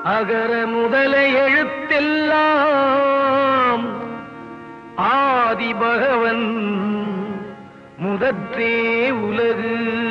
அகர முதல எழுத்தெல்லாம் ஆதி பகவன் முதற்றே உலகு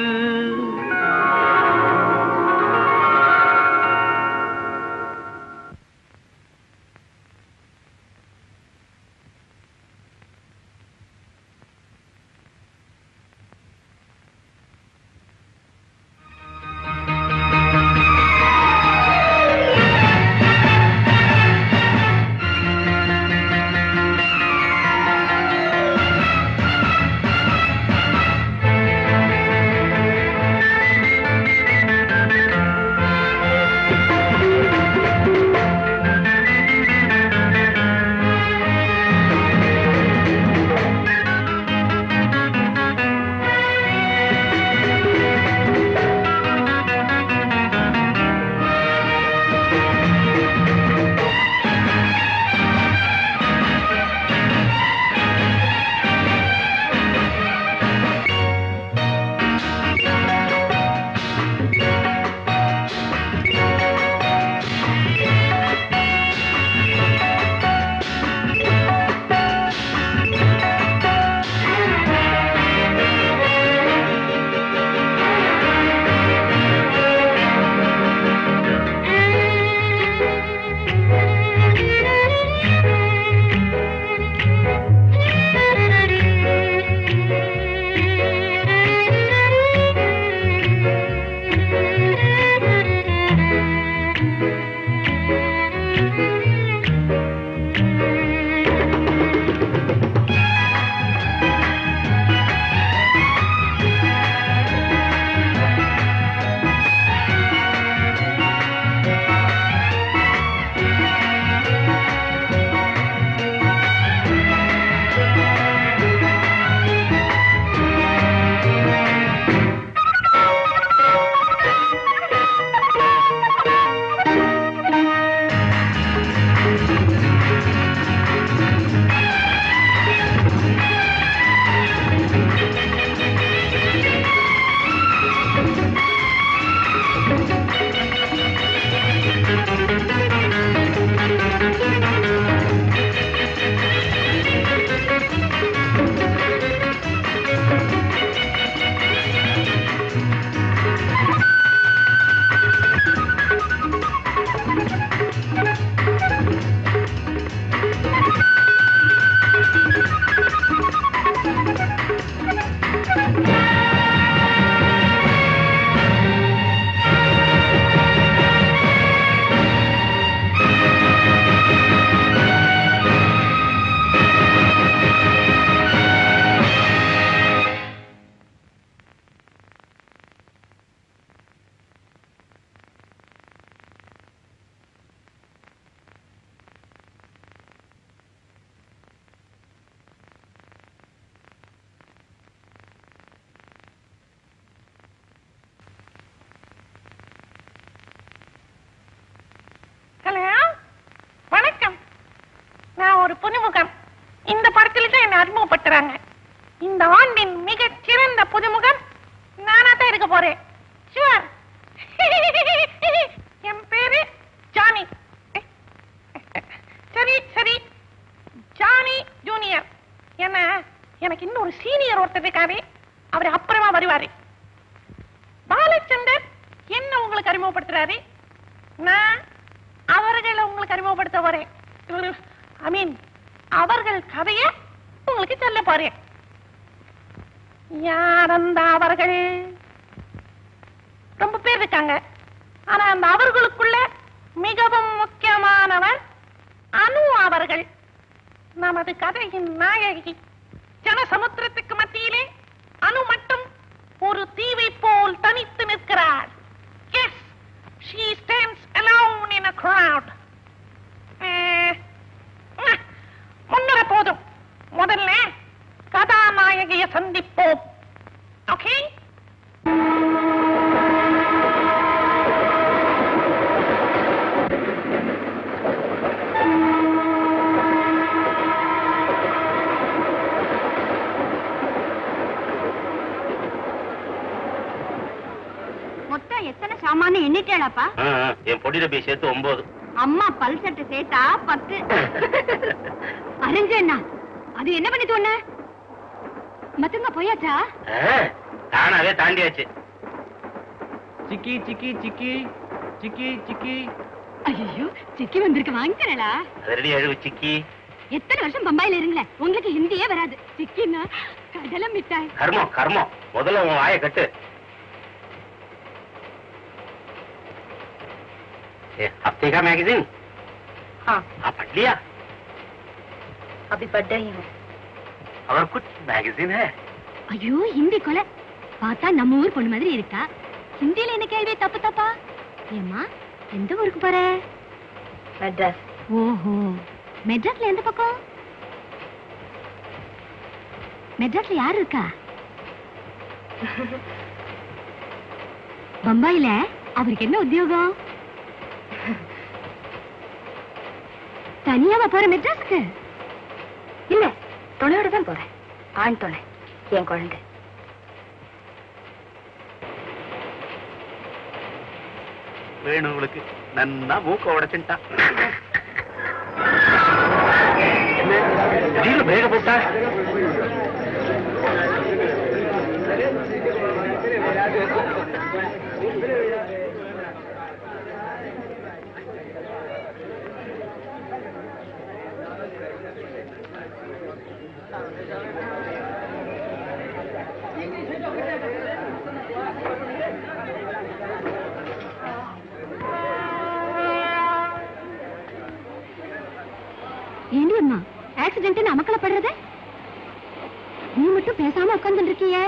ஹலோ வணக்கம் நான் ஒரு புதுமுகம் இந்த படத்துல தான் என்ன அறிமுகப்படுத்துறாங்க இந்த ஆண்டின் மிகச் சிறந்த புதுமுகம் நானா தான் இருக்க போறேன் ஷுவர் என் பேரு ஜானி சரி சரி ஜானி ஜூனியர் என்ன எனக்கு இன்னொரு சீனியர் ஒருத்தர் இருக்காரு அவர் அப்புறமா வருவாரு பாலச்சந்தர் என்ன உங்களுக்கு அறிமுகப்படுத்துறாரு நான் அவர்களை உங்களுக்கு அறிமுகப்படுத்த போறேன் ஐ மீன் அவர்கள் கதைய உங்களுக்கு சொல்ல போறேன் யார் அந்த அவர்கள் ரொம்ப பேர் இருக்காங்க ஆனா அந்த அவர்களுக்குள்ள மிகவும் முக்கியமானவர் அனு அவர்கள் நமது கதையின் நாயகி ஜனசமுத்திரத்துக்கு மத்தியிலே அனு மட்டும் ஒரு தீவை போல் தனித்து நிற்கிறார் yes she stands alone in a crowd ah, um, முன்னர போதும் முதல்ல கதாநாயகியை சந்திப்போம் ஓகே எத்தனை சாமானு எண்ணிட்டேளாப்பா ஆ, ஆ, என் பொடியில போய் சேர்த்து ஒன்பது அம்மா பல் சட்டை சேர்த்தா பத்து அரஞ்சண்ணா அது என்ன பண்ணி தோண மத்தவங்க போயாச்சா ஆ, தானாவே தாண்டியாச்சு சிக்கி சிக்கி சிக்கி சிக்கி சிக்கி ஐயோ சிக்கி வந்திருக்கு வாங்கிக்கிறா அது ரெடி அழுவு சிக்கி எத்தனை வருஷம் பம்பாயில இருங்களேன் உங்களுக்கு ஹிந்தியே வராது சிக்கின்னா கடலை மிட்டாய் கர்மம் கர்மம் முதல்ல உன் வாயை கட்டு ए, हफ्ते का मैगजीन हाँ आप पढ़ लिया अभी पढ़ रही हूँ और कुछ मैगजीन है ஐயோ ஹிந்தி கொலை பார்த்தா நம்ம ஊர் பொண்ணு மாதிரி இருக்கா ஹிந்தியில என்ன கேள்வி தப்பு தப்பா ஏம்மா எந்த ஊருக்கு போற मद्रास ஓஹோ மெட்ராஸ்ல எந்த பக்கம் மெட்ராஸ்ல யார் இருக்கா பம்பாயில அவருக்கு என்ன உத்தியோகம் தனியாவா போற மெட்ராஸுக்கு இல்ல துணையோட தான் போறேன் ஆண் துணை என் குழந்தை வேணும் உங்களுக்கு நன்னா மூக்க உடைச்சுட்டான் என்ன திடீர்னு பிரேக போட்டா ஏண்டி அம்மா ஆக்சிடென்ட் நமக்குள்ள படுறது நீ மட்டும் பேசாம உட்கார்ந்து இருக்கிய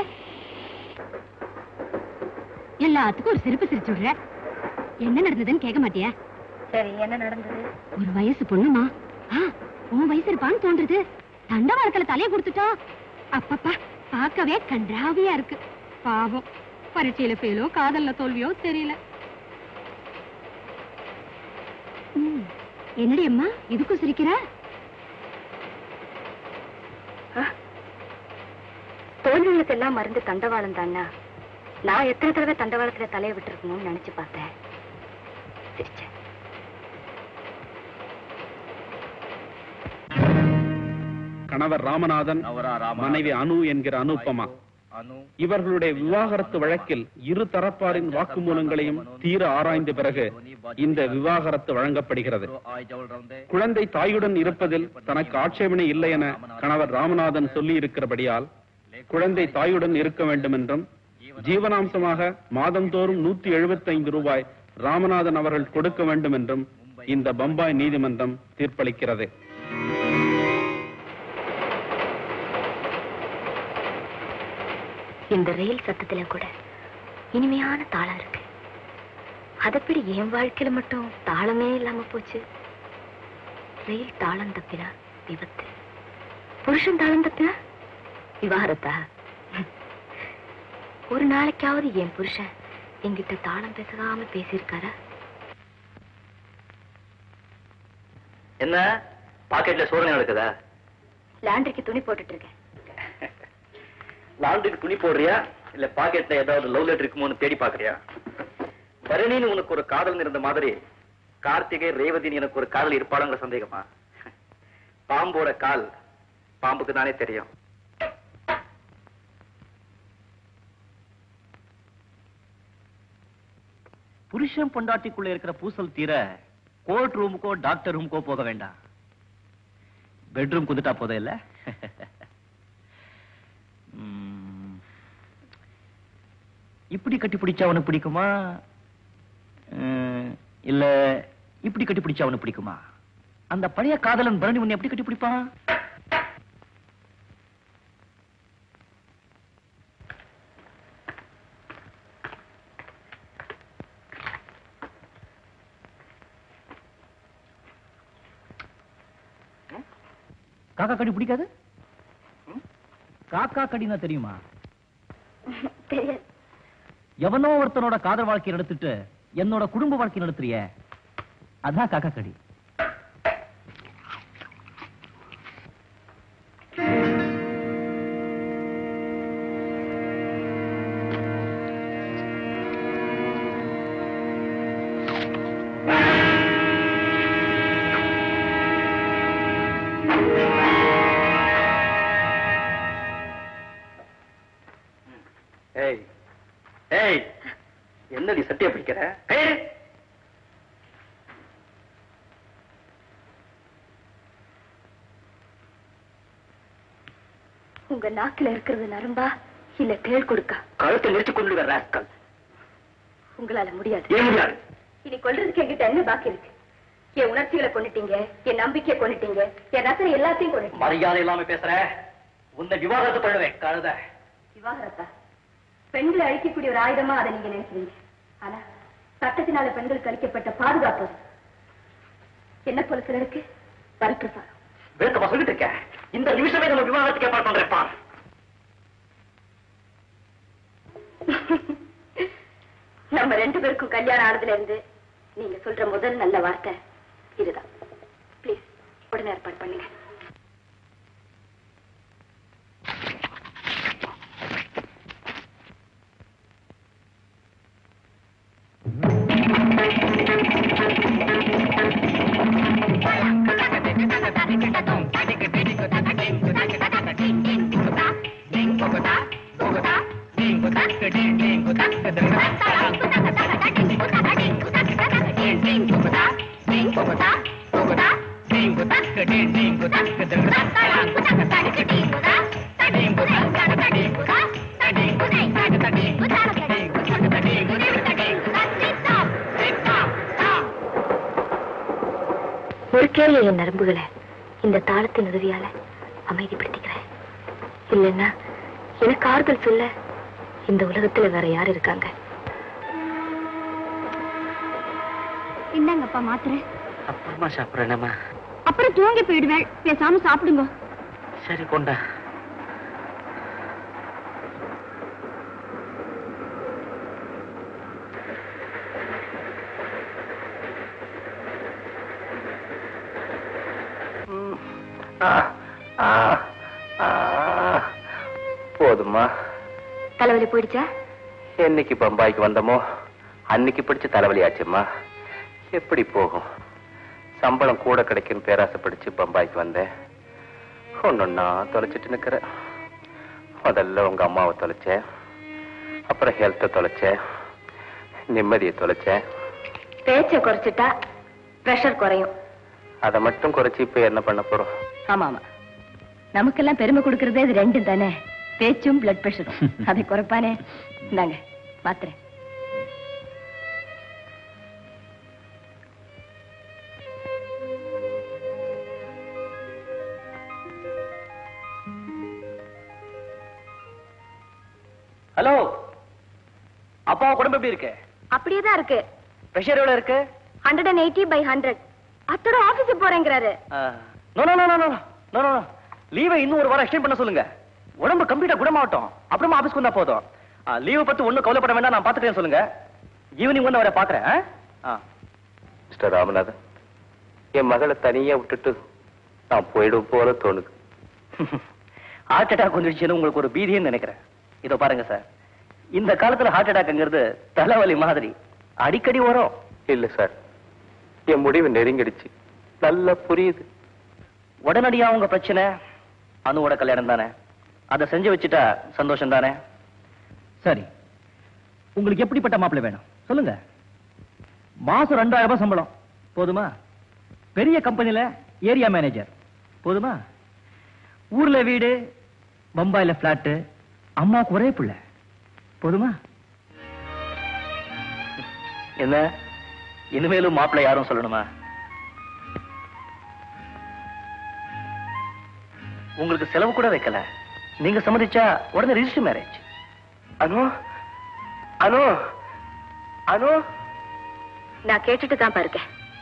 எல்லாத்துக்கும் ஒரு சிரிப்பு சிரிச்சு விடுற என்ன நடந்ததுன்னு கேட்க மாட்டியா சரி என்ன நடந்தது ஒரு வயசு பொண்ணுமா ஆ, உன் வயசு இருப்பான்னு தோன்றுது தண்டவாளத்துல தலைய கொடுத்துட்டா அப்பப்பா பார்க்கவே கன்றாவியா இருக்கு பாவம் பரீட்சையில ஃபெயிலோ காதல்ல தோல்வியோ தெரியல ம், என்னடி அம்மா இதுக்கும் சிரிக்கிற தோல்விகளுக்கு எல்லாம் மருந்து தண்டவாளம் தானா நான் எத்தனை தடவை தண்டவாளத்துல தலையை விட்டுருக்கணும்னு நினைச்சு பார்த்தேன் சிரிச்சேன் கணவர் ராமநாதன் மனைவி அனு என்கிற அனுப்பமா இவர்களுடைய விவாகரத்து வழக்கில் இரு தரப்பாரின் வாக்குமூலங்களையும் தீர ஆராய்ந்த பிறகு இந்த விவாகரத்து வழங்கப்படுகிறது குழந்தை தாயுடன் இருப்பதில் தனக்கு ஆட்சேபனை இல்லை என கணவர் ராமநாதன் சொல்லி இருக்கிறபடியால் குழந்தை தாயுடன் இருக்க வேண்டும் என்றும் ஜீவனாம்சமாக மாதந்தோறும் நூத்தி எழுபத்தைந்து ரூபாய் ராமநாதன் அவர்கள் கொடுக்க வேண்டும் என்றும் இந்த பம்பாய் நீதிமன்றம் தீர்ப்பளிக்கிறது இந்த ரயில் சத்தத்துல கூட இனிமையான தாளம் இருக்கு அதப்படி என் வாழ்க்கையில மட்டும் தாளமே இல்லாம போச்சு ரயில் தாளம் தப்பினா விபத்து புருஷன் தாளம் தப்பினா விவாகரத்தா ஒரு நாளைக்காவது என் புருஷன் என்கிட்ட தாளம் பேசாம பேசியிருக்காரா என்ன பாக்கெட்ல சோதனை நடக்குதா லாண்டரிக்கு துணி போட்டுட்டு இருக்கேன் லாண்டுக்கு துணி போடுறியா இல்ல பாக்கெட்ல ஏதாவது லவ் லெட்டர் இருக்குமோன்னு தேடி பாக்குறியா பரணின்னு உனக்கு ஒரு காதல் இருந்த மாதிரி கார்த்திகை ரேவதினு எனக்கு ஒரு காதல் இருப்பாளுங்கிற சந்தேகமா பாம்போட கால் பாம்புக்கு தானே தெரியும் புருஷன் பொண்டாட்டிக்குள்ள இருக்கிற பூசல் தீர கோர்ட் ரூமுக்கோ டாக்டர் ரூமுக்கோ போக வேண்டாம் பெட்ரூம் குந்துட்டா போதும் இல்ல ம். இப்படி கட்டி பிடிச்சா அவனுக்கு பிடிக்குமா ம், இல்ல இப்படி கட்டி பிடிச்சா அவனுக்கு பிடிக்குமா அந்த பழைய காதலன் பரணி உன்னை எப்படி கட்டி பிடிப்பான் காக்கா கடி பிடிக்காது ம்? காக்கா கடினா தெரியுமா தெரியாது எவனோ ஒருத்தனோட காதல் வாழ்க்கை நடத்திட்டு என்னோட குடும்ப வாழ்க்கை நடத்துறிய அதான் காக்கா கடி ஏய் ஏய் என்னடி சட்டியை பிடிக்கிற ஏய் உங்க நாக்குல இருக்கிறது நரம்பா இல்ல தேள் கொடுக்கா கழுத்தை நெரிச்சு கொண்டு வர ராஸ்கல் உங்களால முடியாது ஏன் முடியாது இனி கொல்றதுக்கு என்கிட்ட என்ன பாக்கி இருக்கு என் உணர்ச்சிகளை கொண்டுட்டீங்க என் நம்பிக்கையை கொண்டுட்டீங்க என் ரசனை எல்லாத்தையும் கொண்டுட்டீங்க மரியாதை இல்லாம பேசுற உன்னை விவாகரத்து பண்ணுவேன் கழுத விவாகரத்தா பெண்களை அழிக்கக்கூடிய ஒரு ஆயுதமா அதை நீங்க நினைக்கிறீங்க ஆனா சட்டத்தினால பெண்களுக்கு அளிக்கப்பட்ட பாதுகாப்பு அது. என்ன போல சிலருக்கு வரப்பிரசாதம் வேணுமா சொல்லிட்டு இருக்க இந்த நிமிஷமே நம்ம விவாகரத்துக்கு ஏற்பாடு பண்றேன்ப்பா நம்ம ரெண்டு பேருக்கும் கல்யாணம் ஆனதுல இருந்து நீங்க சொல்ற முதல் நல்ல வார்த்தை இதுதான் ப்ளீஸ் உடனே ஏற்பாடு பண்ணுங்க ஒரு கேள்வி என் நரம்புகளை இந்த தாளத்தின் உதவியால அமைதிப்படுத்திக்கிறேன் இல்லைன்னா எனக்கு ஆறுதல் சொல்ல இந்த உலகத்துல வேற யார் இருக்காங்க இந்தாங்கப்பா மாத்திரை அப்புறமா சாப்பிடுறேனம்மா அப்புறம் தூங்கி போயிடுவேன் பேசாம சாப்பிடுங்க சரி கொண்டா போதுமா தலைவலி போயிடுச்சா என்னைக்கு பம்பாய்க்கு வந்தோமோ அன்னைக்கு பிடிச்ச தலைவலி ஆச்சும்மா எப்படி போகும் சம்பளம் கூட கிடைக்கும் பேராசை பிடிச்சு பம்பாய்க்கு வந்தேன் ஒன்னொன்னா தொலைச்சிட்டு நிக்கிறேன் முதல்ல உங்க அம்மாவை தொலைச்சேன் அப்புறம் ஹெல்த்தை தொலைச்சேன் நிம்மதியை தொலைச்சேன் பேச்ச குறைச்சிட்டா பிரஷர் குறையும் அதை மட்டும் குறைச்சி இப்ப என்ன பண்ண போறோம் ஆமா ஆமா நமக்கெல்லாம் பெருமை கொடுக்கறதே இது ரெண்டும் தானே பேச்சும் பிளட் பிரஷரும் அதை குறைப்பானே இந்தாங்க மாத்திரை ஹலோ அப்பாவை உடம்பு எப்படி இருக்கு அப்படியே தான் இருக்கு பிரஷர் எவ்வளவு இருக்கு hundred and eighty by hundred அத்தோட ஆபீஸுக்கு போறேங்கிறாரு no no no no no no no லீவை இன்னும் ஒரு வாரம் எக்ஸ்டெண்ட் பண்ண சொல்லுங்க உடம்பு கம்ப்ளீட்டா குணமாகட்டும் அப்புறமா ஆபீஸ்க்கு வந்தா போதும் லீவை பத்தி ஒண்ணும் கவலைப்பட வேண்டாம் நான் பாத்துக்கிறேன் சொல்லுங்க ஈவினிங் வந்து அவரை பாக்குறேன் மிஸ்டர் ராமநாதன் என் மகளை தனியா விட்டுட்டு நான் போயிடும் போல தோணுது ஹார்ட் அட்டாக் வந்துடுச்சுன்னு உங்களுக்கு ஒரு பீதின்னு நினைக்கிறேன் இதோ பாருங்க சார் இந்த காலத்துல ஹார்ட் அட்டாக்ங்கிறது தலைவலி மாதிரி அடிக்கடி வரும் இல்ல சார் என் முடிவு நெருங்கிடுச்சு நல்லா புரியுது உடனடியா உங்க பிரச்சனை அணுவோட கல்யாணம் தானே அதை செஞ்சு வச்சுட்டா சந்தோஷம் தானே சரி உங்களுக்கு எப்படிப்பட்ட மாப்பிள்ளை வேணும் சொல்லுங்க மாசம் ரெண்டாயிரம் ரூபாய் சம்பளம் போதுமா பெரிய கம்பெனில ஏரியா மேனேஜர் போதுமா ஊர்ல வீடு பம்பாயில பிளாட்டு அம்மாவுக்கு ஒரே பிள்ளை போதுமா என்ன இனிமேலும் மாப்பிள்ளை யாரும் சொல்லணுமா உங்களுக்கு செலவு கூட வைக்கல நீங்க சம்மதிச்சா உடனே ரிஜிஸ்டர் மேரேஜ் அனு அனு அனு நான் கேட்டுட்டு தான் பாருங்க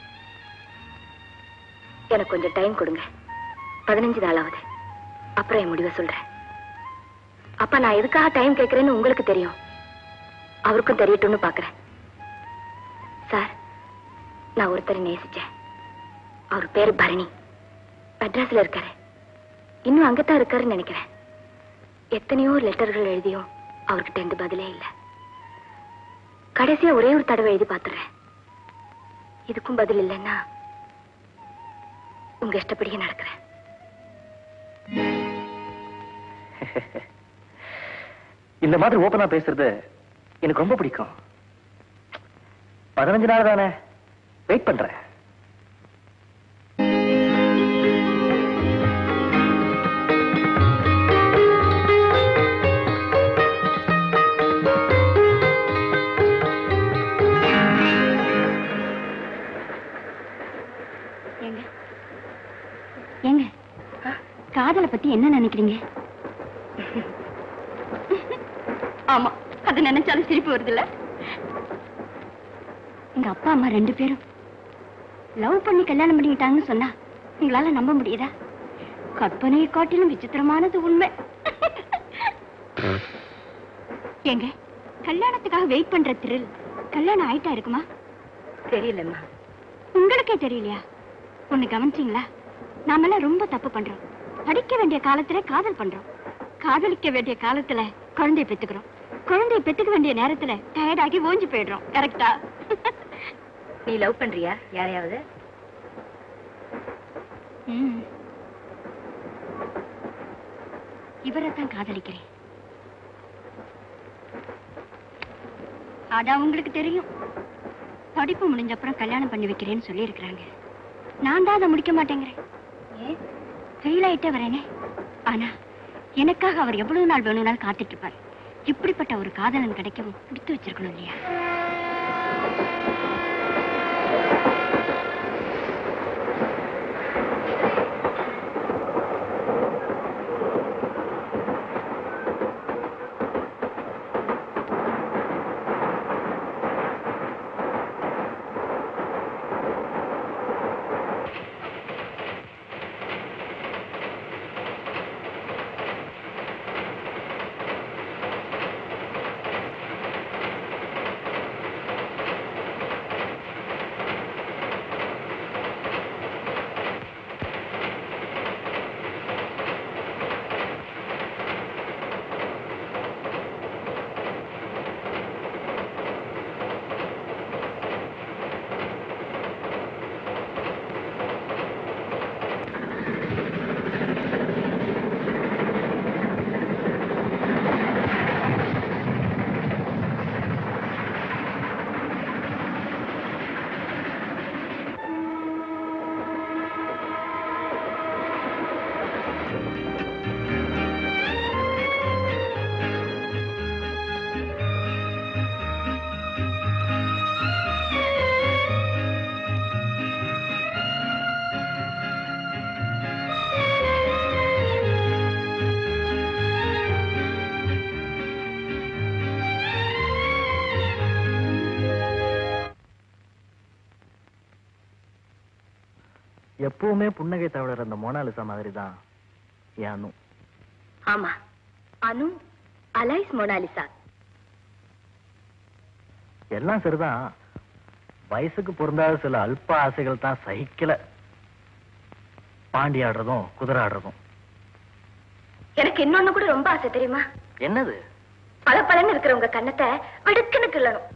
எனக்கு கொஞ்சம் டைம் கொடுங்க பதினஞ்சு நாளாவது அப்புறம் என் முடிவை சொல்றேன் அப்ப நான் எதுக்காக டைம் கேட்கறேன்னு உங்களுக்கு தெரியும் அவருக்கும் தெரியட்டும்னு பாக்குறேன் சார் நான் ஒருத்தரை நேசிச்சேன் அவர் பேரு பரணி மெட்ராஸ்ல இருக்காரு இன்னும் அங்கத்தான் இருக்காருன்னு நினைக்கிறேன் எத்தனையோ லெட்டர்கள் எழுதியும் அவர்கிட்ட எந்த பதிலே இல்லை கடைசியா ஒரே ஒரு தடவை எழுதி பார்த்துறேன் இதுக்கும் பதில் இல்லைன்னா உங்க இஷ்டப்படியே நடக்கிறேன் இந்த மாதிரி ஓப்பனா பேசுறது எனக்கு ரொம்ப பிடிக்கும் பதினஞ்சு நாள் தானே வெயிட் பண்றேன் ஏங்க ஏங்க காதலை பத்தி என்ன நினைக்கிறீங்க ஆமா அது நினைச்சாலும் சிரிப்பு வருதுல்ல எங்க அப்பா அம்மா ரெண்டு பேரும் லவ் பண்ணி கல்யாணம் பண்ணிக்கிட்டாங்கன்னு சொன்னா உங்களால நம்ப முடியுதா கற்பனையை காட்டிலும் விசித்திரமானது உண்மை ஏங்க கல்யாணத்துக்காக வெயிட் பண்ற திரில் கல்யாணம் ஆயிட்டா இருக்குமா தெரியலம்மா உங்களுக்கே தெரியலையா ஒண்ணு கவனிச்சீங்களா நாமெல்லாம் ரொம்ப தப்பு பண்றோம் படிக்க வேண்டிய காலத்துல காதல் பண்றோம் காதலிக்க வேண்டிய காலத்துல குழந்தைய பெத்துக்கிறோம் குழந்தைய பெத்துக்க வேண்டிய நேரத்துல டயர்டாகி ஓஞ்சு போயிடுறோம் கரெக்டா நீ லவ் பண்றியா யாரையாவது இவரை தான் காதலிக்கிறேன் அதான் உங்களுக்கு தெரியும் படிப்பு முடிஞ்ச அப்புறம் கல்யாணம் பண்ணி வைக்கிறேன்னு சொல்லி இருக்கிறாங்க நான் தான் அதை முடிக்க மாட்டேங்கிறேன் ஏன் ஃபெயில் ஆயிட்டே வரேனே ஆனா எனக்காக அவர் எவ்வளவு நாள் வேணும்னாலும் காத்துட்டு இருப்பார் இப்படிப்பட்ட ஒரு காதலன் கிடைக்கவும் கொடுத்து வச்சிருக்கணும் இல்லையா எப்பவுமே புன்னகை தவிர அந்த மோனாலிசா மாதிரி தான் அனு ஆமா அனு அலைஸ் மொனாலிசா எல்லாம் சரிதான் வயசுக்கு பொருந்தாத சில அல்ப ஆசைகள் தான் சகிக்கல பாண்டி ஆடுறதும் குதிரை ஆடுறதும் எனக்கு இன்னொன்னு கூட ரொம்ப ஆசை தெரியுமா என்னது பல பலன்னு இருக்கிற உங்க கண்ணத்தை வெடுக்குன்னு கிள்ளணும்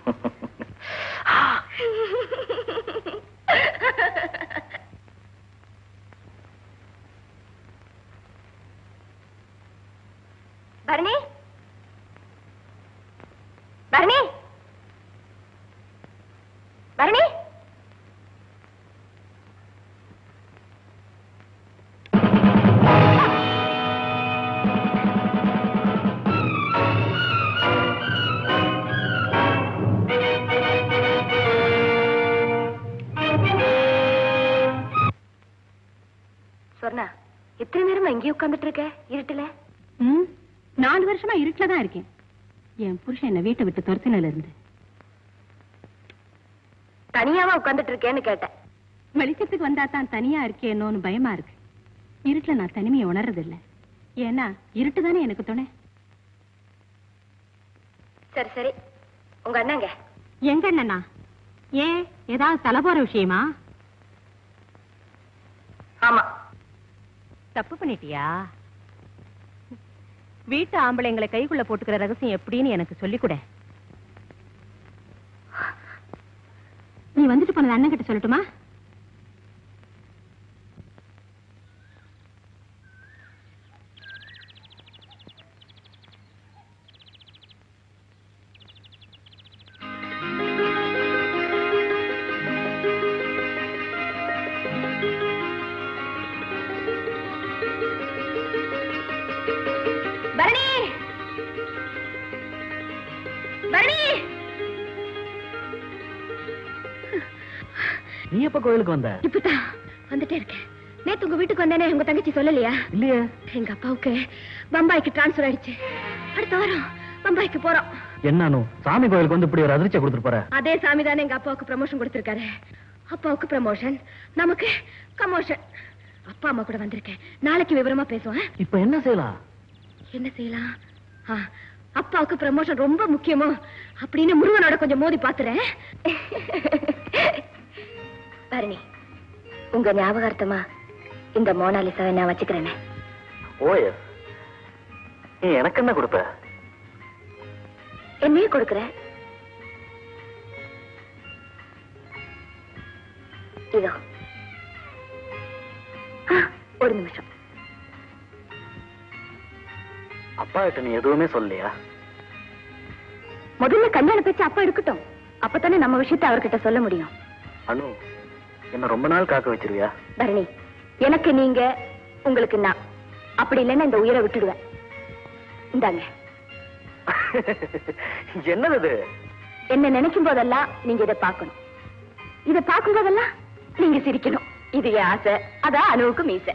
பரணி பரணி பரணி சொர்ணா இத்தனை நேரமா எங்கேயும் உட்கார்ந்துட்டு இருக்க இருட்டுல ம் நாலு வருஷமா இருட்டுல தான் இருக்கேன் என் புருஷன் என்ன வீட்டை விட்டு துரத்தினல இருந்து தனியாவா உட்கார்ந்துட்டு இருக்கேன்னு கேட்டேன் வெளிச்சத்துக்கு வந்தா தான் தனியா இருக்கேனோன்னு பயமா இருக்கு இருட்டுல நான் தனிமையை உணர்றது இல்ல ஏன்னா இருட்டு தானே எனக்கு துணை சரி சரி உங்க அண்ணாங்க எங்க அண்ணனா ஏன் ஏதாவது தலை போற விஷயமா ஆமா தப்பு பண்ணிட்டியா வீட்டு ஆம்பளைங்களை கைக்குள்ள போட்டுக்கிற ரகசியம் எப்படின்னு எனக்கு சொல்லிக் கொடு நீ வந்துட்டு போனது அண்ணன் கிட்ட சொல்லட்டுமா பரணி நீ எப்ப கோயிலுக்கு வந்த இப்பதான் வந்துட்டே இருக்கேன் நேத்து உங்க வீட்டுக்கு வந்தேனே உங்க தங்கச்சி சொல்லலையா இல்லையே எங்க அப்பாவுக்கு பம்பாய்க்கு டிரான்ஸ்ஃபர் ஆயிடுச்சு அடுத்த வாரம் பம்பாய்க்கு போறோம் என்ன சாமி கோயிலுக்கு வந்து இப்படி ஒரு அதிர்ச்சியை கொடுத்துட்டு போற அதே சாமி தானே எங்க அப்பாவுக்கு ப்ரமோஷன் கொடுத்திருக்காரு அப்பாவுக்கு ப்ரமோஷன் நமக்கு கமோஷன் அப்பா அம்மா கூட வந்திருக்கேன் நாளைக்கு விவரமா பேசுவேன் இப்ப என்ன செய்யலாம் என்ன செய்யலாம் ஆ, அப்பாவுக்கு ப்ரமோஷன் ரொம்ப முக்கியமோ அப்படின்னு முருகனோட கொஞ்சம் மோதி பாத்துறேன் பரணி உங்க ஞாபகார்த்தமா இந்த மோனாலிசாவை நான் வச்சுக்கிறேனே ஓஎஸ் நீ எனக்கு என்ன கொடுப்ப என்னையே கொடுக்கிறேன் இதோ ஆ, ஒரு நிமிஷம் அப்பா கிட்ட நீ எதுவுமே சொல்லலையா முதல்ல கல்யாண பேச்சு அப்பா இருக்கட்டும் அப்பதானே நம்ம விஷயத்தை அவர்கிட்ட சொல்ல முடியும் அனு என்ன ரொம்ப நாள் காக்க வச்சிருவியா பரணி எனக்கு நீங்க உங்களுக்கு நான் அப்படி இல்லைன்னா இந்த உயிரை விட்டுடுவேன் இந்தாங்க என்னது இது என்ன நினைக்கும் போதெல்லாம் நீங்க இதை பார்க்கணும் இதை பார்க்கும் போதெல்லாம் நீங்க சிரிக்கணும் இது என் ஆசை அதான் அணுவுக்கு மீசை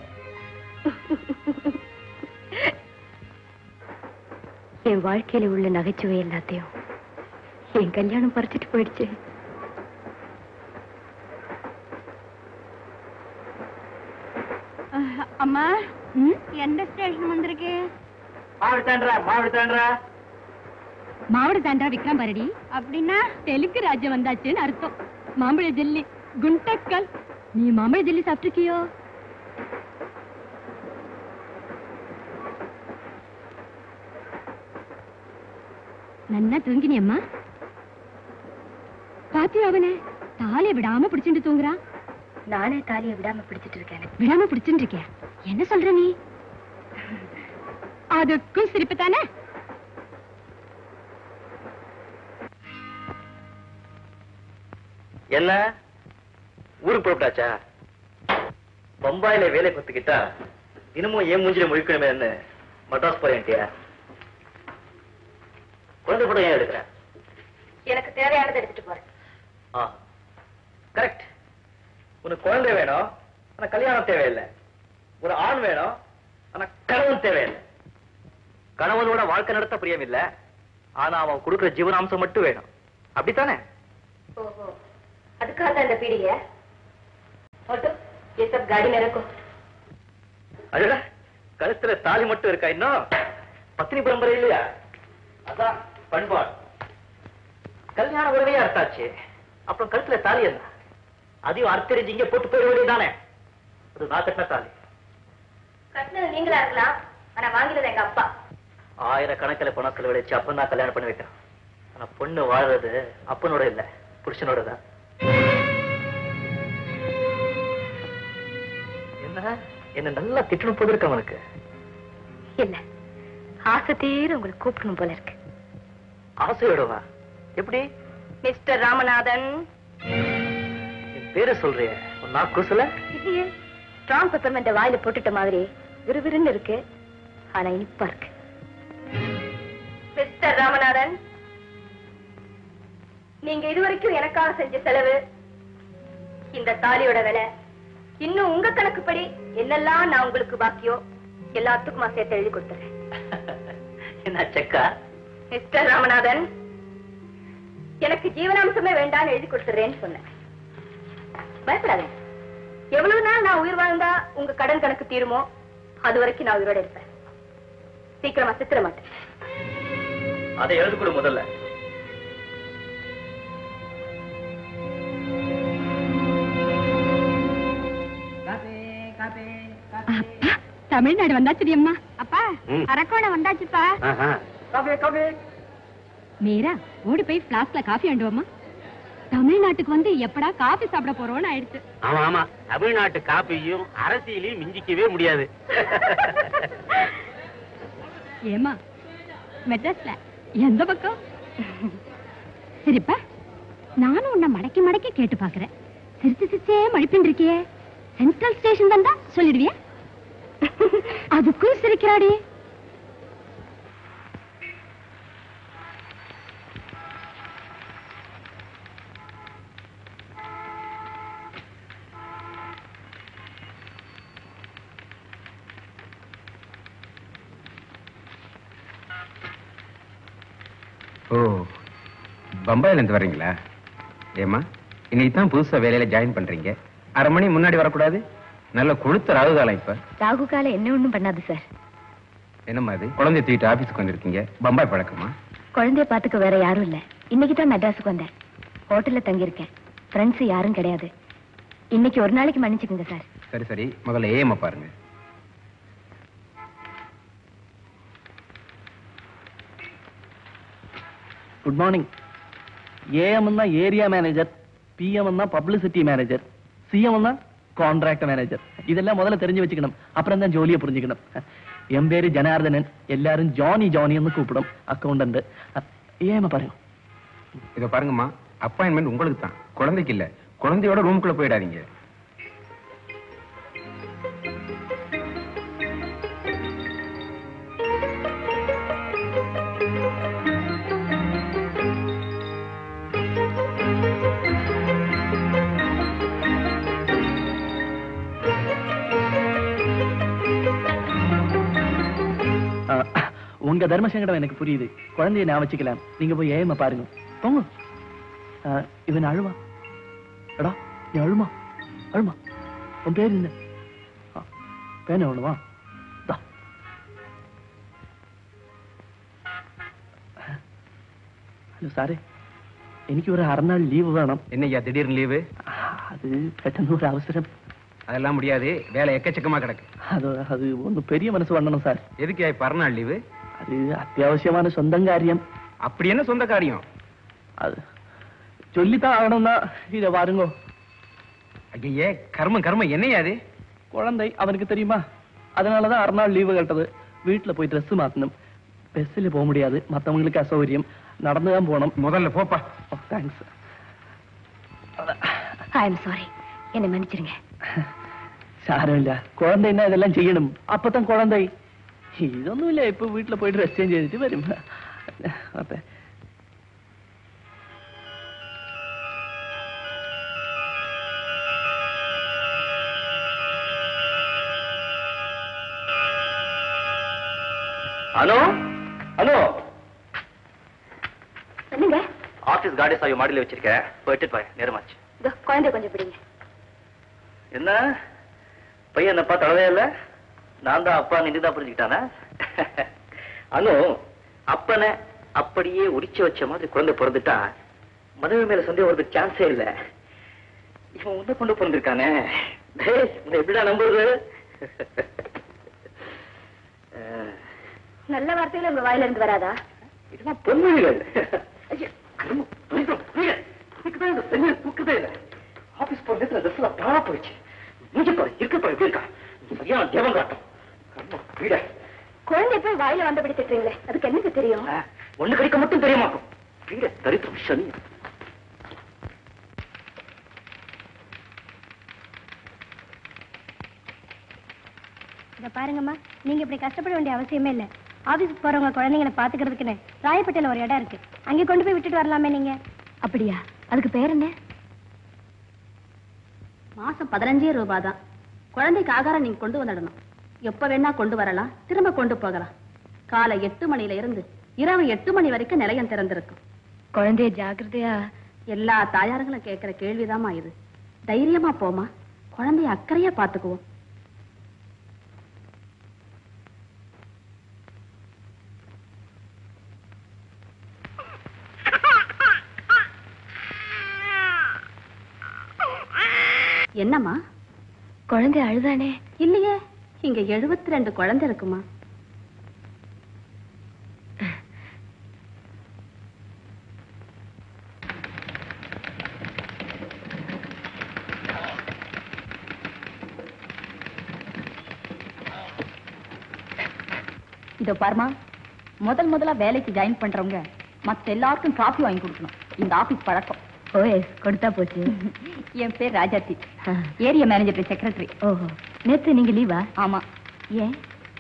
என் வாழ்க்கையில உள்ள நகைச்சுவை எல்லாத்தையும் என் கல்யாணம் பறிச்சிட்டு போயிடுச்சு அம்மா எந்த ஸ்டேஷன் வந்திருக்கு மாவடி தாண்டா மாவடி தாண்டா மாவட தாண்டா விக்ரம் பரடி அப்படின்னா தெலுங்கு ராஜ்யம் வந்தாச்சுன்னு அர்த்தம் மாம்பழ ஜெல்லி குண்டக்கல் நீ மாம்பழ ஜெல்லி சாப்பிட்டிருக்கியோ நன்னா தூங்கினியம்மா பாத்தியா அவனை தாலிய விடாம பிடிச்சிட்டு தூங்குறான் நானே தாலியை விடாம பிடிச்சிட்டு இருக்கேன் விடாம பிடிச்சிட்டு இருக்கியா என்ன சொல்ற நீ அதுக்கும் சிரிப்பு தானே என்ன ஊருக்கு புறப்பட்டாச்சா பம்பாயில வேலை கொத்துக்கிட்டா தினமும் ஏன் மூஞ்சில முழிக்கணுமேன்னு மட்ராஸ் போறேன்ட்டியா குழந்தை படம் ஏன் எடுக்கிற எனக்கு தேவையானதை எடுத்துட்டு போறேன் ஆ கரெக்ட் உனக்கு குழந்தை வேணும் ஆனா கல்யாணம் தேவையில்லை ஒரு ஆண் வேணும் ஆனா கணவன் தேவையில்லை கணவனோட வாழ்க்கை நடத்த பிரியம் இல்ல ஆனா அவன் கொடுக்கிற ஜீவனாம்சம் மட்டும் வேணும் அப்படித்தானே ஓஹோ அதுக்காக தான் இந்த பீடிகை ஆட்டோ ये सब गाड़ी में रखो அடடா கழுத்துல தாலி மட்டும் இருக்கா இன்னும் பத்தினி பரம்பரை இல்லையா அதான் பண்பாடு கல்யாண உறவையே அர்த்தாச்சு அப்புறம் கழுத்துல தாலி என்ன அதையும் அர்த்தரிஞ்சு இங்க போட்டு போயிட வேண்டியதானே அது நான் கட்டின தாலி கட்டினது நீங்களா இருக்கலாம் ஆனா வாங்கினது எங்க அப்பா ஆயிரக்கணக்கில் பணம் செலவழிச்சு அப்பன் தான் கல்யாணம் பண்ணி வைக்கிறான் ஆனா பொண்ணு வாழ்றது அப்பனோட இல்ல புருஷனோட தான் என்ன என்ன நல்லா திட்டணும் போது இருக்கு அவனுக்கு இல்ல ஆசை தீர உங்களுக்கு கூப்பிடணும் போல இருக்கு ஆசையோடவா எப்படி மிஸ்டர் ராமநாதன் என் பேரு சொல்றிய உன் நாக்குசல இல்லையே ஸ்ட்ராங் பெப்பர்மெண்ட வாயில போட்டுட்ட மாதிரி விறுவிறுன்னு இருக்கு ஆனா இனிப்பா இருக்கு மிஸ்டர் ராமநாதன் நீங்க இதுவரைக்கும் எனக்காக செஞ்ச செலவு இந்த தாலியோட விலை இன்னும் உங்க கணக்குப்படி என்னெல்லாம் நான் உங்களுக்கு பாக்கியோ எல்லாத்துக்குமா சேர்த்து எழுதி கொடுத்துறேன் என்ன செக்கா மிஸ்டர் ராமநாதன் எனக்கு ஜீவனாம்சமே வேண்டாம்னு எழுதி கொடுத்துறேன்னு சொன்னேன் பயப்படாதீங்க எவ்வளவு நாள் நான் உயிர் வாழ்ந்தா உங்க கடன் கணக்கு தீருமோ அது வரைக்கும் நான் உயிரோட இருப்பேன் சீக்கிரமா சித்திர மாட்டேன் அதை எழுது கொடு முதல்ல அப்பா தமிழ்நாடு வந்தாச்சு அம்மா அப்பா ம். அரக்கோணம் வந்தாச்சுப்பா மீரா ஓடி போய் பிளாஸ்க்ல காஃபி அண்டுவோமா தமிழ்நாட்டுக்கு வந்து எப்படா காஃபி சாப்பிட போறோம்னு ஆயிடுச்சு ஆமா ஆமா தமிழ்நாட்டு காப்பியும் அரசியலையும் மிஞ்சிக்கவே முடியாது ஏமா மெட்ராஸ்ல எந்த பக்கம் சரிப்பா நானும் உன்னை மடக்கி மடக்கி கேட்டு பாக்குறேன் சிரிச்சு சிரிச்சே மடிப்பின் இருக்கியே சென்ட்ரல் ஸ்டேஷன் வந்தா சொல்லிடுவியா அதுக்கும் சிரிக்கிறாடி ஓ பம்பாயில இருந்து வர்றீங்களா ஏமா இன்னைக்கு தான் புதுசா வேலையில ஜாயின் பண்றீங்க அரை மணி முன்னாடி வரக்கூடாது நல்ல கொளுத்த ராகு காலம் இப்ப ராகு காலம் என்ன ஒண்ணும் பண்ணாது சார் என்னம்மா இது குழந்தைய தூக்கிட்டு ஆபீஸ்க்கு வந்திருக்கீங்க பம்பாய் பழக்கமா குழந்தைய பாத்துக்க வேற யாரும் இல்ல இன்னைக்கு தான் மெட்ராஸுக்கு வந்தேன் ஹோட்டல்ல தங்கியிருக்கேன் ஃப்ரெண்ட்ஸ் யாரும் கிடையாது இன்னைக்கு ஒரு நாளைக்கு மன்னிச்சுக்கோங்க சார் சரி சரி முதல்ல ஏஎம் பாருங்க குட் மார்னிங் ஏஎம் தான் ஏரியா மேனேஜர் பிஎம் தான் பப்ளிசிட்டி மேனேஜர் சிஎம் தான் கான்ட்ராக்ட் மேனேஜர் இதெல்லாம் முதல்ல தெரிஞ்சு வச்சுக்கணும் அப்புறம் தான் ஜோலியை புரிஞ்சுக்கணும் என் பேரு ஜனார்தனன் எல்லாரும் ஜானி ஜானின்னு கூப்பிடும் அக்கௌண்டன்ட் ஏமா பாருங்க இத பாருங்கம்மா அப்பாயின்மெண்ட் உங்களுக்கு தான் குழந்தைக்கு இல்ல குழந்தையோட ரூம்குள்ள போயிடாதீங்க அஹ், உங்க தர்ம சங்கடம் எனக்கு புரியுது குழந்தைய நான் வச்சுக்கலாம் நீங்க போய் ஏமா பாருங்க போங்க அஹ், இவன் அழுவா எடா நீ அழுமா அழுமா உன் பேர் என்ன ஆ, பேன ஒண்ணுமா தா. ഹലോ സാറേ എനിക്ക് ഒരു അറനാൾ ലീവ് വേണം என்னய்யா திடீர்னு லீவு അത് പെട്ടെന്ന് ഒരു അവസരം அதெல்லாம் முடியாது வேலை எக்கச்சக்கமா கிடக்கு അത് അത് ഒന്ന് പെരിയ മനസ്സ് വരണം സാർ எதுக்கு இப்ப அரை நாள் லீவு അത് അത്യാവശ്യമാണ് സ്വന്തം കാര്യം அப்படி என்ன சொந்த காரியம் அது சொல்லித்தான் ஆகணும்னா இதை பாருங்கோ ஐயே கர்மம் கர்மம் என்னையா அது குழந்தை அவனுக்கு தெரியுமா அதனாலதான் அரை நாள் லீவு கேட்டது வீட்டுல போய் ட்ரெஸ் மாத்தணும் பஸ்ஸில் போக முடியாது மத்தவங்களுக்கு அசௌகரியம் நடந்து தான் போகணும் முதல்ல போப்பா தேங்க்ஸ் ஐ எம் சாரி என்னை மன்னிச்சிருங்க സാരമില്ല കുഴന്തൈന്നാ ഇതെല്ലാം ചെയ്യണം അപ്പത്തം കുഴന്തൈ ഇതൊന്നുമില്ല ഇപ്പൊ വീട്ടിൽ പോയിട്ട് റെസ്റ്റ് ചെയ്തിട്ട് വരും അതെ அனு அனு என்னங்க ஆபீஸ் காடி சாவி மாடியில வச்சிருக்கேன் போயிட்டு போய் நேரமாச்சு இதோ குழந்தை கொஞ்சம் பிடிங்க என்ன பையன் என்னப்பா தடவே இல்ல நான் தான் அப்பா நின்று தான் புரிஞ்சுக்கிட்டானே அனு அப்பனை அப்படியே உரிச்சு வச்ச மாதிரி குழந்தை பிறந்துட்டா மனைவி மேல சந்தேகம் வரதுக்கு சான்ஸே இல்ல இவன் உன்ன கொண்டு பிறந்திருக்கானே டேய், உன்னை எப்படிடா நம்புறது அஹ், நல்ல வார்த்தையில உங்க வாயில இருந்து வராதா இதெல்லாம் பொன்மொழிகள் ஐயா, கரும, புரியுதா, புரியுதா? இதுக்குதான் இந்த பெண்ணை தூக்குதே இல்ல. ஆபீஸ் போற நேரத்துல dress எல்லாம் பாழா போயிடுச்சு. மூஞ்சி பாரு, இருக்கு பாரு, எப்படி இருக்கா? சரியான தேவன் காட்டம். கரும, புரியுதா? குழந்தை போய் வாயில வந்த பிடிச்சிட்டீங்களே அதுக்கு என்னக்கு தெரியும் ஆ, ஒண்ணு கடிக்க மட்டும் தெரிய மாட்டோம் புரியுதா? தரித்திரம் சனி இத பாருங்கம்மா நீங்க இப்படி கஷ்டப்பட வேண்டிய அவசியமே இல்ல ஆபீஸ்க்கு போறவங்க குழந்தைங்களை பாத்துக்கிறதுக்குன்னு ராயப்பேட்டையில ஒரு இடம் இருக்கு அங்கே கொண்டு போய் விட்டுட்டு வரலாமே நீங்க அப்படியா அதுக்கு பேர் என்ன மாசம் பதினஞ்சே ரூபாய் தான் குழந்தைக்கு ஆகாரம் நீங்க கொண்டு வந்துடணும் எப்ப வேணா கொண்டு வரலாம் திரும்ப கொண்டு போகலாம் காலை எட்டு மணில இருந்து இரவு எட்டு மணி வரைக்கும் நிலையம் திறந்திருக்கும் குழந்தைய ஜாக்கிரதையா எல்லா தாயாருங்களும் கேட்கிற கேள்விதாம்மா இது தைரியமா போமா குழந்தைய அக்கறையா பாத்துக்குவோம் என்னம்மா குழந்தை அழுதானே இல்லையே இங்க எழுபத்தி ரெண்டு குழந்தை இருக்குமா இதோ பாருமா முதல் முதலா வேலைக்கு ஜாயின் பண்றவங்க மத்த எல்லாருக்கும் காஃபி வாங்கி கொடுக்கணும் இந்த ஆபீஸ் பழக்கம் ஓஎஸ் கொடுத்தா போச்சு என் பேர் ராஜாத்தி ஏரியா மேனேஜர் செக்ரட்டரி ஓஹோ நேத்து நீங்க லீவா ஆமா ஏன்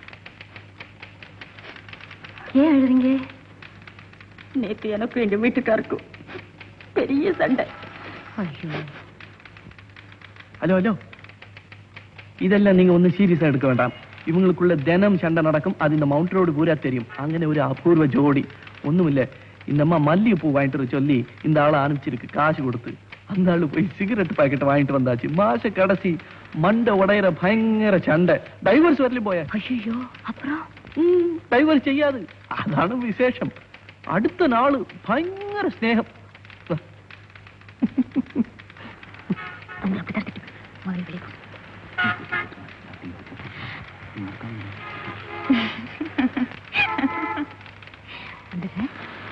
ஏன் அழுறீங்க நேத்து எனக்கும் எங்க வீட்டுக்காருக்கும் பெரிய சண்டை ஐயோ ஹலோ ஹலோ ഇതെല്ലാം നിങ്ങൾ ഒന്നും സീരിയസ് എടുക്ക വേണ്ടാം ഇവങ്ങൾക്കുള്ള ധനം ചണ്ട നടക്കും അത് இந்த മൗண்ட் ரோடு பூரா தெரியும் അങ്ങനെ ഒരു അപൂർവ ജോഡി ഒന്നുമില്ല இந்த அம்மா மல்லிகை பூ வாங்கிட்டு வர சொல்லி இந்த ஆளை அனுப்பிச்சிருக்கு காசு கொடுத்து அந்த ஆளு போய் சிகரெட் பாக்கெட் வாங்கிட்டு வந்தாச்சு மாச கடைசி மண்டை உடையிற பயங்கர சண்டை டைவர்ஸ் வரலையும் போய ஐயோ அப்புறம் டைவர்ஸ் செய்யாது அதான விசேஷம் அடுத்த நாள் பயங்கர ஸ்நேகம் உங்களை அப்படி தடுத்து முதல்ல வெளியே போ. வந்துடுறேன்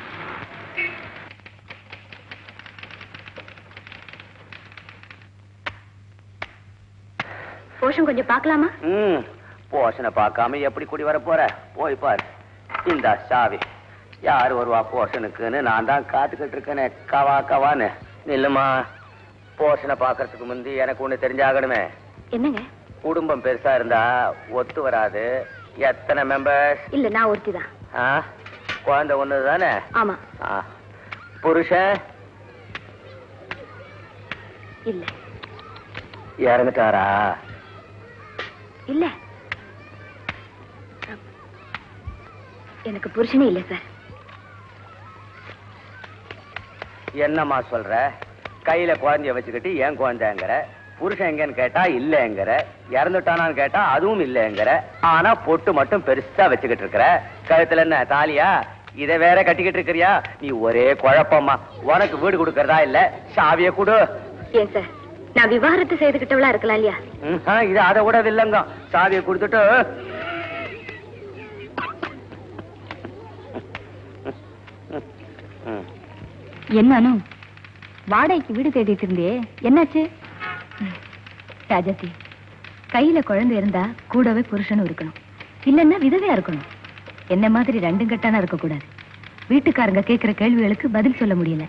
போஷம் கொஞ்சம் பார்க்கலாமா ம் போஷனை பார்க்காம எப்படி குடி வர போற போய் பாரு இந்த சாவி யார் வருவா போஷனுக்குன்னு நான் தான் காத்துக்கிட்டு இருக்கேனே கவா கவான்னு நில்லுமா போஷனை பார்க்கறதுக்கு முந்தி எனக்கு ஒண்ணு தெரிஞ்சாகணுமே என்னங்க குடும்பம் பெருசா இருந்தா ஒத்து வராது எத்தனை மெம்பர்ஸ் இல்ல நான் ஒருத்தி தான் ஆ குழந்தை ஒண்ணு தானே ஆமா ஆ புருஷன் இல்ல இறந்துட்டாரா இல்ல எனக்கு புருஷனே இல்ல சார் என்னம்மா சொல்ற கையில குழந்தைய வச்சுக்கிட்டு ஏன் குழந்தைங்கிற புருஷன் எங்கன்னு கேட்டா இல்லங்கிற இறந்துட்டானான்னு கேட்டா அதுவும் இல்லங்கிற ஆனா பொட்டு மட்டும் பெருசா வச்சுக்கிட்டு இருக்கிற கழுத்துல என்ன தாலியா இத வேற கட்டிக்கிட்டு இருக்கிறியா நீ ஒரே குழப்பம்மா உனக்கு வீடு கொடுக்கறதா இல்ல சாவிய கொடு ஏன் சார் நான் விவாகரத்து செய்துகிட்டவளா இருக்கலாம் இல்லையா ம், ஆ, இது அதை விட வில்லங்க சாவியை கொடுத்துட்டு ம். என்ன அனு வாடகைக்கு வீடு தேடிட்டு இருந்தே என்னாச்சு ராஜாத்தி கையில குழந்தை இருந்தா கூடவே புருஷனும் இருக்கணும் இல்லன்னா விதவையா இருக்கணும் என்ன மாதிரி ரெண்டும் கட்டானா இருக்க கூடாது வீட்டுக்காரங்க கேக்குற கேள்விகளுக்கு பதில் சொல்ல முடியல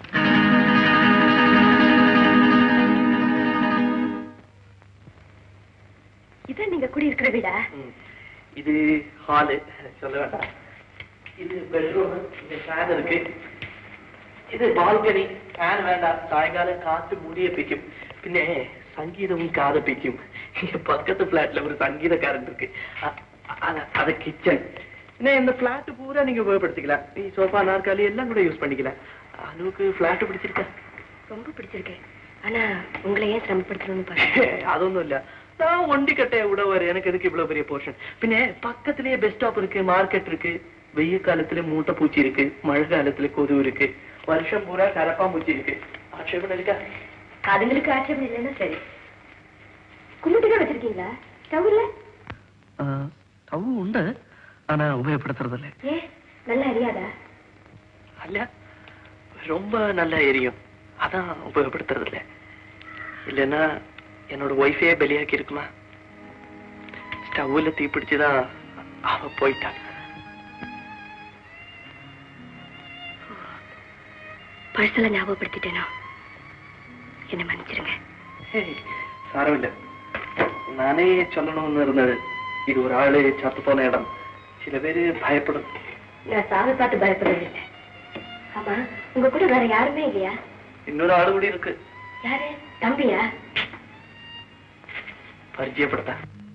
இதான் நீங்க குடி இருக்கிற வீடா இது ஹாலு சொல்ல வேண்டாம் இது பெட்ரூம் இங்க ஃபேன் இருக்கு இது பால்கனி ஃபேன் வேண்டாம் சாயங்காலம் காத்து முடிய பிக்கும் பின்ன சங்கீதமும் காத பிக்கும் இங்க பக்கத்து பிளாட்ல ஒரு சங்கீதக்காரன் இருக்கு அ- அ- அது கிச்சன் என்ன இந்த பிளாட் பூரா நீங்க உபயோகப்படுத்திக்கலாம் நீ சோஃபா நாற்காலி எல்லாம் கூட யூஸ் பண்ணிக்கலாம் அனுவுக்கு பிளாட் பிடிச்சிருக்கா ரொம்ப பிடிச்சிருக்கேன் ஆனா உங்களை ஏன் சிரமப்படுத்தணும்னு பாருங்க அது ஒண்ணும் இல்ல நான் ஒண்டி கட்டைய விடவாரு எனக்கு எதுக்கு இவ்வளவு பெரிய போர்ஷன் பின்ன பக்கத்திலேயே பெஸ்ட் ஸ்டாப் இருக்கு மார்க்கெட் இருக்கு வெயில் காலத்துல மூட்டை பூச்சி இருக்கு மழை காலத்துல கொது இருக்கு வருஷம் பூரா கரப்பா பூச்சி இருக்கு ஆட்சேபம் இருக்கா அதுங்களுக்கு ஆட்சேபம் இல்லைன்னா சரி கும்பிட்டுதான் வச்சிருக்கீங்களா ஸ்டவ் இல்ல ஸ்டவ் உண்டு ஆனா உபயோகப்படுத்துறது இல்ல ஏ நல்லா அறியாதா அல்ல ரொம்ப நல்லா எரியும் அதான் உபயோகப்படுத்துறது இல்ல இல்லைன்னா என்னோட ஒய்ஃபே பலியாக்கி இருக்குமா ஸ்டவ்ல தீ பிடிச்சுதான் அவ போயிட்டான் பழசெல்லாம் ஞாபகப்படுத்திட்டேனோ என்ன மன்னிச்சிருங்க ஏய், சாரமில்ல நானே சொல்லணும்னு இருந்தது இது ஒரு ஆளு சத்து போன இடம் சில பேரு பயப்படும் நான் சாமி பார்த்து பயப்படுறது இல்லை ஆமா உங்க கூட வேற யாருமே இல்லையா இன்னொரு ஆளு கூட இருக்கு யாரு தம்பியா பரிச்சயப்படுத்த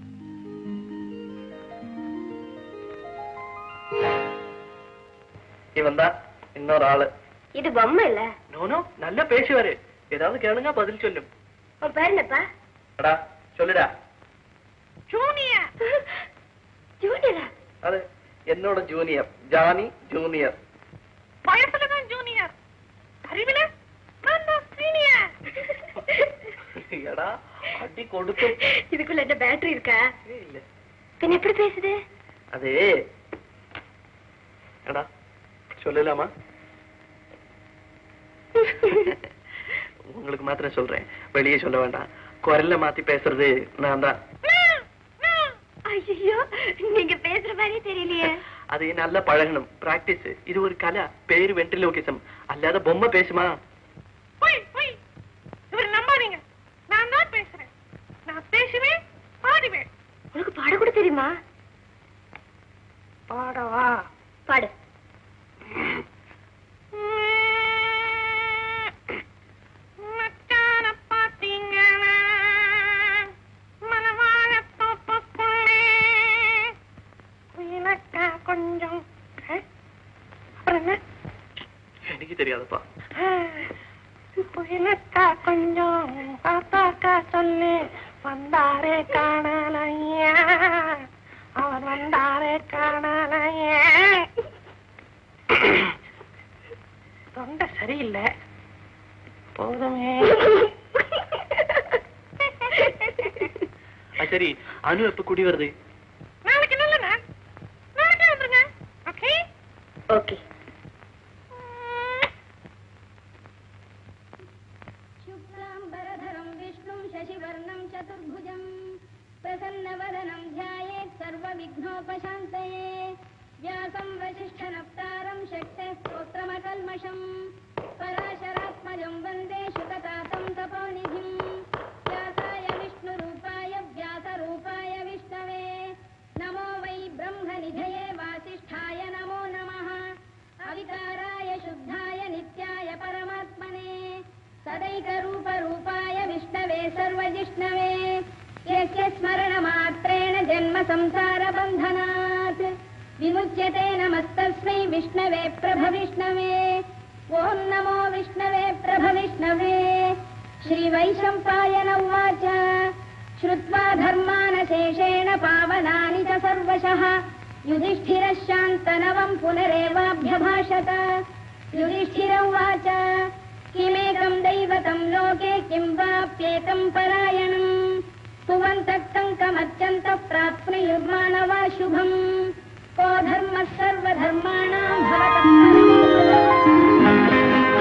இவன் தான் இன்னொரு ஆளு இது பொம்மை இல்ல நோனோ நல்லா பேசுவாரு ஏதாவது கேளுங்க பதில் சொல்லும் உன் பேர் என்னப்பா அடா சொல்லுடா ஜூனியர் ஜூனியரா அது என்னோட ஜூனியர் ஜானி ஜூனியர் வயசுல தான் ஜூனியர் அறிவில நான் தான் சீனியர் எடா அடி கொடுத்து இதுக்குள்ள என்ன பேட்டரி இருக்கா இல்ல பின்ன எப்படி பேசுது அது எடா சொல்லலாமா உங்களுக்கு மாத்திரம் சொல்றேன் வெளியே சொல்ல வேண்டாம் குரல்ல மாத்தி பேசுறது நான் தான் ஐயோ நீங்க பேசுற மாதிரியே தெரியலையே அது நல்லா பழகணும் பிராக்டிஸ் இது ஒரு கலை பேரு வென்ட்ரிலோகிசம் அல்லாத பொம்மை பேசுமா போய் போய் இவர் நம்பாதீங்க நான் தான் பேசுறேன் நான் பேசுவேன் பாடுவேன் உனக்கு பாட கூட தெரியுமா பாடவா பாடு மச்சான பாத்தீங்களா மனவாழ தோப்புக்குள்ளே குயிலக்கா கொஞ்சம் அஹ், அப்புறம் என்ன எனக்கு தெரியாதுப்பா புயலக்கா கொஞ்சம் பார்த்தாக்கா சொல்லு வந்தாரே காணலையா அவர் வந்தாரே காணலையா தொண்டை சரியில்லை போதுமே ஆ, சரி அனு எப்ப குடி வருது நாளைக்கு நல்ல நாள் நாளைக்கே வந்துருங்க ஓகே ஓகே शुक्लाम्बरधरं विष्णुं शशिवर्णं चतुर्भुजं प्रसन्नवदनं ध्यायेत् सर्वविघ्नोपशान्तये व्यासं वसिष्ठनप्तारं शक्तेः स्तोत्रमकल्मषम् पराशरात्मजं वन्दे शुकतातं तपोनिधिम् व्यासाय विष्णुरूपाय व्यासरूपाय विष्णवे नमो वै ब्रह्मनिधये वासिष्ठाय नमो नमः अविकाराय शुद्धाय नित्याय परमात्मने सदैकरूपरूपाय विष्णवे सर्वजिष्णवे यस्य स्मरणमात्रेण जन्म संसारबन्धनात् विमुच्यते नमस्तस्मै विष्णवे प्रभविष्णवे ॐ नमो विष्णवे प्रभविष्णवे श्रीवैशम्पायन उवाच श्रुत्वा धर्मानशेषेण पावनानि च सर्वशः युधिष्ठिरः शान्तनवम् पुनरेवाभ्यभाषत युधिष्ठिर उवाच किमेकम् दैवतम् लोके किम् वाप्येकम् परायणम् स्तुवन्तः प्राप्नुयुर्मानवा शुभम् को धर्मः सर्वधर्माणाम् भवतः परमो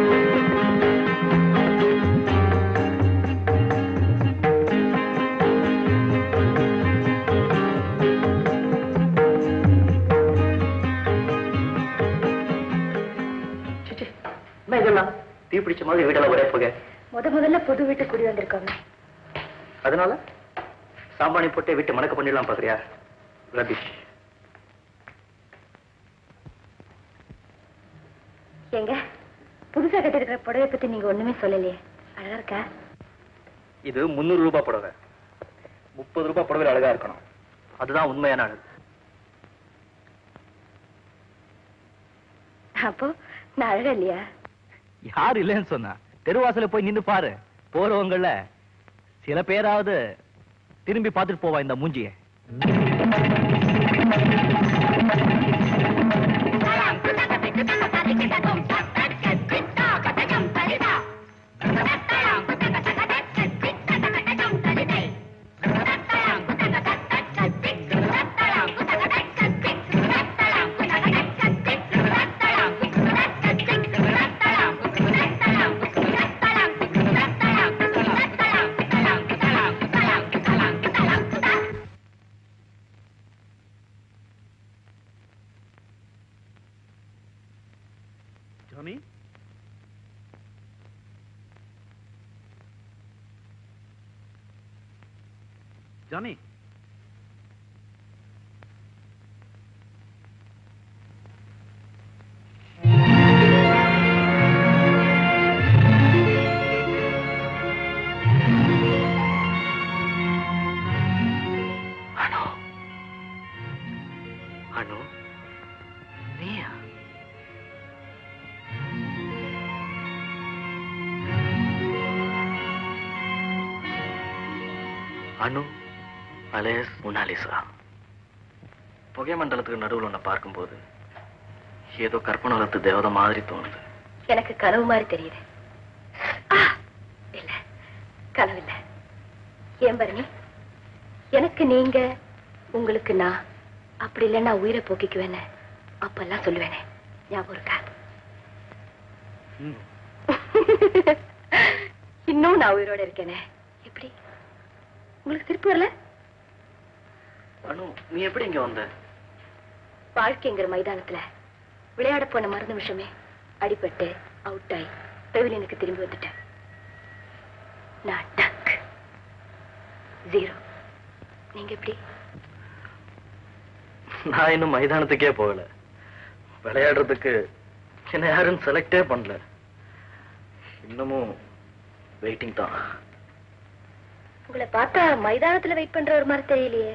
சிச்சி, என்ன இதெல்லாம் தீ பிடிச்ச மாதிரி வீடெல்லாம் ஒரே போக முத முதல்ல புது வீட்டு குடி வந்திருக்கோங்க அதனால சாம்பாணி போட்டு வீட்டை மணக்க பண்ணிடலாம் பாக்குறியா ரபிஷ் ஏங்க புதுசா கட்டிருக்கிற புடவை பத்தி நீங்க ஒண்ணுமே சொல்லலையே அழகா இருக்கா இது முந்நூறு ரூபாய் புடவை முப்பது ரூபாய் புடவை அழகா இருக்கணும் அதுதான் உண்மையான அழகு அப்போ நான் அழகா இல்லையா யார் இல்லைன்னு சொன்னா தெருவாசல போய் நின்னு பாரு போறவங்கள சில பேராவது திரும்பி பார்த்துட்டு போவா இந்த மூஞ்சிய ஜானி ஜானி அனு அனு நீயா அனு அலேஸ் மொனாலிசா புகை மண்டலத்துக்கு நடுவில் உன்னை பார்க்கும்போது ஏதோ கற்பனை உலகத்து தேவதை மாதிரி தோணுது எனக்கு கனவு மாதிரி தெரியுது ஆ, இல்ல கனவு இல்ல ஏன் பரணி எனக்கு நீங்க உங்களுக்கு நான் அப்படி இல்லைன்னா உயிரை போக்கிக்குவேன்னு அப்பெல்லாம் சொல்லுவேனே ஞாபகம் இருக்கா இன்னும் நான் உயிரோட இருக்கேனே எப்படி உங்களுக்கு திருப்பி வரல அனு நீ எப்படி இங்க வந்த வாழ்க்கைங்கிற மைதானத்துல விளையாட போன மறு நிமிஷமே அடிபட்டு அவுட் ஆகி பெவிலியனுக்கு திரும்பி வந்துட்டேன் நான் டக் ஜீரோ நீங்க எப்படி நான் இன்னும் மைதானத்துக்கே போகல விளையாடுறதுக்கு என்ன யாரும் செலக்டே பண்ணல இன்னமும் வெயிட்டிங் தான் உங்களை பார்த்தா மைதானத்துல வெயிட் பண்ற ஒரு மாதிரி தெரியலையே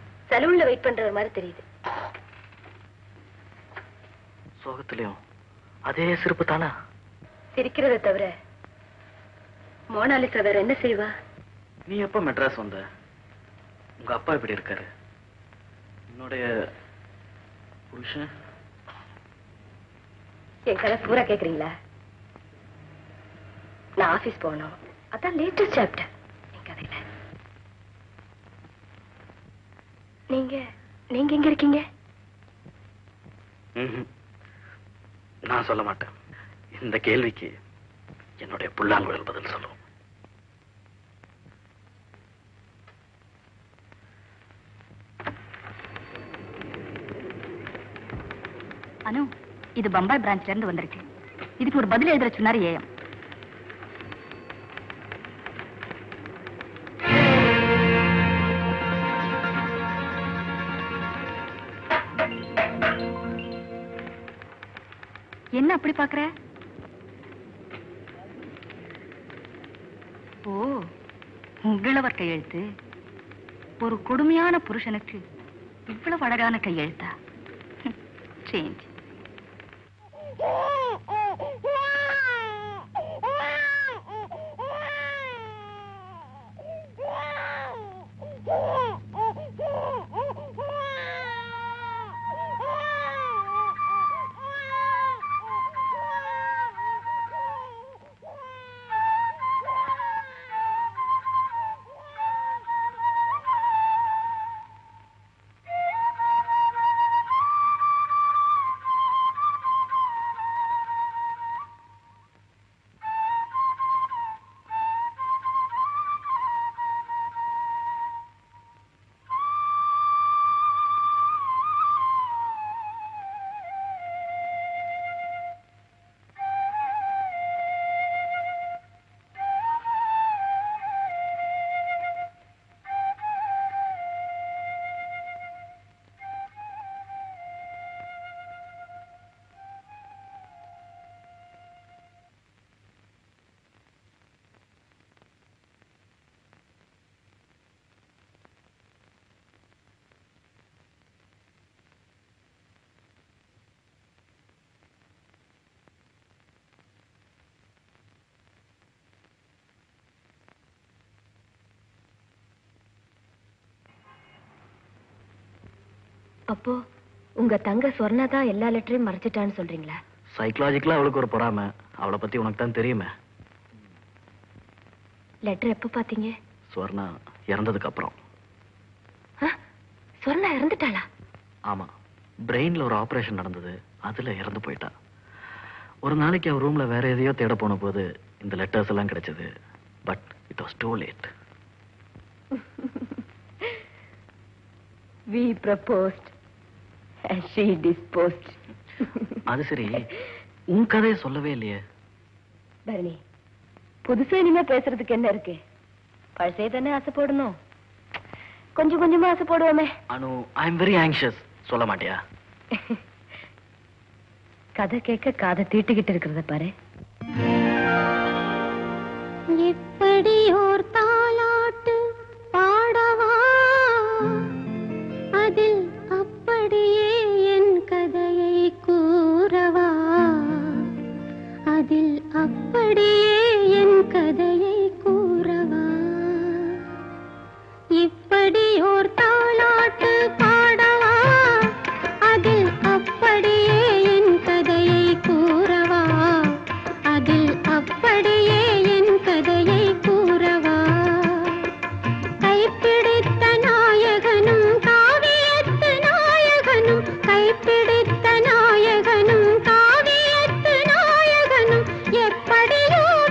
சலூன்ல வெயிட் பண்ற ஒரு மாதிரி தெரியுது சோகத்திலையும் அதே சிரிப்பு தானா சிரிக்கிறத தவிர மோனாலிசா வேற என்ன செய்வா நீ எப்ப மெட்ராஸ் வந்த உங்க அப்பா எப்படி இருக்காரு என்னுடைய புருஷன் என் கதை பூரா கேக்குறீங்களா நான் ஆபீஸ் போகணும் அதான் லேட்டஸ்ட் சாப்டர் என் கதையில நீங்க நீங்க எங்க இருக்கீங்க ம்ஹும். நான் சொல்ல மாட்டேன் இந்த கேள்விக்கு என்னுடைய புல்லாங்குழல் பதில் சொல்லும் அனு இது பம்பாய் பிரான்ச்ல இருந்து வந்திருக்கு இதுக்கு ஒரு பதில் எழுதுற சொன்னாரு ஏஎம் என்ன அப்படி பாக்குற ஓ உங்களவர் கையெழுத்து ஒரு கொடுமையான புருஷனுக்கு இவ்வளவு அழகான கையெழுத்தா சேஞ்ச் அப்போ உங்க தங்க சொர்ணா தான் எல்லா லெட்டரையும் மறைச்சிட்டான்னு சொல்றீங்களா சைக்கலாஜிக்கலா அவளுக்கு ஒரு பொறாம அவளை பத்தி உனக்கு தான் தெரியுமே லெட்டர் எப்ப பாத்தீங்க சுவர்ணா இறந்ததுக்கு அப்புறம் சொர்ணா இறந்துட்டாளா ஆமா பிரெயின்ல ஒரு ஆபரேஷன் நடந்தது அதுல இறந்து போயிட்டா ஒரு நாளைக்கு அவ ரூம்ல வேற எதையோ தேட போன போது இந்த லெட்டர்ஸ் எல்லாம் கிடைச்சது but it was too late we proposed she disposed அது சரி உன் கதையை சொல்லவே இல்லையே பரணி புதுசா இனிமே பேசுறதுக்கு என்ன இருக்கு பழசே தானே ஆசை போடணும் கொஞ்சம் கொஞ்சமா ஆசை போடுவோமே Anu I am very anxious சொல்ல மாட்டியா கதை கேட்க காதை தீட்டிக்கிட்டு இருக்கிறத பாரு எப்படி ஓர் தாலாட்டு பாடவா அதில் அப்படியே என் கதையை கூறவா அதில் அப்படியே என் கதையை கூறவா இப்படி ஓர் தாலாட்டு பாடவா அதில் அப்படியே என் கதையை கூறவா அதில் அப்படியே என் கதையை கூறவா கைப்பிடித்த நாயகனும் காவியத்து நாயகனும் கைப்பிடித்த நாயகனும் காவியத்து நாயகனும் எப்படியோ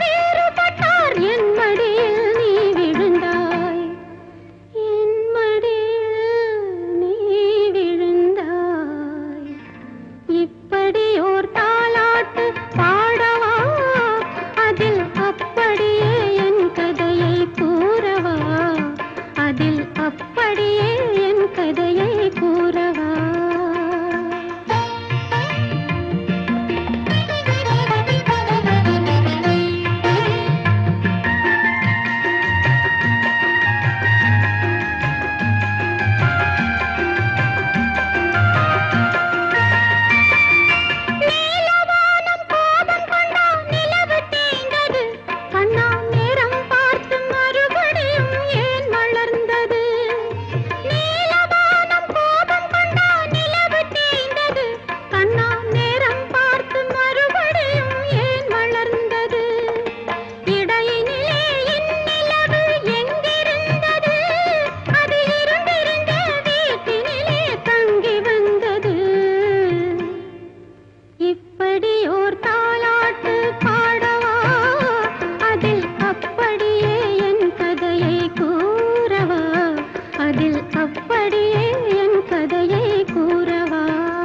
இப்படி ஓர் தாலாட்டு பாடவா அதில் அப்படியே என் கதையை கூறவா அதில் அப்படியே என் கதையை கூறவா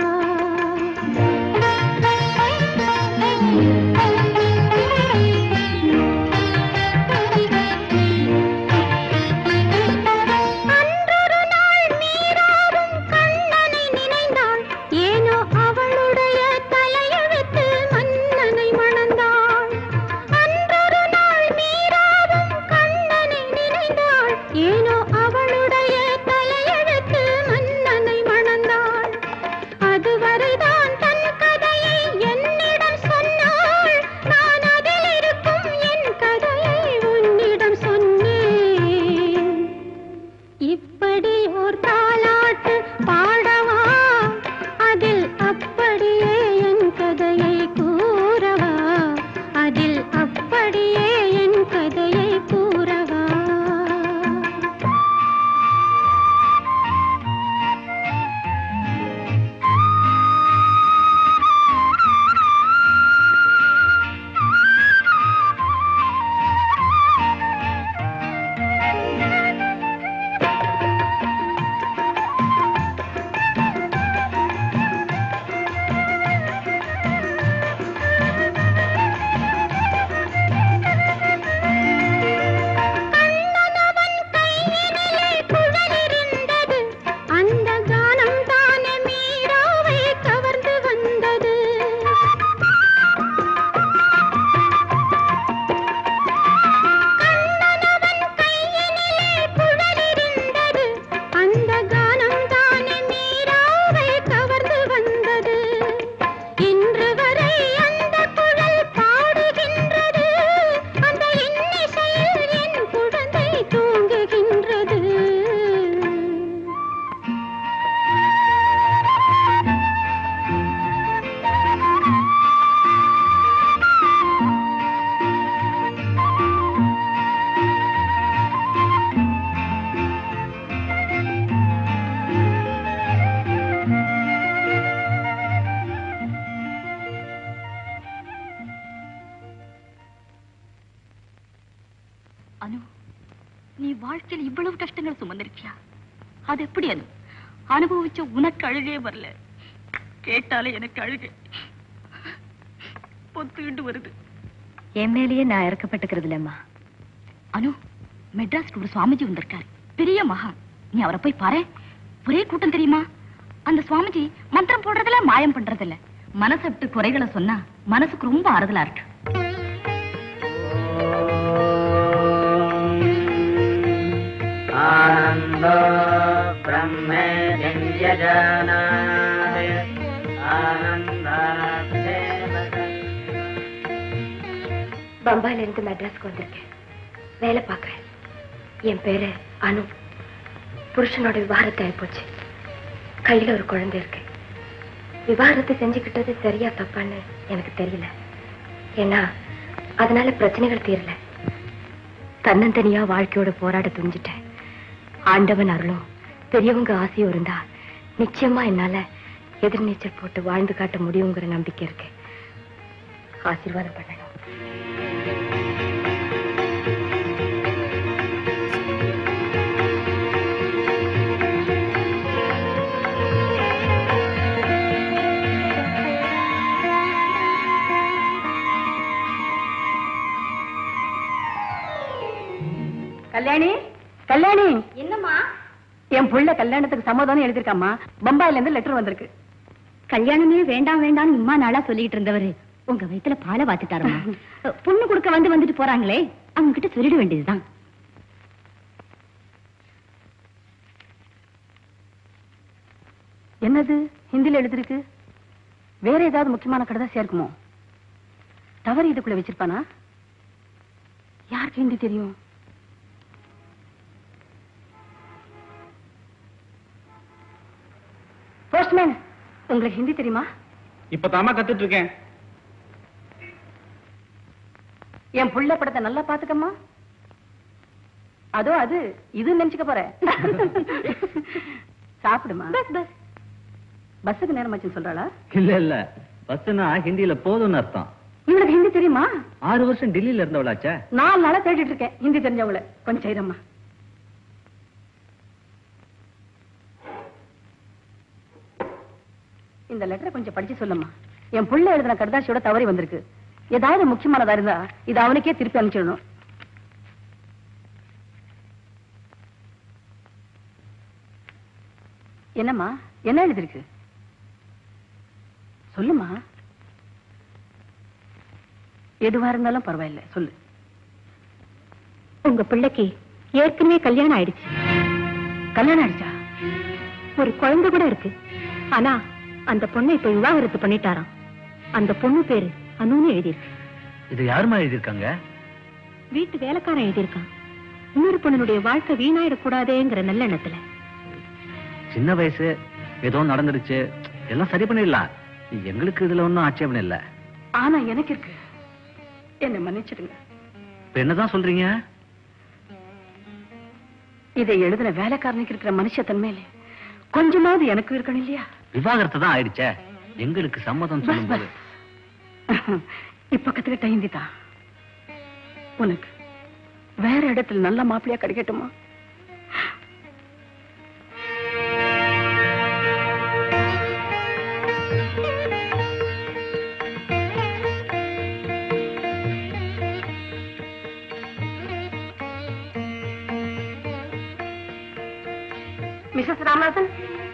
அன்றொரு நாள் மீராவும் கண்ணனை நினைந்தாள் ஏனோ அவளுடைய தலையெழுத்து மன்னனை மணந்தாள் அன்றொரு நாள் மீராவும் கண்ணனை நினைந்தாள் ஏனோ அவளுடைய தலையெழுத்து மன்னனை மணந்தாள் அதுவரைதான் தன் கதையை என்னிடம் சொன்னாள் நான் அதில் இருக்கும் என் கதையை உன்னிடம் சொன்னேன் இப்படி ஓர் தாலாட்டு பாடவா அதில் அப்படியே என் கதையை கூறவா அதில் அப்படியே என் கதையை கூறவா கண்ணனவன் கையினிலே குழலிருந்தது அந்த கானம் தானே மீராவை கவர்ந்து வந்தது கண்ணனவன் கையினிலே குழலிருந்தது அந்த கானம் தானே மீராவை கவர்ந்து வந்தது இன்று வரை அந்த குழல் பாடுகின்றது அந்த இன்னிசையில் என் குழந்தை தூங்குகின்றது அனு நீ வாழ்க்கையில் இவ்வளவு கஷ்டங்கள் சுமந்திருக்கியா அது எப்படி அனு அனுபவிச்ச உனக்கு அழுகே வரல கேட்டாலே எனக்கு அழுகை பொத்துக்கிட்டு வருது என் மேலேயே நான் இறக்கப்பட்டுக்கிறது இல்லம்மா அனு மெட்ராஸ்க்கு ஒரு சுவாமிஜி வந்திருக்காரு பெரிய மகா நீ அவரை போய் பாரு ஒரே கூட்டம் தெரியுமா அந்த சுவாமிஜி மந்திரம் போடுறதுல மாயம் பண்றதில்ல மனசை விட்டு குறைகளை சொன்னா மனசுக்கு ரொம்ப ஆறுதலா இருக்கு ஆனந்தோ பிரம்மே பம்பாயில இருந்து மெட்ராஸ்க்கு வந்திருக்கேன் வேலை பார்க்கறேன் என் பேரு அனு புருஷனோட விவாகரத்து ஆயிப்போச்சு கையில ஒரு குழந்தை இருக்கு விவாகரத்து செஞ்சுக்கிட்டது சரியா தப்பான்னு எனக்கு தெரியல ஏன்னா அதனால பிரச்சனைகள் தீரல தன்னந்தனியா வாழ்க்கையோட போராட துணிஞ்சிட்டேன் ஆண்டவன் அருளும் பெரியவங்க ஆசையும் இருந்தா நிச்சயமா என்னால எதிர்நீச்சல் போட்டு வாழ்ந்து காட்ட முடியுங்கிற நம்பிக்கை இருக்கு ஆசீர்வாதம் பண்ணணும் கல்யாணி கல்யாணி என்னம்மா என் புள்ள கல்யாணத்துக்கு சம்மதம்னு எழுதிருக்காம்மா பம்பாயில இருந்து லெட்டர் வந்திருக்கு கல்யாணமே வேண்டாம் வேண்டாம்னு இம்மா நாளா சொல்லிட்டு இருந்தவரு உங்க வயித்துல பாலை வாத்துட்டாருமா பொண்ணு கொடுக்க வந்து வந்துட்டு போறாங்களே அவங்க கிட்ட சொல்லிட வேண்டியதுதான் என்னது ஹிந்தில எழுதிருக்கு வேற ஏதாவது முக்கியமான கடைதாசியா இருக்குமோ தவறு இதுக்குள்ள வச்சிருப்பானா யாருக்கு ஹிந்தி தெரியும் போஸ்ட்மேன் உங்களுக்கு ஹிந்தி தெரியுமா இப்ப தாமா கத்துட்டு இருக்கேன் என் புள்ள படத்தை நல்லா பாத்துக்கம்மா அதோ அது இது நினைச்சுக்க போறேன் சாப்பிடுமா பஸ் பஸ் பஸ்ஸுக்கு நேரமாச்சுன்னு சொல்றாளா இல்ல இல்ல பஸ்னா ஹிந்தியில போதும்னு அர்த்தம் இவளுக்கு ஹிந்தி தெரியுமா ஆறு வருஷம் டெல்லியில இருந்தவளாச்சே நாலு நாளா தேடிட்டு இருக்கேன் ஹிந்தி தெரிஞ்சவளை கொஞ்சம் செய்தம்மா இந்த லெட்டரை கொஞ்சம் படிச்சு சொல்லுமா என் புள்ள எழுதின கடுதாசியோட தவறி வந்திருக்கு ஏதாவது முக்கியமானதா இருந்தா இது அவனுக்கே திருப்பி அனுப்பிச்சிடணும் என்னம்மா என்ன எழுதிருக்கு சொல்லுமா எதுவா இருந்தாலும் பரவாயில்ல சொல்லு உங்க பிள்ளைக்கு ஏற்கனவே கல்யாணம் ஆயிடுச்சு கல்யாணம் ஆயிடுச்சா ஒரு குழந்தை கூட இருக்கு ஆனா அந்த பொண்ணை இப்ப விவாகரத்து பண்ணிட்டாராம் அந்த பொண்ணு பேரு அனுன்னு எழுதியிருக்கு இது யாருமா எழுதியிருக்காங்க வீட்டு வேலைக்காரன் எழுதியிருக்கான் இன்னொரு பொண்ணுடைய வாழ்க்கை வீணாயிடக்கூடாதேங்கிற நல்லெண்ணத்துல சின்ன வயசு ஏதோ நடந்துருச்சு எல்லாம் சரி பண்ணிடலாம் எங்களுக்கு இதுல ஒன்றும் ஆட்சேபம் இல்ல ஆனா எனக்கு இருக்கு என்ன மன்னிச்சிடுங்க இப்ப என்னதான் சொல்றீங்க இதை எழுதின வேலைக்காரனுக்கு இருக்கிற மனுஷத்தன்மையில கொஞ்சமாவது எனக்கு இருக்கணும் இல்லையா விவாகரத்து தான் ஆயிடுச்சே எங்களுக்கு சம்மதம் சொல்லும்போது இப்ப கத்துக்கிட்ட ஹிந்தி தான் உனக்கு வேற இடத்துல நல்ல மாப்பிள்ளையா கிடைக்கட்டுமா மிஸ்ஸஸ் ராமநாதன்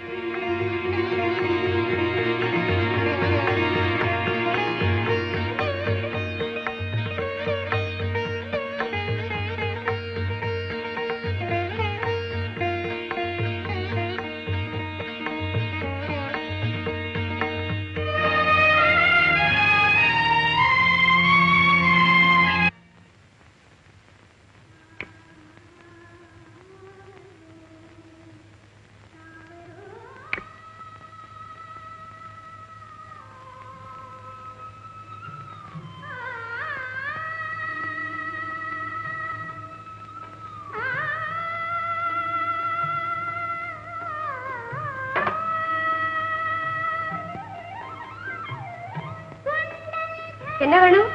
என்ன வேணும்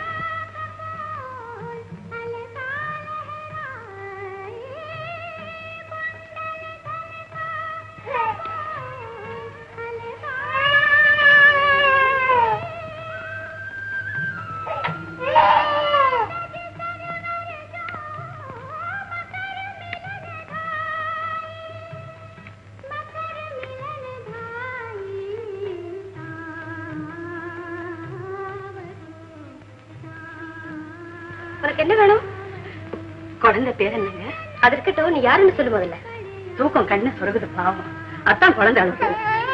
உனக்கு என்ன வேணும் குழந்தை பேர் என்னங்க அது இருக்கட்டும் நீ யாருன்னு சொல்லு முதல்ல தூக்கம் கண்ணு சொருகுது பாவம் அதான் குழந்தை அழுகு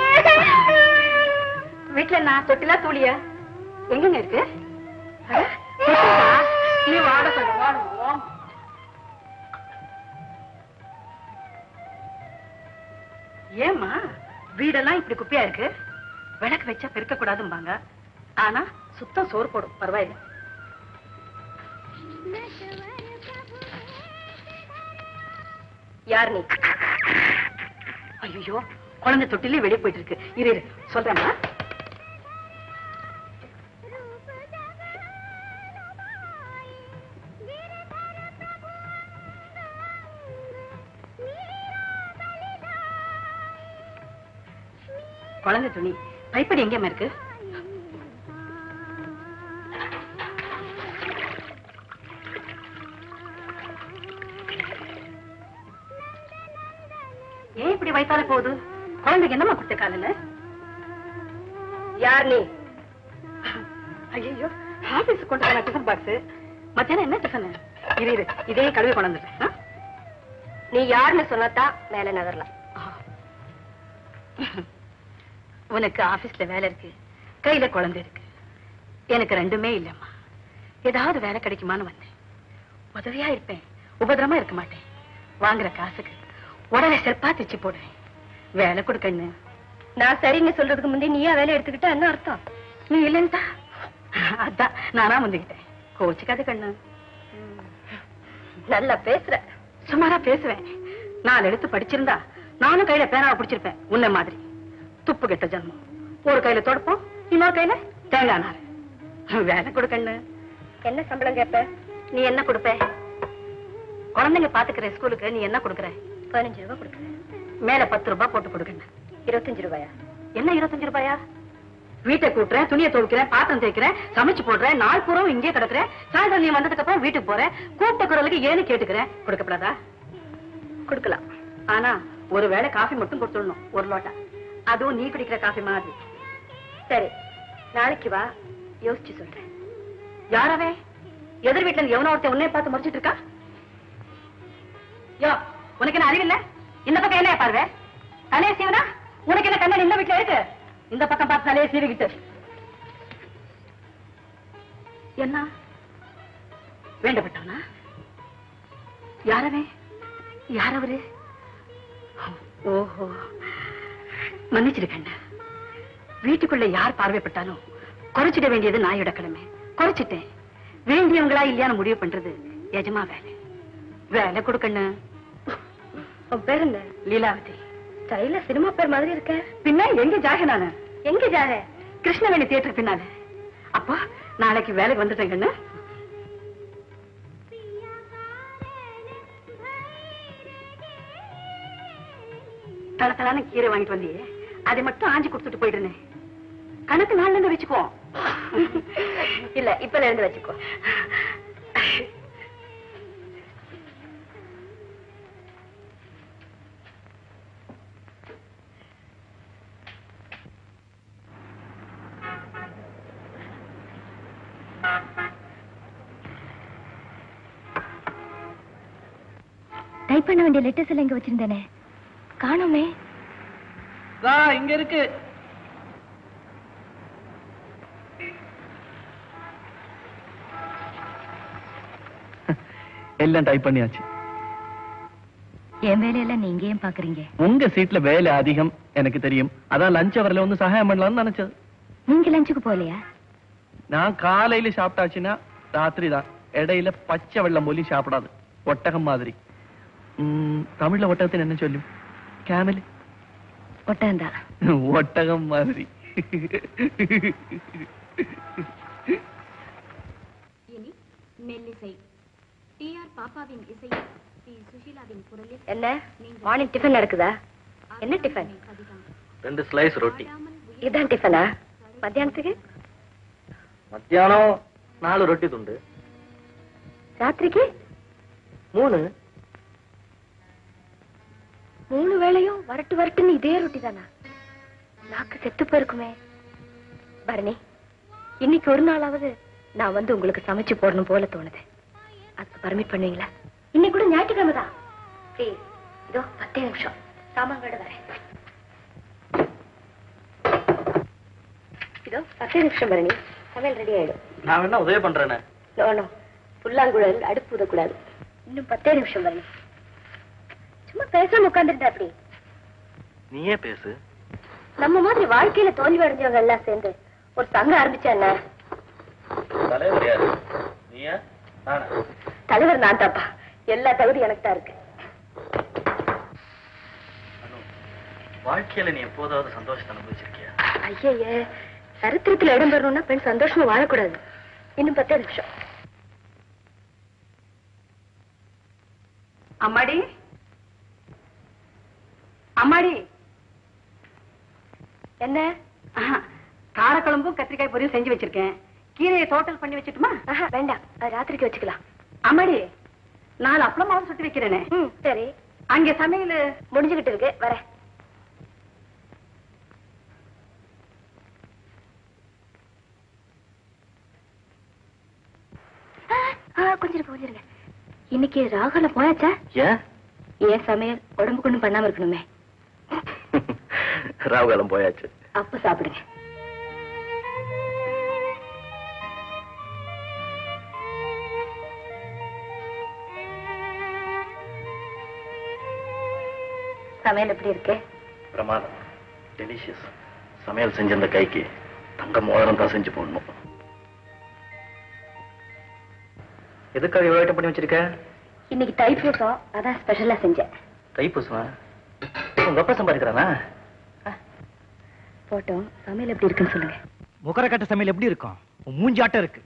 வீட்டுல நான் தொட்டிலா தூளியா எங்கங்க இருக்கு அட, தொட்டிலா? நீ வாட சொல்லு வாட வா. ஏம்மா வீடெல்லாம் இப்படி குப்பையா இருக்கு விளக்கு வச்சா பெருக்க கூடாதும்பாங்க ஆனா சுத்தம் சோறு போடும் பரவாயில்லை யார் நீ ஐயோ குழந்தை தொட்டிலே வெளியே போயிட்டு இருக்கு இரு இரு சொல்றேம்மா குழந்தை துணி பைப்படி எங்கேம்மா இருக்கு ஏன் இப்படி வயித்தால போகுது குழந்தைக்கு என்னம்மா கொடுத்த காலையில யார் நீ ஐயோ ஆபீஸ் கொண்டு போன டிஃபன் பாக்ஸ் மத்தியானம் என்ன டிஃபன் இரு இரு இதே கழுவி கொண்டு வந்துட்டேன் நீ யாருன்னு சொன்னாதான் மேல நகரலாம் உனக்கு ஆபீஸ்ல வேலை இருக்கு கையில குழந்தை இருக்கு எனக்கு ரெண்டுமே இல்லம்மா ஏதாவது வேலை கிடைக்குமான்னு வந்தேன் உதவியா இருப்பேன் உபதிரமா இருக்க மாட்டேன் வாங்குற காசுக்கு உடனே செல்பா தைச்சு போடுவேன் வேலை கொடுக்கன்னு நான் சரின்னு சொல்றதுக்கு முந்தைய நீயா வேலை எடுத்துக்கிட்ட என்ன அர்த்தம் நீ இல்லைன்ட்டா அதான் நானா முந்திக்கிட்டேன் கோச்சுக்காத கண்ணு நல்லா பேசுற சுமாரா பேசுவேன் நாலு எழுத்து படிச்சிருந்தா நானும் கையில பேனாவை பிடிச்சிருப்பேன் உன்ன மாதிரி துப்பு கெட்ட ஜன்மம் ஒரு கையில தொடப்போம் இன்னொரு கையில தேங்காய் நார் வேலை கொடுக்கண்ணு என்ன சம்பளம் கேப்ப நீ என்ன கொடுப்ப குழந்தைங்க பாத்துக்கிற ஸ்கூலுக்கு நீ என்ன கொடுக்கற பதினஞ்சு ரூபாய் கொடுக்குறேன் மேல பத்து ரூபாய் போட்டு கொடுக்கணும் இருபத்தஞ்சு ரூபாயா என்ன இருபத்தஞ்சு ரூபாயா வீட்டை கூட்டுறேன் துணியை துவைக்கிறேன் பாத்திரம் தேய்க்கிறேன் சமைச்சு போடுறேன் நாள் பூரம் இங்கே கிடக்குறேன் சாயந்தரம் நீ வந்ததுக்கு அப்புறம் வீட்டுக்கு போறேன் கூப்பிட்ட குரலுக்கு ஏன்னு கேட்டுக்கிறேன் கொடுக்கப்படாதா கொடுக்கலாம் ஆனா ஒரு வேளை காஃபி மட்டும் கொடுத்துடணும் ஒரு லோட்டா அதுவும் நீ குடிக்கிற காஃபி மாதிரி சரி நாளைக்கு வா யோசிச்சு சொல்றேன் யாரவே எதிர் வீட்டுல இருந்து எவனோ ஒருத்தன் உன்னைய பார்த்து முடிச்சிட்டு இருக்கா யோ உனக்கு என்ன அறிவில்ல இந்த பக்கம் என்ன பார்வை தலைய சீவனா உனக்கு என்ன கண்ணன் இந்த வீட்டுல இருக்கு இந்த பக்கம் பார்த்து தலையை சீவிக்கிட்டு என்ன வேண்டப்பட்டவனா யாரவே யார் அவரு ஓஹோ மன்னிச்சிரு கண்ணா வீட்டுக்குள்ள யார் பார்வைப்பட்டாலும் குறைச்சிட வேண்டியது நாயோட கடமை குறைச்சிட்டேன் வேண்டியவங்களா இல்லையான்னு முடிவு பண்றது எஜமா வேலை வேலை கொடுக்கணும் உன் பேர் என்ன லீலாவதி ஸ்டைல சினிமா பேர் மாதிரி இருக்க பின்ன எங்க ஜாக நானு எங்க ஜாக கிருஷ்ணவேணி தியேட்டர் பின்னால அப்போ நாளைக்கு வேலைக்கு வந்துட்டேன் கண்ணு தளத்தலான கீரை வாங்கிட்டு வந்தியே அதை மட்டும் ஆஞ்சி கொடுத்துட்டு போயிடுனேன் கணக்கு நாள்ல இருந்து வச்சுக்கோ இல்ல இப்பல இருந்து வச்சுக்கோ டைப் பண்ண வேண்டிய லெட்டர்ஸ் எல்லாம் இங்க வச்சிருந்தேனே காணோமே இங்க இருக்கு எல்லாம் டைப் பண்ணியாச்சு என் வேலையெல்லாம் நீங்க ஏன் பாக்குறீங்க உங்க சீட்ல வேலை அதிகம் எனக்கு தெரியும் அதான் லஞ்ச் அவர்ல வந்து சகாயம் பண்ணலாம்னு நினைச்சது நீங்க லஞ்சுக்கு போகலையா நான் காலையில சாப்பிட்டாச்சுன்னா ராத்திரி தான் இடையில பச்சை வெள்ளம் போலி சாப்பிடாது ஒட்டகம் மாதிரி ம், தமிழ்ல ஒட்டகത്തിന് என்ன சொல்லும் கேமல் ஒட்டகம்தான் ஒட்டகம் மாதிரி இனி மெல்லிசை டி ஆர் பாப்பாவின் இசை பி சுஷீலாவின் குரலில் என்ன மார்னிங் டிஃபன் நடக்குதா என்ன டிஃபன் ரெண்டு ஸ்லைஸ் ரொட்டி இதான் டிஃபனா மத்தியானத்துக்கு மத்தியானம் நாலு ரொட்டி துண்டு ராத்திரிக்கு மூணு மூணு வேளையும் வரட்டு வரட்டுன்னு இதே ரொட்டி தானா நாக்கு செத்து போயிருக்குமே பரணி இன்னைக்கு ஒரு நாளாவது நான் வந்து உங்களுக்கு சமைச்சு போடணும் போல தோணுது அதுக்கு பர்மிட் பண்ணுவீங்களா இன்னைக்கு கூட ஞாயிற்றுக்கிழமை தான் ப்ளீஸ் இதோ பத்தே நிமிஷம் சாமான்களோட வரேன் இதோ பத்தே நிமிஷம் பரணி சமையல் ரெடி ஆயிடும் நான் வேணா உதவி பண்றேனே நோ புல்லாங்குழல் அடுப்பு ஊதக்கூடாது இன்னும் பத்தே நிமிஷம் பரணி சும்மா பேசாம உட்காந்துருந்தா அப்படி நீயே பேசு நம்ம மாதிரி வாழ்க்கையில தோல்வி அடைஞ்சவங்க எல்லாம் சேர்ந்து ஒரு சங்கம் ஆரம்பிச்சா என்ன தலைவர் யாரு நீயா நானா தலைவர் நான் தாப்பா எல்லா தகுதி எனக்கு தான் இருக்கு வாழ்க்கையில நீ எப்போதாவது சந்தோஷத்தை அனுபவிச்சிருக்கியா ஐயே சரித்திரத்துல இடம் பெறணும்னா பெண் சந்தோஷமா வாழக்கூடாது இன்னும் பத்தே நிமிஷம் அம்மாடி அம்மாடி என்ன ஆஹா, காரக்குழம்பும் கத்திரிக்காய் பொரியும் செஞ்சு வச்சிருக்கேன் கீரையை டோட்டல் பண்ணி வச்சுட்டுமா ஆஹா, வேண்டாம் அது ராத்திரிக்கு வச்சுக்கலாம் அம்மாடி நாலு அப்பளமாவது சுட்டு வைக்கிறேனே ம் சரி அங்க சமையல் முடிஞ்சுகிட்டு இருக்கு வரேன் ஆ, ஆ, கொஞ்சம் இருங்க, கொஞ்சம் இருங்க. இன்னைக்கு ராகுல போயாச்சா ஏன் ஏன் சமையல் உடம்புக்கு ஒண்ணும் பண்ணாம இருக்கணுமே ராவுகாலம் போயாச்சு அப்ப சாப்பிடுங்க சமையல் எப்படி இருக்கு பிரமாதம் டெலிஷியஸ் சமையல் செஞ்ச அந்த கைக்கு தங்க மோதிரம் தான் செஞ்சு போடணும் எதுக்காக இவ்வளவு ஐட்டம் பண்ணி வச்சிருக்க இன்னைக்கு தைப்பூசம் அதான் ஸ்பெஷலா செஞ்சேன் தைப்பூசமா உங்க அப்பா சம்பாதிக்கிறானா போட்டோம் சமையல் எப்படி இருக்குன்னு சொல்லுங்க முகரக்கட்ட சமையல் எப்படி இருக்கும் உன் மூஞ்சி ஆட்டம் இருக்கு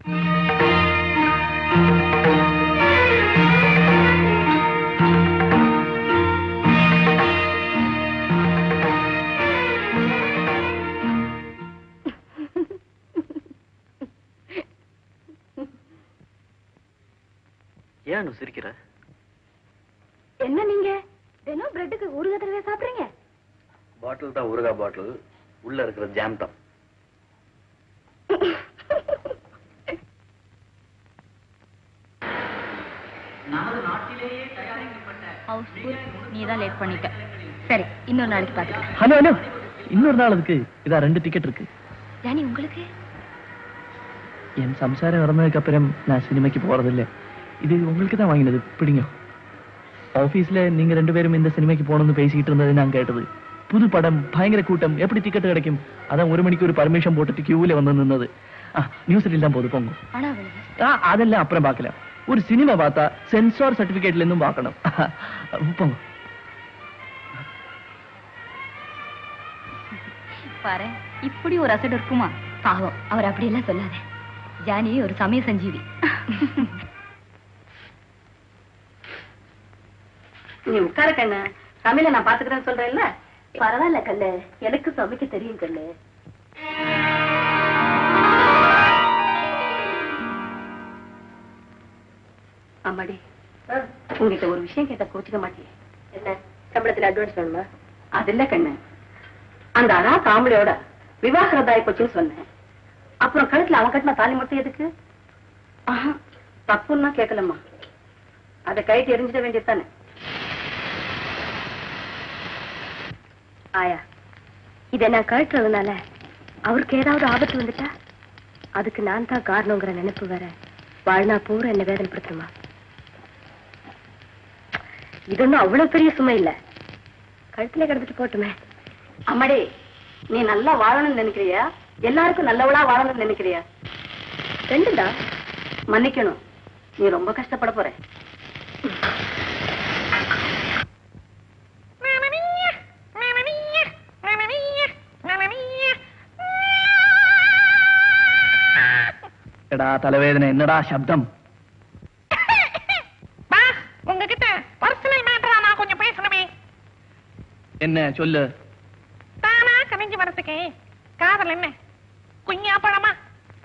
ஏன் அனு சிரிக்கிற என்ன நீங்க தினம் பிரெட்டுக்கு ஊறுகாய் தடவை சாப்பிடுறீங்க பாட்டில் தான் ஊறுகாய் பாட்டில் உள்ள இருக்கிற ஜாம் தான் ஹவுஸ்ஃபுல் நீ தான் லேட் பண்ணிட்ட சரி இன்னொரு நாளைக்கு பாத்துக்கலாம் ஹலோ ஹலோ இன்னொரு நாள் அதுக்கு இதா ரெண்டு டிக்கெட் இருக்கு ஜானி உங்களுக்கு என் சம்சாரம் இறந்ததுக்கு அப்புறம் நான் சினிமாக்கு போறதில்லை இது உங்களுக்கு தான் வாங்கினது பிடிங்க ஆபீஸ்ல நீங்க ரெண்டு பேரும் இந்த சினிமாக்கு போகணும்னு பேசிக்கிட்டு இருந்தது நான் கேட்டது புது படம் பயங்கர கூட்டம் எப்படி டிக்கெட் கிடைக்கும் அதான் ஒரு மணிக்கு ஒரு பர்மிஷன் போட்டுட்டு கியூல வந்து நின்னது நியூஸ் தான் போகுது போங்க ஆனா அவளுக்கு ஆ, அதெல்லாம் அப்புறம் பார்க்கலாம் ஒரு சினிமா பார்த்தா சென்சார் சர்டிபிகேட்ல இருந்தும் பார்க்கணும் போங்க பாரு இப்படி ஒரு அசடு இருக்குமா பாவம் அவர் அப்படியெல்லாம் சொல்லாத ஜானி ஒரு சமய சஞ்சீவி நீ உட்கார கண்ணு சமையல நான் பாத்துக்கிறேன்னு சொல்றேன்ல பரவாயில்ல கண்ணு எனக்கு சமைக்க தெரியும் கண்ணு அம்மாடி உங்ககிட்ட ஒரு விஷயம் கேட்டா கோச்சிக்க மாட்டியே என்ன சம்பளத்துல அட்வான்ஸ் வேணுமா அது இல்ல கண்ணு அந்த அழா காமெடியோட விவாகரத்து ஆகி போச்சுன்னு சொன்னேன் அப்புறம் கழுத்துல அவன் கட்டின தாலி மட்டும் எதுக்கு ஆஹா, தப்புன்னா கேட்கலம்மா அதை கைட்டு எரிஞ்சிட வேண்டியதுதானே ஆயா இதை நான் கழட்டுறதுனால அவருக்கு ஏதாவது ஆபத்து வந்துட்டா அதுக்கு நான் தான் காரணங்கிற நினைப்பு வேற வாழ்நா பூரா என்ன வேதனைப்படுத்துமா இது ஒண்ணும் அவ்வளவு பெரிய சுமை இல்ல கழுத்துல கிடந்துட்டு போட்டுமே அம்மாடி நீ நல்லா வாழணும்னு நினைக்கிறியா எல்லாருக்கும் நல்லவளா வாழணும்னு நினைக்கிறியா ரெண்டுடா மன்னிக்கணும் நீ ரொம்ப கஷ்டப்பட போற எடா தலைவேதனை என்னடா சப்தம் பாஸ் உங்ககிட்ட பர்சனல் மேட்டரா நான் கொஞ்சம் பேசணுமே என்ன சொல்லு தானா கனிஞ்சு வரதுக்கு காதல் என்ன குஞ்சா பழமா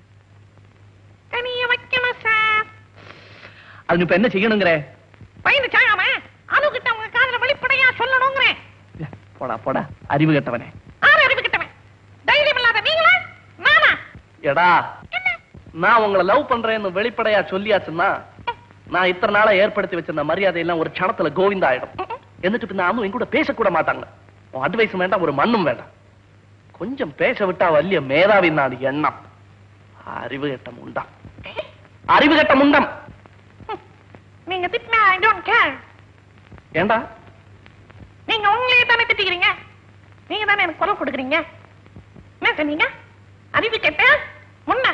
கனிய வைக்கணும் சார் அது இப்ப என்ன செய்யணுங்கிற பயந்து சாகாம அணுகிட்ட உங்க காதல வெளிப்படையா சொல்லணுங்கிறேன் போடா போடா அறிவு கெட்டவனே ஆறு அறிவுகிட்டவன் தைரியம் இல்லாத நீங்களா நானா எடா நான் உங்களை லவ் பண்றேன்னு வெளிப்படையா சொல்லியாச்சுன்னா நான் இத்தனை நாளா ஏற்படுத்தி வச்சிருந்த மரியாதை எல்லாம் ஒரு க்ஷணத்துல கோவிந்தா ஆயிடும் എന്നിട്ട് പിന്നെ അന്നും എങ്കൂടെ പേശക്കൂടെ മാട്ടാங்க உன் அட்வைஸும் வேண்டாம் ஒரு மண்ணும் வேண்டாம் கொஞ்சம் பேச விட்டா വലിയ மேதாவி நாடு எண்ணம் அறிவு கெட்ட முண்டம் அறிவு கெட்ட முண்டம் நீங்க திட்டினா ஐ டோன்ட் கேர் ஏண்டா நீங்க உங்களையே தானே திட்டிக்கிறீங்க நீங்க தானே எனக்கு குரல் கொடுக்குறீங்க என்ன சொன்னீங்க அறிவு கேட்ட முன்ன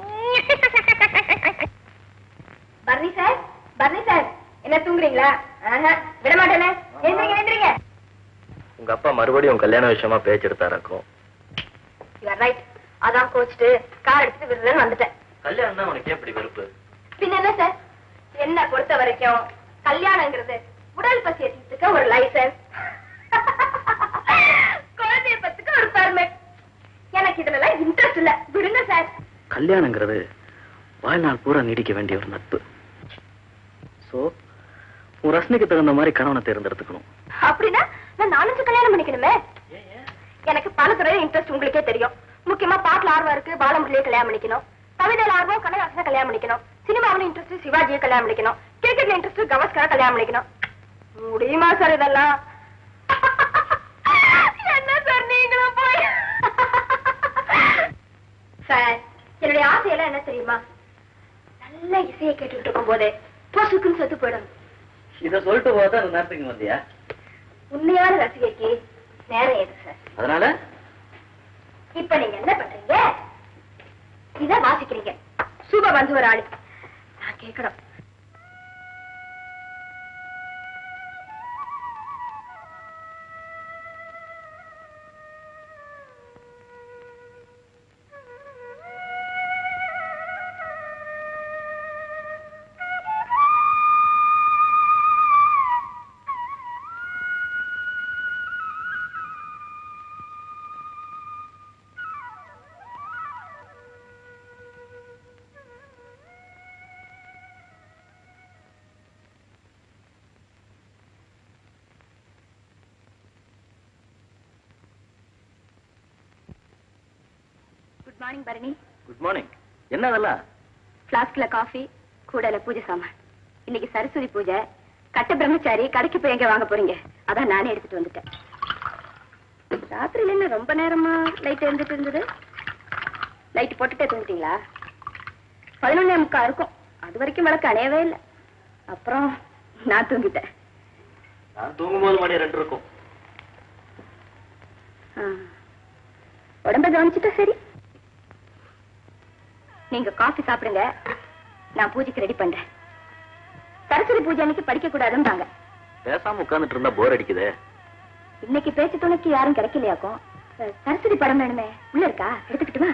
பர்னி சார் பர்னி சார் என்ன தூங்குறீங்களா ஆஹா, விட மாட்டேனே எந்திரிங்க எந்திரிங்க உங்க அப்பா மறுபடியும் கல்யாண விஷயமா பேச்சு எடுத்தாராக்கும் யூ ஆர் ரைட் அதான் கோச்சிட்டு கார் எடுத்துட்டு விடுறேன்னு வந்துட்டேன் கல்யாணம் தான் உனக்கு எப்படி வெறுப்பு பின்ன என்ன சார் என்ன பொறுத்த வரைக்கும் கல்யாணங்கிறது உடல் பசியை தீர்த்துக்க ஒரு லைசன்ஸ் குழந்தைய பத்துக்க ஒரு பர்மிட் எனக்கு இதுல எல்லாம் இன்ட்ரெஸ்ட் இல்ல விடுங்க சார் கல்யாணங்கிறது வாழ்நாள் பூரா நீடிக்க வேண்டிய ஒரு நட்பு சோ உன் ரசனைக்கு தகுந்த மாதிரி கணவனை தேர்ந்தெடுத்துக்கணும் அப்படின்னா நான் நாலஞ்சு கல்யாணம் பண்ணிக்கணுமே எனக்கு பல துறையில இன்ட்ரெஸ்ட் உங்களுக்கே தெரியும் முக்கியமா பாட்டுல ஆர்வம் இருக்கு பாலமுரளியை கல்யாணம் பண்ணிக்கணும் கவிதையில ஆர்வம் கனகாசனை கல்யாணம் பண்ணிக்கணும் சினிமாவில் இன்ட்ரெஸ்ட் சிவாஜியை கல்யாணம் பண்ணிக்கணும் கிரிக்கெட்ல இன்ட்ரெஸ்ட் கவஸ்கரை கல்யாணம் பண்ணிக்கணும் முடியுமா சார் இதெல்லாம் என்ன சார் நீங்களும் போய் சார் என்னுடைய ஆசையெல்லாம் என்ன தெரியுமா நல்ல இசையை கேட்டுக்கிட்டு இருக்கும் போதே பொசுக்குன்னு செத்து போயிடணும் இத சொல்லிட்டு போதா அந்த நேரத்துக்கு வந்தியா உண்மையான ரசிகைக்கு நேரம் எது சார் அதனால இப்ப நீங்க என்ன பண்றீங்க இத வாசிக்கிறீங்க சுப வந்து ஒரு ஆளு நான் கேட்கணும் good morning Bharani good morning என்ன அதெல்லாம் பிளாஸ்க்ல காஃபி கூடல பூஜை சாமான் இன்னைக்கு சரஸ்வதி பூஜை கட்ட பிரம்மச்சாரி கடைக்கு போய் எங்க வாங்க போறீங்க அதான் நானே எடுத்துட்டு வந்துட்டேன் ராத்திரில என்ன ரொம்ப நேரமா லைட் எரிஞ்சிட்டு இருந்தது லைட் போட்டுட்டே தூங்கிட்டீங்களா பதினொன்னே முக்கா இருக்கும் அது வரைக்கும் விளக்கு அணையவே இல்லை அப்புறம் நான் தூங்கிட்டேன் நான் தூங்கும்போது மணி ரெண்டு இருக்கும் ஆ. உடம்ப கவனிச்சுட்டா சரி நீங்க காஃபி சாப்பிடுங்க நான் பூஜைக்கு ரெடி பண்றேன் சரஸ்வதி பூஜை அன்னைக்கு படிக்க கூடாதுன்றாங்க பேசாம உட்கார்ந்துட்டு இருந்தா போர் அடிக்குதே இன்னைக்கு பேச்சு துணைக்கு யாரும் கிடைக்கலையாக்கும் அஹ், சரஸ்வதி படம் வேணுமே உள்ள இருக்கா எடுத்துக்கிட்டுமா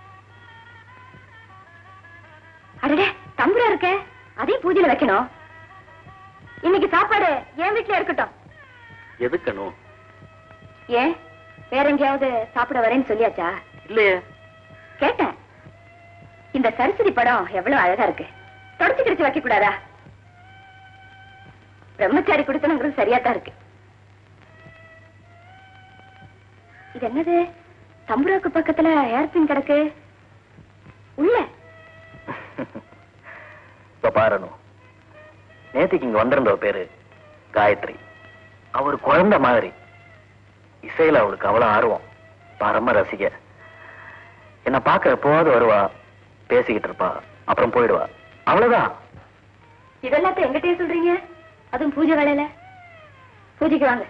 அடடே தம்புரா இருக்கே அதையும் பூஜையில வைக்கணும் இன்னைக்கு சாப்பாடு என் வீட்டுல இருக்கட்டும் எதுக்கணும் ஏன் வேற எங்கேயாவது சாப்பிட வரேன்னு சொல்லியாச்சா இல்லையே கேட்டேன் இந்த சரஸ்வதி படம் எவ்வளவு அழகா இருக்கு தொடச்சு கிடிச்சு வைக்க கூடாதா பிரம்மச்சாரி கொடுத்தனுங்கிறது சரியா தான் இருக்கு இது என்னது தம்புராக்கு பக்கத்துல ஏர்பின் கிடக்கு உள்ள இப்ப பாருணும் நேத்திக்கு இங்க வந்திருந்த பேரு காயத்ரி அவர் குழந்தை மாதிரி இசையில அவளுக்கு அவ்வளவு ஆர்வம் பரம ரசிக என்ன பார்க்க எப்போவாது வருவா பேசிக்கிட்டு இருப்பா அப்புறம் போயிடுவா அவ்வளவுதான் இதெல்லாத்தையும் எங்கிட்டயே சொல்றீங்க அதுவும் பூஜை வேலையில பூஜைக்கு வாங்க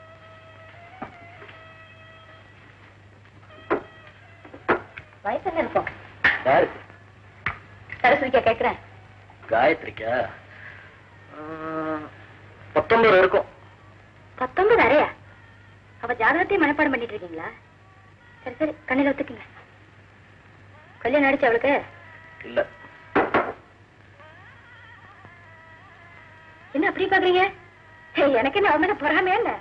வயசு என்ன இருக்கும் யாருக்கு சரஸ்வதிக்கா கேக்குறேன் காயத்ரிக்கா பத்தொன்பது இருக்கும் பத்தொன்பது அறையா அவ ஜாதகத்தையும் மனப்பாடம் பண்ணிட்டு இருக்கீங்களா சரி சரி கண்ணில ஒத்துக்குங்க கல்யாணம் ஆயிடுச்சு அவளுக்கு இல்ல என்ன அப்படி பாக்குறீங்க ஏய், எனக்கு என்ன அவன் மேல பொறாமையா இல்ல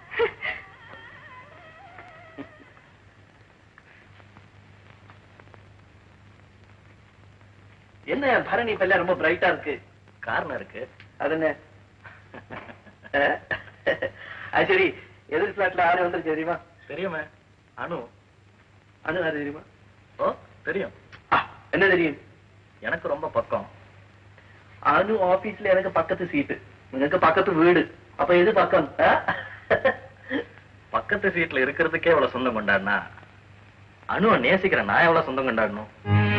என்ன பரணி இப்ப எல்லாம் ரொம்ப பிரைட்டா இருக்கு காரணம் இருக்கு அது என்ன அது சரி எதிர் பிளாட்ல ஆறு வந்துருச்சு தெரியுமா தெரியுமே அனு அனு அது தெரியுமா ஓ தெரியும் என்ன தெரியும் எனக்கு ரொம்ப பக்கம் அனு ஆபீஸ்ல எனக்கு பக்கத்து சீட்டு எனக்கு பக்கத்து வீடு அப்ப எது பக்கம் ஆ? பக்கத்து சீட்ல இருக்கிறதுக்கே எவ்வளவு சொந்தம் கொண்டாடினா அணுவை நேசிக்கிறேன் நான் எவ்வளவு சொந்தம் கொண்டாடணும்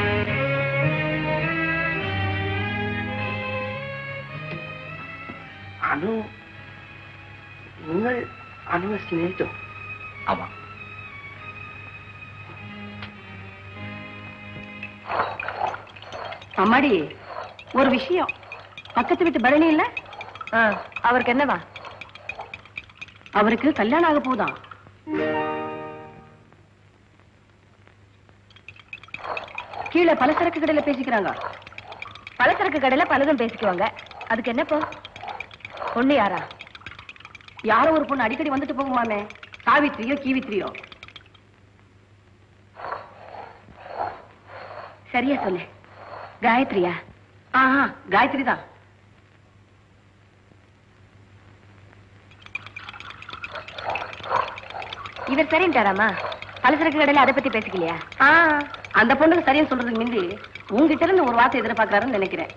അനു നിങ്ങൾ അനുവെ സ്നേഹിച്ചോ ஆமா அம்மாடி ஒரு விஷயம் பக்கத்து வீட்டு பரணி இல்ல அவருக்கு என்னவா அவருக்கு கல்யாணம் ஆக போதாம் கீழே பலசரக்கு கடையில பேசிக்கிறாங்க பலசரக்கு கடையில பலதும் பேசிக்குவாங்க அதுக்கு என்னப்போ பொண்ணு யாரா யாரோ ஒரு பொண்ணு அடிக்கடி வந்துட்டு போகுமாமே சாவித்திரியோ கீவித்திரியோ சரியா சொல்லு காயத்ரியா ஆஹா காயத்ரி தான் இவர் சரின்ட்டாராமா பலசரக்கு கடையில அதை பத்தி பேசிக்கலையா அந்த பொண்ணுக்கு சரின்னு சொல்றதுக்கு முந்தி உங்ககிட்ட இருந்து ஒரு வார்த்தை எதிர்பார்க்கறாருன்னு நினைக்கிறேன்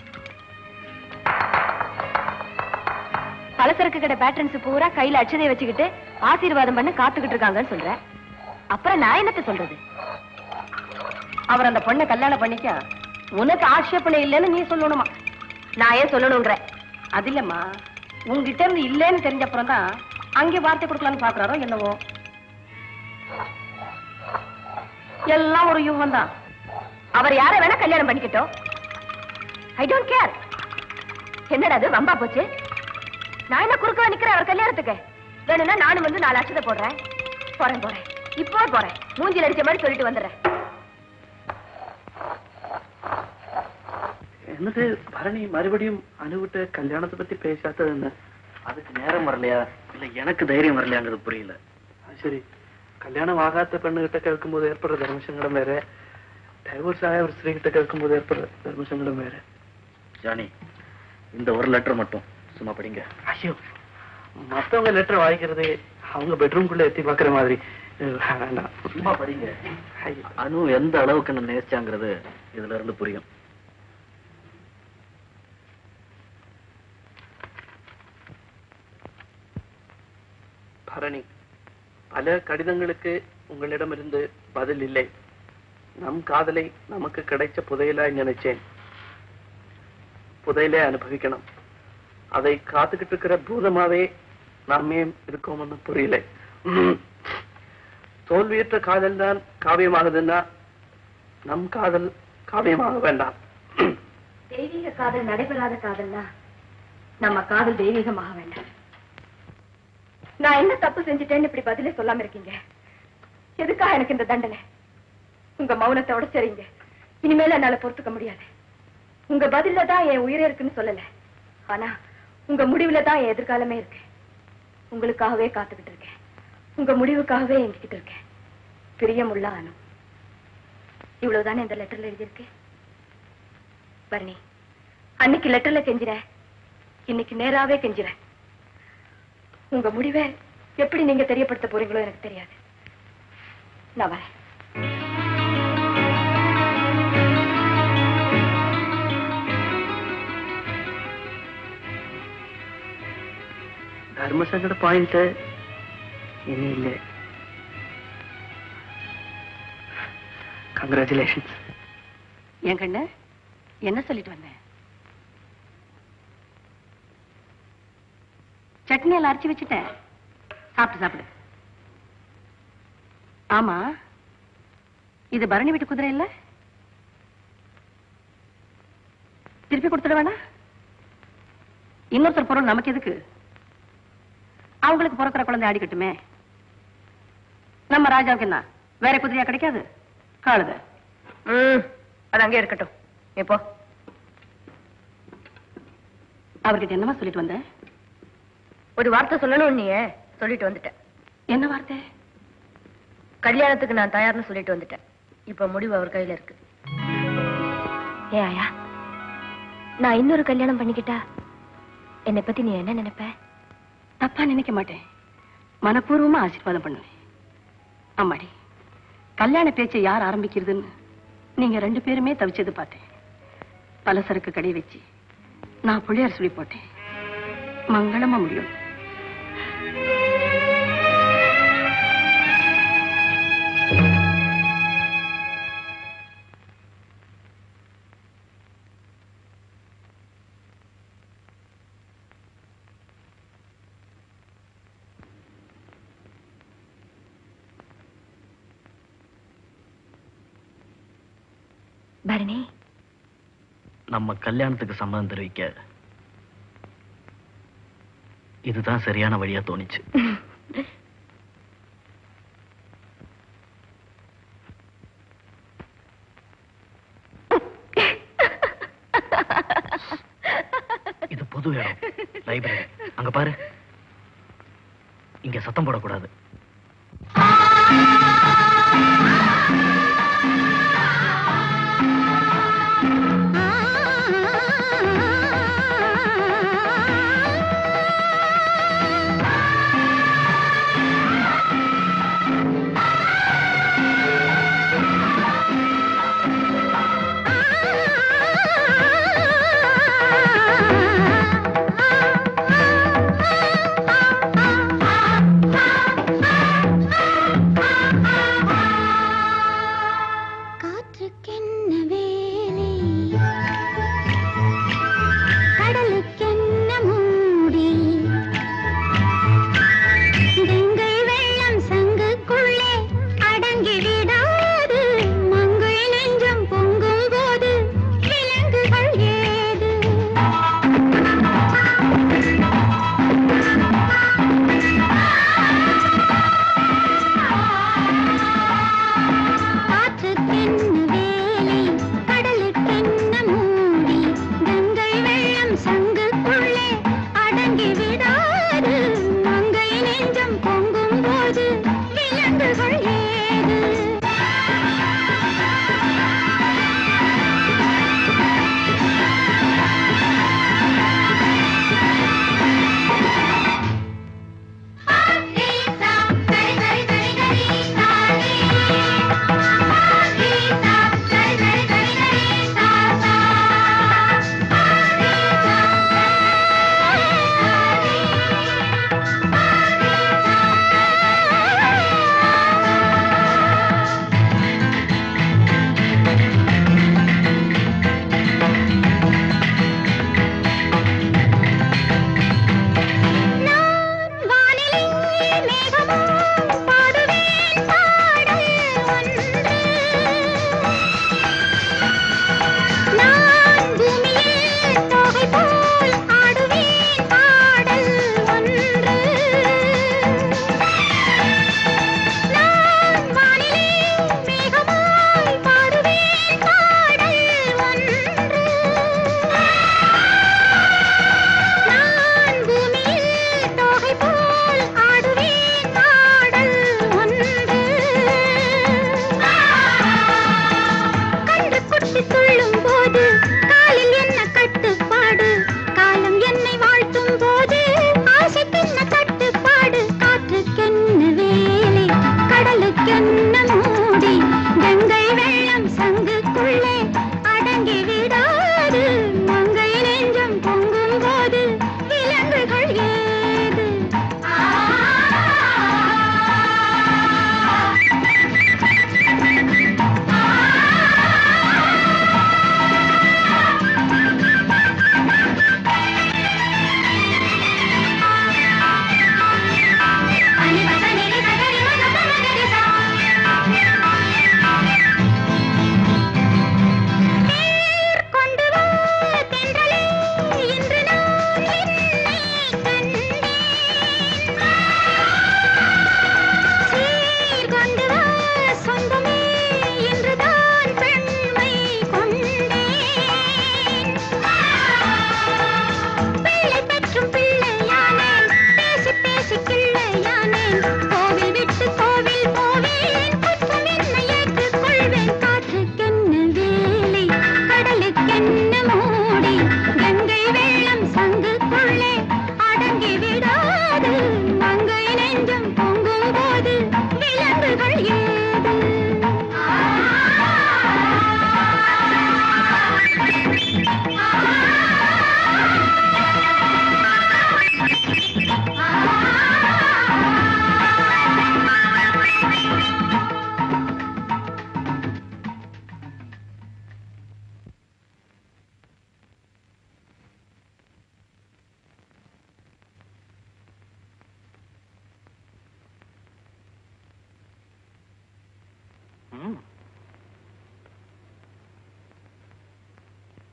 பலசரக்கு கடை பேட்டர்ன்ஸ் பூரா கையில அச்சதை வச்சுக்கிட்டு ஆசீர்வாதம் பண்ண காத்துக்கிட்டு இருக்காங்கன்னு சொல்ற அப்புறம் நான் என்னத்த சொல்றது அவர் அந்த பொண்ணை கல்யாணம் பண்ணிக்க உனக்கு ஆட்சேபனை இல்லைன்னு நீ சொல்லணுமா நான் ஏன் சொல்லணுங்கிற அது இல்லம்மா உங்ககிட்ட இருந்து இல்லைன்னு தெரிஞ்ச அப்புறம் தான் அங்கே வார்த்தை கொடுக்கலான்னு பாக்குறாரோ என்னவோ எல்லாம் ஒரு யூகம் தான் அவர் யாரை வேணா கல்யாணம் பண்ணிக்கிட்டோம் ஐ டோன்ட் கேர் என்னடா அது வம்பா போச்சு நான் என்ன குறுக்க நிக்கிறேன் அவர் கல்யாணத்துக்கு வேணும்னா நானும் வந்து நாலு அச்சதை போடுறேன் போறேன் போறேன் இப்போ போறேன் மூஞ்சில் அடிச்ச மாதிரி சொல்லிட்டு வந்துடுறேன் என்னது பரணி மறுபடியும் அனுவிட்ட கல்யாணத்தை பத்தி பேசாதது என்ன அதுக்கு நேரம் வரலையா இல்ல எனக்கு தைரியம் வரலையாங்கிறது புரியல அது சரி கல்யாணம் ஆகாத பெண்ணுகிட்ட கேட்கும்போது ஏற்படுற தர்மசங்கடம் வேற டைவர்ஸ் ஆய ஒரு ஸ்திரீ கிட்ட கேட்கும்போது ஏற்படுற தர்மசங்கடம் வேற ஜானி இந்த ஒரு லெட்டர் மட்டும் சும்மா படிங்க ஐயோ மத்தவங்க லெட்டர் வாங்கிக்கிறது அவங்க பெட்ரூம்குள்ள எத்தி பாக்குற மாதிரி வேண்டாம் சும்மா படிங்க அனு எந்த அளவுக்கு என்ன நேசிச்சாங்கிறது இதுல இருந்து புரியும் பரணி பல கடிதங்களுக்கு உங்களிடமிருந்து பதில் இல்லை நம் காதலை நமக்கு கிடைச்ச புதையலாய் நினைச்சேன் புதையலே அனுபவிக்கணும் அதை காத்துக்கிட்டு இருக்கிற பூதமாவே நாமே இருக்கோம்னு புரியல தோல்வியற்ற காதல் தான் காவியமாகுதுன்னா நம் காதல் காவியமாக வேண்டாம் தெய்வீக காதல் நடைபெறாத காதல்னா நம்ம காதல் தெய்வீகமாக வேண்டாம் நான் என்ன தப்பு செஞ்சுட்டேன்னு இப்படி பதிலே சொல்லாம இருக்கீங்க எதுக்காக எனக்கு இந்த தண்டனை உங்க மௌனத்தை உடைச்சறீங்க இனிமேல என்னால பொறுத்துக்க முடியாது உங்க பதில்ல தான் என் உயிரே இருக்குன்னு சொல்லல ஆனா உங்க முடிவுல தான் என் எதிர்காலமே இருக்கு உங்களுக்காகவே காத்துக்கிட்டு இருக்கேன் உங்க முடிவுக்காகவே எங்கிக்கிட்டு இருக்கேன் பிரியமுள்ள அனு இவ்வளவுதானே இந்த லெட்டர்ல எழுதியிருக்கு பரணி அன்னைக்கு லெட்டர்ல கெஞ்சிறேன் இன்னைக்கு நேராவே கெஞ்சிறேன் உங்க முடிவை எப்படி நீங்க தெரியப்படுத்த போறீங்களோ எனக்கு தெரியாது நான் வரேன் ധർമ്മസങ്കട പോയിന്റ് ഇനിയില്ല കൺഗ്രാറ്റുലേഷൻസ് என் கண்ணு என்ன சொல்லிட்டு வந்தேன் சட்னி எல்லாம் அரைச்சு வச்சுட்டேன் சாப்பிட்டு சாப்பிடு ஆமா இது பரணி வீட்டு குதிரை இல்ல திருப்பி கொடுத்துட வேணா இன்னொருத்தர் பொருள் நமக்கு எதுக்கு அவங்களுக்கு பிறக்கிற குழந்தை ஆடிக்கட்டுமே நம்ம ராஜாவுக்கு என்ன வேற குதிரையா கிடைக்காது காளுது ம் அது அங்கே இருக்கட்டும் இப்போ அவர்கிட்ட என்னமா சொல்லிட்டு வந்த ஒரு வார்த்தை சொல்லணும் நீ சொல்லிட்டு வந்துட்டேன் என்ன வார்த்தை கல்யாணத்துக்கு நான் தயார்னு சொல்லிட்டு வந்துட்டேன் இப்ப முடிவு அவர் கையில இருக்கு ஏ ஆயா நான் இன்னொரு கல்யாணம் பண்ணிக்கிட்டா என்னை பத்தி நீ என்ன நினைப்ப தப்பா நினைக்க மாட்டேன் மனப்பூர்வமா ஆசீர்வாதம் பண்ணுவேன் அம்மாடி கல்யாண பேச்சை யார் ஆரம்பிக்கிறதுன்னு நீங்க ரெண்டு பேருமே தவிச்சது பார்த்தேன் பலசரக்கு கடை வச்சு நான் புள்ளியார் சொல்லி போட்டேன் மங்களமா முடியும் பரணி நம்ம கல்யாணத்துக்கு சம்மதம் தெரிவிக்க இதுதான் சரியான வழியா தோணுச்சு இது பொது இடம் லைப்ரரி அங்க பாரு இங்க சத்தம் போடக்கூடாது ஆ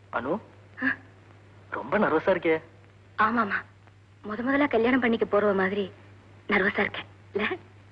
அனு ரொம்ப நர்வஸா இருக்கே ஆமாமா முத முதல்ல கல்யாணம் பண்ணிக்க போற மாதிரி நர்வஸா இருக்கேன் இல்ல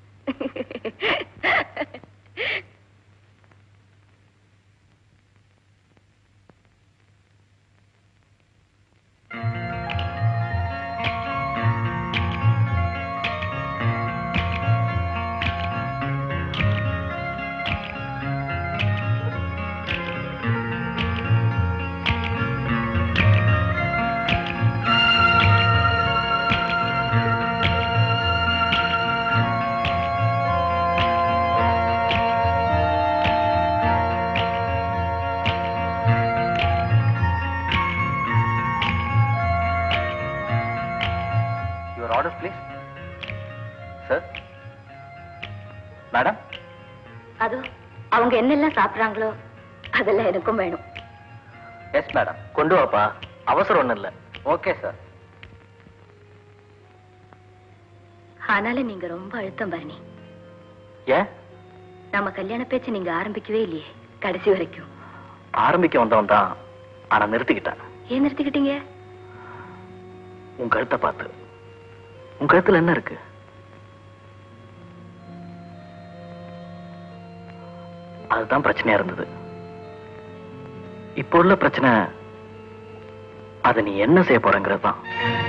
your order please sir madam அது அவங்க என்னெல்லாம் சாப்பிடுறாங்களோ அதெல்லாம் எனக்கும் வேணும் எஸ் மேடம் கொண்டு வாப்பா அவசரம் ஒண்ணும் இல்ல ஓகே சார் ஆனாலும் நீங்க ரொம்ப அழுத்தம் பரணி ஏன் நம்ம கல்யாண பேச்சு நீங்க ஆரம்பிக்கவே இல்லையே கடைசி வரைக்கும் ஆரம்பிக்க வந்தவன் தான் ஆனா நிறுத்திக்கிட்டேன் ஏன் நிறுத்திக்கிட்டீங்க உன் கழுத்தை பார்த்து உன் கழுத்துல என்ன இருக்கு அதுதான் பிரச்சனையா இருந்தது இப்போ உள்ள பிரச்சனை அதை நீ என்ன செய்ய போறங்கிறது தான்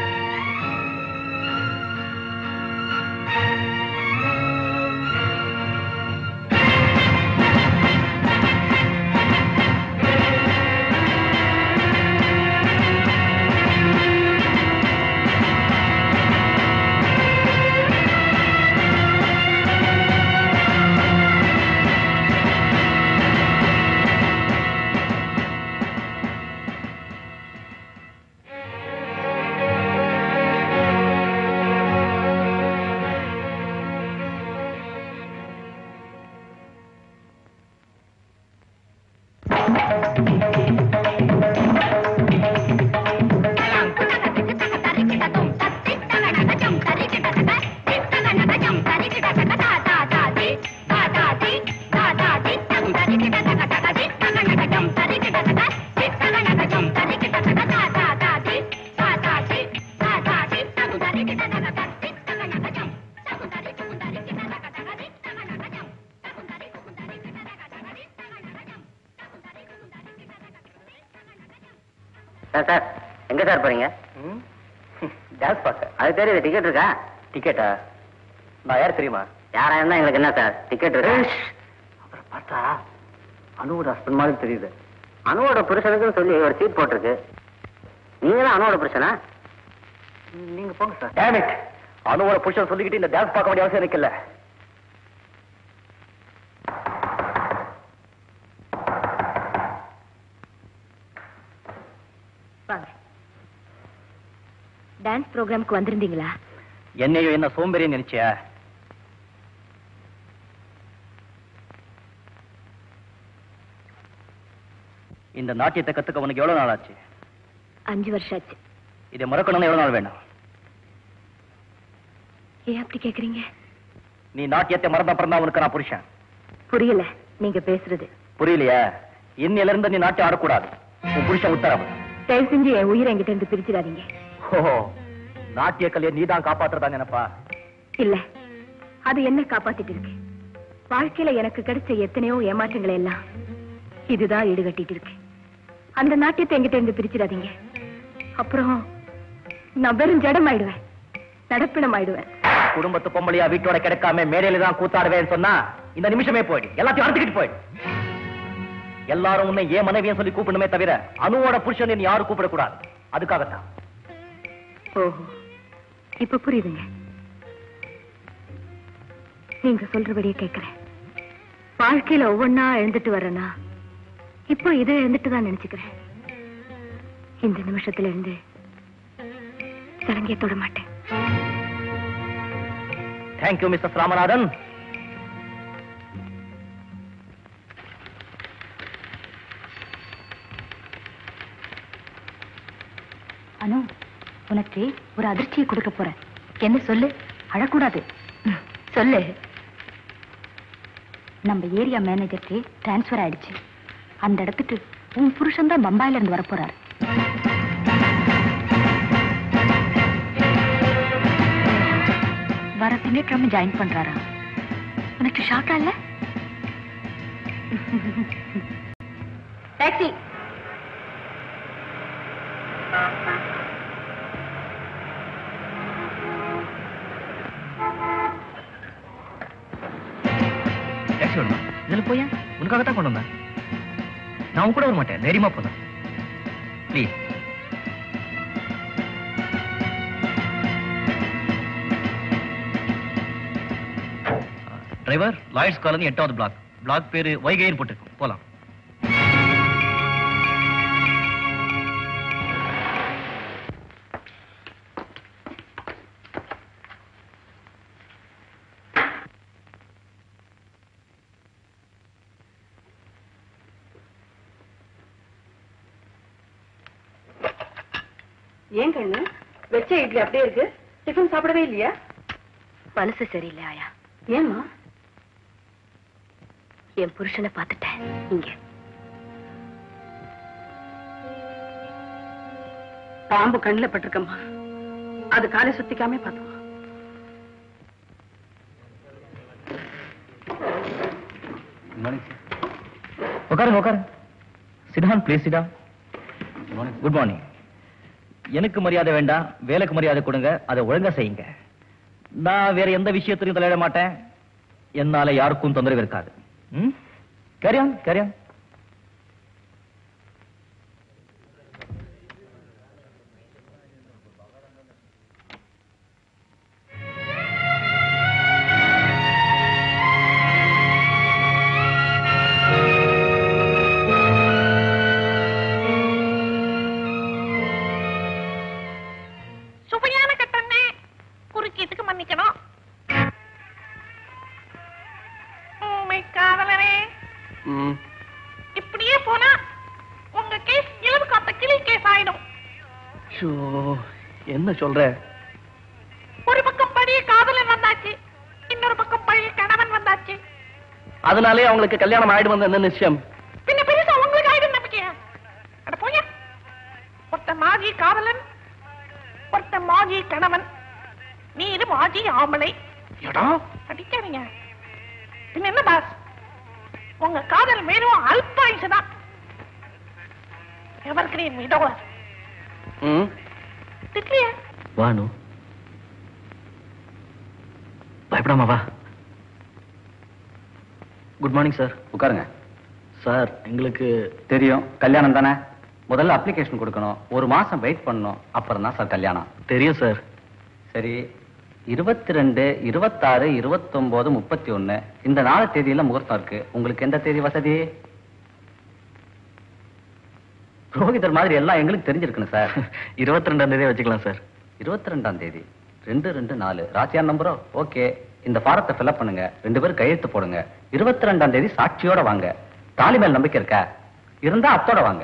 சார் சார் எங்க சார் போறீங்க டான்ஸ் பார்க்க அது தெரியுது டிக்கெட் இருக்கா டிக்கெட்டா நான் யார் தெரியுமா யாரா இருந்தா எங்களுக்கு என்ன சார் டிக்கெட் இருக்கா அப்புறம் பார்த்தா அனுவோட ஹஸ்பண்ட் மாதிரி தெரியுது அனுவோட புருஷனுக்குன்னு சொல்லி ஒரு சீட் போட்டிருக்கு நீங்க தான் அனுவோட புருஷனா நீங்க போங்க சார் டேமிட் அனுவோட புருஷன் சொல்லிக்கிட்டு இந்த டான்ஸ் பார்க்க வேண்டிய அவசியம் எனக்கு இல்ல வாங்க டான்ஸ் ப்ரோக்ராம்க்கு வந்திருந்தீங்களா என்னையோ என்ன சோம்பேறின்னு நினைச்சியா இந்த நாட்டியத்தை கத்துக்க உனக்கு எவ்வளவு நாள் ஆச்சு அஞ்சு வருஷம் ஆச்சு இதை மறக்கணும்னு எவ்வளவு நாள் வேணும் ஏன் அப்படி கேக்குறீங்க நீ நாட்டியத்தை மறந்த அப்புறம் தான் உனக்கு நான் புருஷன் புரியல நீங்க பேசுறது புரியலையா இன்னையில இருந்து நீ நாட்டியம் ஆடக்கூடாது உன் புருஷன் உத்தரவு தயவு செஞ்சு என் உயிரை என்கிட்ட இருந்து பிரிச்சிடாதீங்க ஓஹோ நாட்டிய கலையை நீ தான் காப்பாத்துறதா நினைப்பா இல்ல அது என்ன காப்பாத்திட்டு இருக்கு வாழ்க்கையில எனக்கு கிடைச்ச எத்தனையோ ஏமாற்றங்களை எல்லாம் இதுதான் ஈடுகட்டிட்டு இருக்கு அந்த நாட்டியத்தை என்கிட்ட இருந்து பிரிச்சிடாதீங்க அப்புறம் நான் வெறும் ஜடம் ஆயிடுவேன் நடப்பினம் ஆயிடுவேன் குடும்பத்து பொம்பளையா வீட்டோட கிடைக்காம மேடையில தான் கூத்தாடுவேன்னு சொன்னா இந்த நிமிஷமே போயிடு எல்லாத்தையும் அறுத்துக்கிட்டு போயிடு எல்லாரும் உன்னை ஏன் மனைவியும் சொல்லி கூப்பிடணுமே தவிர அணுவோட புருஷன் நீ யாரும் கூப்பிடக்கூடாது அதுக்காகத்தான் ஓஹோ இப்ப புரியுதுங்க நீங்க சொல்றபடியே கேட்கிறேன் வாழ்க்கையில ஒவ்வொன்னா எழுந்துட்டு வரேனா இப்போ இதை எழுந்துட்டு தான் நினைச்சுக்கிறேன் இந்த நிமிஷத்துல இருந்து சலங்கிய தொட மாட்டேன் தேங்க்யூ மிஸ்டர் ராமநாதன் அனு உனக்கு ஒரு அதிர்ச்சியை கொடுக்க போறேன் என்ன சொல்லு அழக்கூடாது ம், சொல்லு நம்ம ஏரியா மேனேஜருக்கு டிரான்ஸ்ஃபர் ஆயிடுச்சு அந்த இடத்துக்கு உன் புருஷன் தான் பம்பாயில இருந்து வரப்போறாரு வர திங்கட்கிழமை ஜாயின் பண்றாரா உனக்கு ஷாக்கா இல்ல டாக்ஸி டாக்ஸி வேணுமா இதுல போயா உனக்காக தான் கொண்டு வந்தேன் நான் உன் கூட வர மாட்டேன் தைரியமா போதும் ப்ளீஸ் டிரைவர் லாயர்ஸ் காலனி எட்டாவது பிளாக் பிளாக் பேரு வைகைன்னு போட்டிருக்கும் போலாம் ஏன் கண்ணு வெச்ச இட்லி அப்படியே இருக்கு டிஃபன் சாப்பிடவே இல்லையா மனசு சரியில்லை ஆயா ஏம்மா என் புருஷனை பார்த்துட்டேன் இங்க பாம்பு கண்ணுல பட்டிருக்கம்மா அது காலை சுத்திக்காம பார்த்தோம் உட்காருங்க உட்காருங்க sit down please sit down good morning எனக்கு மரியாதை வேண்டாம் வேலைக்கு மரியாதை கொடுங்க அதை ஒழுங்கா செய்யுங்க நான் வேற எந்த விஷயத்திலையும் தலையிட மாட்டேன் என்னால யாருக்கும் தொந்தரவு இருக்காது ம் கரியான் கரியான் சுவையான கட்டண்ணே குறுக்கீட்டுக்கு மன்னிக்கணும் உண்மை காதலரே இப்படியே போனா உங்க கேஸ் இலவு காத்த கிளி கேஸ் ஆயிடும் ஷோ என்ன சொல்ற ஒரு பக்கம் பழைய காதலன் வந்தாச்சு இன்னொரு பக்கம் பழைய கணவன் வந்தாச்சு அதனாலே அவங்களுக்கு கல்யாணம் ஆயிடு வந்த என்ன நிச்சயம் பின்ன பெருசா உங்களுக்கு ஆயிடும் நம்பிக்கையா அட போயா ஒருத்த மாஜி காதலன் ஒருத்த மாஜி கணவன் நீரு மாஜி ஆம்பளை எடா அடிக்காதீங்க பின்ன என்ன பாஸ் உங்க காதல் வெறும் அல்பாயுசு தான் எவர்கிரீன் விடோவர் ம் திட்லியா வானு பயப்படாம வா குட் மார்னிங் சார் உட்காருங்க சார் எங்களுக்கு தெரியும் கல்யாணம் தானே முதல்ல அப்ளிகேஷன் கொடுக்கணும் ஒரு மாசம் வெயிட் பண்ணணும் அப்புறம் தான் சார் கல்யாணம் தெரியும் சார் சரி இருபத்தி ரெண்டு இருபத்தாறு இருபத்தொன்பது முப்பத்தி ஒண்ணு இந்த நாலு தேதியில முகூர்த்தம் இருக்கு உங்களுக்கு எந்த தேதி வசதி புரோகிதர் மாதிரி எல்லாம் எங்களுக்கு தெரிஞ்சிருக்கணும் சார் இருபத்தி ரெண்டாம் தேதியே வச்சுக்கலாம் சார் இருபத்தி ரெண்டாம் தேதி ரெண்டு ரெண்டு நாலு ராசியார் நம்பரோ ஓகே இந்த ஃபாரத்தை ஃபில்அப் பண்ணுங்க ரெண்டு பேரும் கையெழுத்து போடுங்க இருபத்தி ரெண்டாம் தேதி சாட்சியோட வாங்க தாலி மேல் நம்பிக்கை இருக்கா இருந்தா அத்தோட வாங்க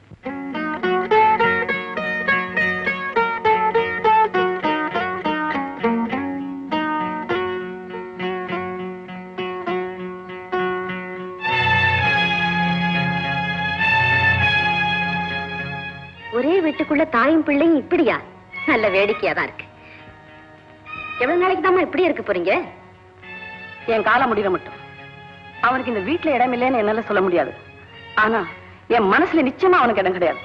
ஒரே வீட்டுக்குள்ள தாயும் பிள்ளையும் இப்படியா நல்ல வேடிக்கையா தான் இருக்கு எவ்வளவு நாளைக்கு தாமா இப்படி இருக்க போறீங்க என் காலம் முடியல மட்டும் அவனுக்கு இந்த வீட்டுல இடம் இல்லைன்னு என்னால சொல்ல முடியாது ஆனா என் மனசுல நிச்சயமா அவனுக்கு இடம் கிடையாது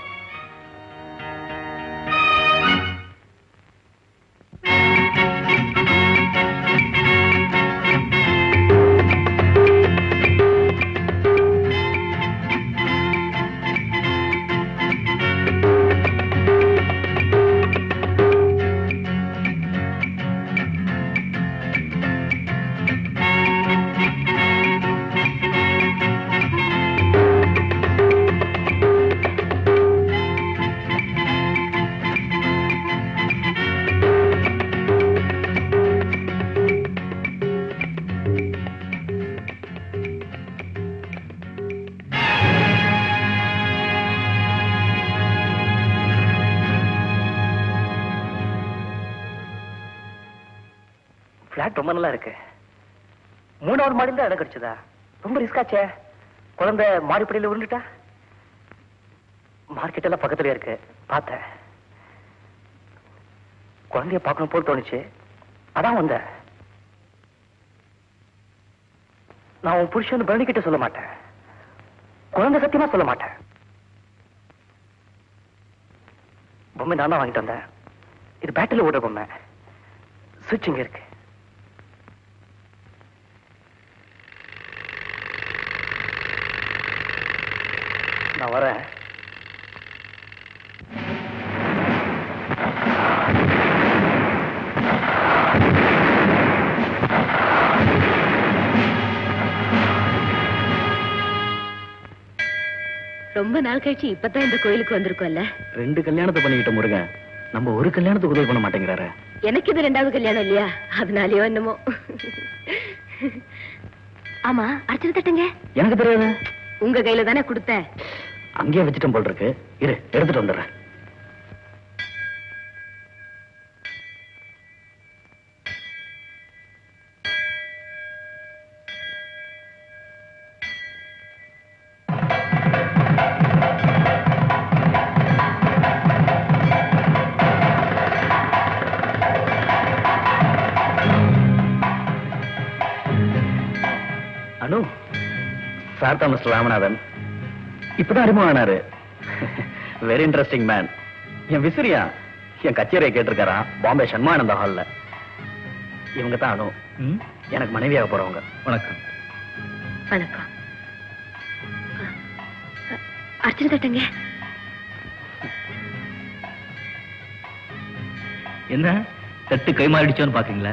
பிளாட் ரொம்ப நல்லா இருக்கு மூணாவது மாடியில் தான் இடம் கிடைச்சதா ரொம்ப ரிஸ்க் ஆச்சே குழந்தை மாடிப்படியில் உருண்டுட்டா மார்க்கெட் எல்லாம் பக்கத்துல இருக்கு பார்த்தேன் குழந்தைய பார்க்கணும் போல் தோணுச்சு அதான் வந்தேன் நான் உன் புருஷன் பரணி கிட்ட சொல்ல மாட்டேன் குழந்தை சத்தியமா சொல்ல மாட்டேன் பொம்மை நான் தான் வாங்கிட்டு வந்தேன் இது பேட்டரியில் ஓடுற பொம்மை சுவிட்ச் இங்க இருக்கு நான் வரேன் ரொம்ப நாள் கழிச்சு இப்பதான் இந்த கோயிலுக்கு வந்திருக்கோம்ல ரெண்டு கல்யாணத்தை பண்ணிக்கிட்ட முருகன் நம்ம ஒரு கல்யாணத்துக்கு உதவி பண்ண மாட்டேங்கிறாரு எனக்கு இது ரெண்டாவது கல்யாணம் இல்லையா அதனாலயோ என்னமோ ஆமா அர்ச்சனை தட்டுங்க எனக்கு தெரியாது உங்க கையில தானே கொடுத்தேன் அங்கேயே வச்சுட்டேன் போல் இருக்கு இரு எடுத்துட்டு வந்துடுறேன் அனு சார் தான் மிஸ்டர் ராமநாதன் இப்பதான் அறிமுகம் ஆனாரு வெரி இன்ட்ரெஸ்டிங் மேன் என் விசிறியா என் கச்சேரியை கேட்டிருக்காராம் பாம்பே சண்மானந்த ஹால்ல இவங்க தான் அனு எனக்கு மனைவியாக போறவங்க வணக்கம் வணக்கம் அர்ச்சனை தட்டுங்க என்ன தட்டு கை மாறிடுச்சோன்னு பாக்குறீங்களா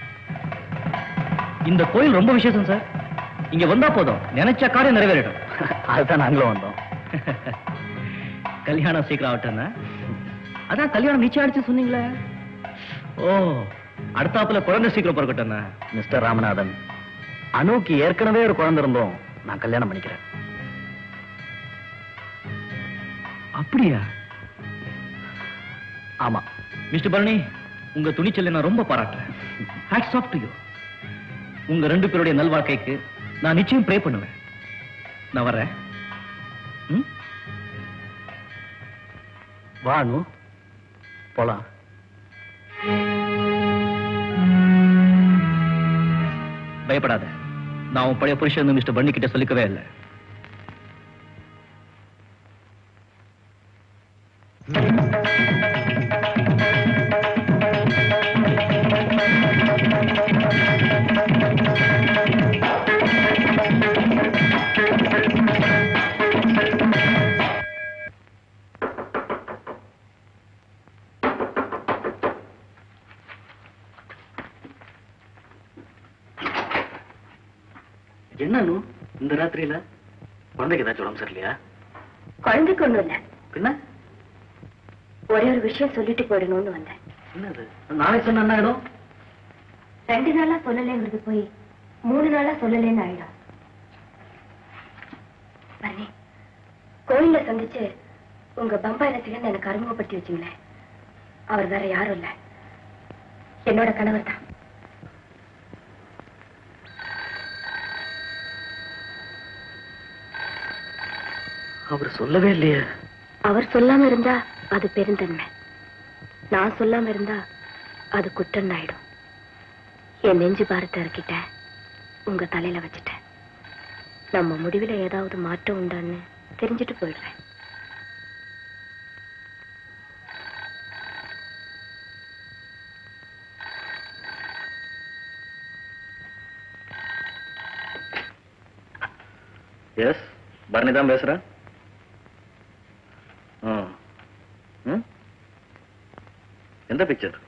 இந்த கோயில் ரொம்ப விசேஷம் சார் இங்க வந்தா போதும் நினைச்ச காரியம் நிறைவேறிடும் அதுதான் நாங்களும் வந்தோம் கல்யாணம் சீக்கிரம் ஆகட்டும் அதான் கல்யாணம் நிச்சயம் ஆயிடுச்சு சொன்னீங்களே ஓ அடுத்தாப்புல குழந்தை சீக்கிரம் பிறக்கட்டும் மிஸ்டர் ராமநாதன் அனுக்கு ஏற்கனவே ஒரு குழந்தை இருந்தோம் நான் கல்யாணம் பண்ணிக்கிறேன் அப்படியா ஆமா மிஸ்டர் பரணி உங்க துணிச்சலை நான் ரொம்ப பாராட்டுறேன் ஹேட்ஸ் ஆஃப் டு யூ உங்க ரெண்டு பேருடைய நல்வாழ்க்கைக்கு நான் நிச்சயம் ப்ரே பண்ணுவேன் நான் வர்றேன் ம்? வா அனு போலாம் பயப்படாத நான் உன் பழைய புருஷன் மிஸ்டர் பண்ணி கிட்ட சொல்லிக்கவே இல்லை என்ன அனு இந்த ராத்திரியில குழந்தைக்கு ஏதாச்சும் உடம்பு சரியில்லையா குழந்தைக்கு ஒண்ணும் இல்ல என்ன ஒரே ஒரு விஷயம் சொல்லிட்டு போயிடணும்னு வந்தேன் என்னது நாளைக்கு சொன்ன என்ன ஆயிடும் ரெண்டு நாளா சொல்லலைங்கிறது போய் மூணு நாளா சொல்லலைன்னு ஆயிடும் பரணி கோயில்ல சந்திச்சு உங்க பம்பாய் ரசிகன் எனக்கு அறிமுகப்படுத்தி வச்சீங்களே அவர் வேற யாரும் இல்ல என்னோட கணவர் தான் அவர் சொல்லவே இல்லையே அவர் சொல்லாம இருந்தா அது பெருந்தன்மை நான் சொல்லாம இருந்தா அது குற்றம் ஆயிடும் என் நெஞ்சு பாரத்தை இறக்கிட்டேன் உங்க தலையில வச்சுட்டேன் நம்ம முடிவுல ஏதாவது மாற்றம் உண்டான்னு தெரிஞ்சுட்டு போயிடுறேன் எஸ் பரணி தான் பேசுறேன் ம். ம்? எந்த பிக்சர்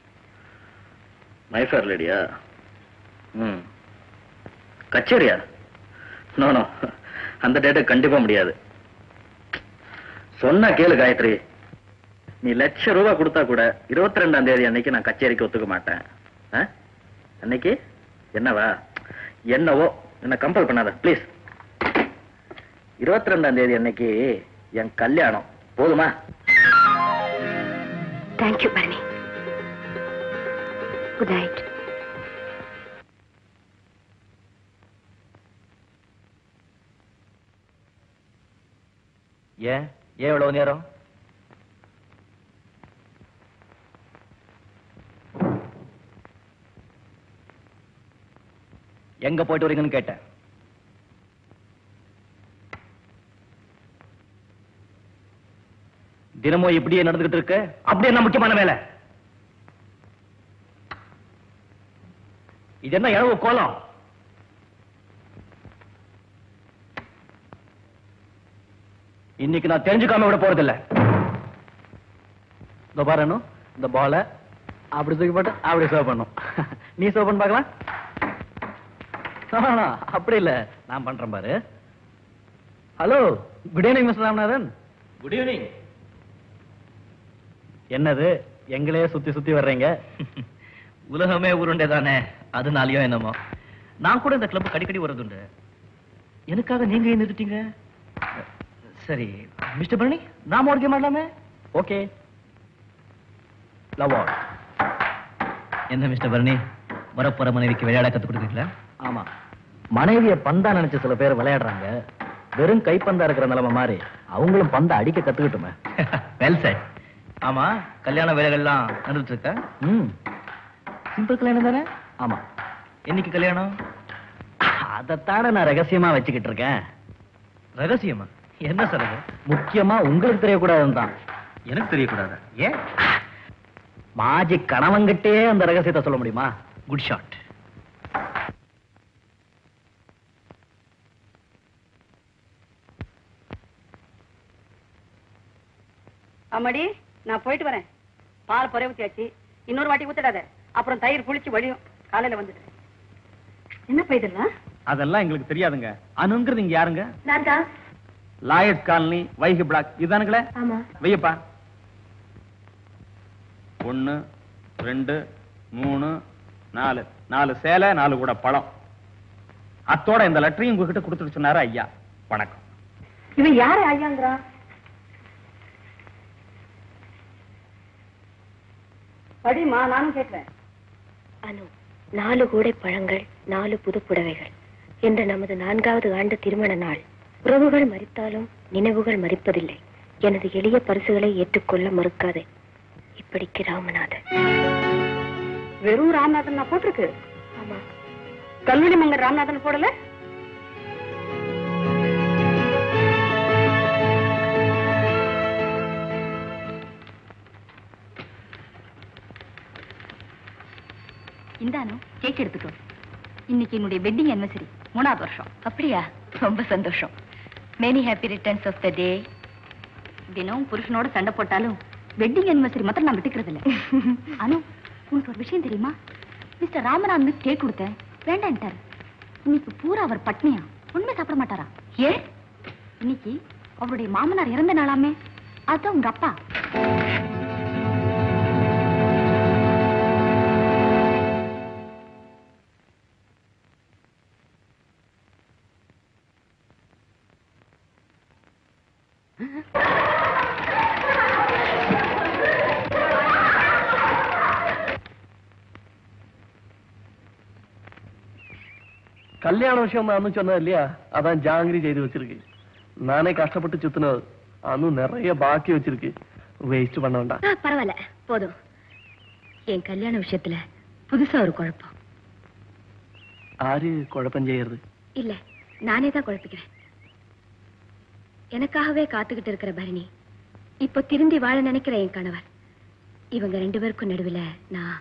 மை ஃபேர் லேடியா ம் கச்சேரியா நோ நோ அந்த டேட்டை கண்டிப்பா முடியாது சொன்னா கேளு காயத்ரி நீ லட்ச ரூபாய் கொடுத்தா கூட இருபத்தி ரெண்டாம் தேதி அன்னைக்கு நான் கச்சேரிக்கு ஒத்துக்க மாட்டேன் ஆ? அன்னைக்கு என்னவா என்னவோ என்ன கம்பல் பண்ணாத ப்ளீஸ் இருபத்தி ரெண்டாம் தேதி அன்னைக்கு என் கல்யாணம் போதுமா தேங்க்யூ பரணி குட் நைட் ஏன் ஏன் இவ்வளவு நேரம் எங்க போயிட்டு வரீங்கன்னு கேட்டேன் தினமும் இப்படியே நடந்துகிட்டு இருக்கு அப்படி என்ன முக்கியமான வேலை இது என்ன இழவு கோலம் இன்னைக்கு நான் தெரிஞ்சுக்காம விட போறதில்ல இந்த பாரு இந்த பால அப்படி தூக்கி போட்டு அப்படி சர்வ் பண்ணும் நீ சர்வ் பண்ணி பார்க்கலாம் ஆஹா, அப்படி இல்ல நான் பண்றேன் பாரு hello good evening mister Ramanathan good evening என்னது எங்களையே சுத்தி சுத்தி வர்றீங்க உலகமே உருண்டை தானே அதனாலயோ என்னமோ நான் கூட இந்த கிளப் அடிக்கடி வர்றதுண்டு எனக்காக நீங்க ஏன் நிறுத்திட்டீங்க சரி மிஸ்டர் பரணி நாம ஒரு கேம் ஆடலாமே ஓகே லவ் ஆல் என்ன மிஸ்டர் பரணி வரப்போற மனைவிக்கு விளையாட கத்து கொடுக்குறீங்களா ஆமா மனைவிய பந்தா நினைச்ச சில பேர் விளையாடுறாங்க வெறும் கைப்பந்தா இருக்கிற நிலைமை மாதிரி அவங்களும் பந்த அடிக்க கத்துக்கிட்டுமே வெல் செட் ஆமா கல்யாண வேலைகள்லாம் நடந்துட்டு இருக்க ம் சிம்பிள் கல்யாணம் தானே ஆமா என்னைக்கு கல்யாணம் அதைத்தானே நான் ரகசியமா வச்சுக்கிட்டு இருக்கேன் ரகசியமா என்ன சொல்றது முக்கியமா உங்களுக்கு தெரியக்கூடாதுன்னு தான் எனக்கு தெரியக்கூடாது ஏன் மாஜி கணவன்கிட்டே அந்த ரகசியத்தை சொல்ல முடியுமா குட் ஷாட் அம்மாடி நான் போயிட்டு வரேன் பால் பொறை ஊத்தியாச்சு இன்னொரு வாட்டி ஊத்திடாத அப்புறம் தயிர் புளிச்சு வழியும் காலையில வந்துட்டு என்ன போயிடலாம் அதெல்லாம் எங்களுக்கு தெரியாதுங்க அனுங்கிறது இங்க யாருங்க நான் தான் லாயர்ஸ் காலனி வைகை பிளாக் இதுதானுங்களே ஆமா வையப்பா ஒண்ணு ரெண்டு மூணு நாலு நாலு சேலை நாலு கூட பழம் அத்தோட இந்த லெட்டரையும் உங்ககிட்ட கொடுத்துட்டு சொன்னாரு ஐயா வணக்கம் இவன் யாரு ஐயாங்கிறான் படிமா நானும் கேட்கிறேன் அனு நாலு கூடை பழங்கள் நாலு புது புடவைகள் என்ற நமது நான்காவது ஆண்டு திருமண நாள் உறவுகள் மறித்தாலும் நினைவுகள் மறிப்பதில்லை எனது எளிய பரிசுகளை ஏற்றுக்கொள்ள மறுக்காதே இப்படிக்கு ராமநாதன் வெறும் ராமநாதன் நான் போட்டிருக்கு ஆமா கல்லூரி மங்கர் ராமநாதன் போடல இந்தானு கேக் எடுத்துக்கோ இன்னைக்கு என்னுடைய வெட்டிங் anniversary மூணாவது வருஷம் அப்படியா ரொம்ப சந்தோஷம் many happy returns of the day தினம் புருஷனோட சண்டை போட்டாலும் வெட்டிங் anniversary மாத்திரம் நான் விட்டுக்கிறது இல்ல அனு உனக்கு ஒரு விஷயம் தெரியுமா மிஸ்டர் ராமநாதன் கேக் கொடுத்தேன் வேண்டான்ட்டாரு இன்னைக்கு பூரா அவர் பட்னியா உண்மை சாப்பிட மாட்டாரா ஏன் இன்னைக்கு அவருடைய மாமனார் இறந்த நாளாமே அதான் உங்க அப்பா கல்யாண விஷயம் அனு சொன்னது இல்லையா அதான் ஜாங்கிரி செய்து வச்சிருக்கு நானே கஷ்டப்பட்டு சுத்தினது அனு நிறைய பாக்கி வச்சிருக்கு வேஸ்ட் பண்ண வேண்டாம் ஆ, பரவாயில்ல போதும் என் கல்யாண விஷயத்துல புதுசா ஒரு குழப்பம் ஆறு குழப்பம் செய்யறது இல்ல நானே தான் குழப்பிக்கிறேன் எனக்காகவே காத்துக்கிட்டு இருக்கிற பரணி இப்போ திருந்தி வாழ நினைக்கிற என் கணவர் இவங்க ரெண்டு பேருக்கும் நடுவுல நான்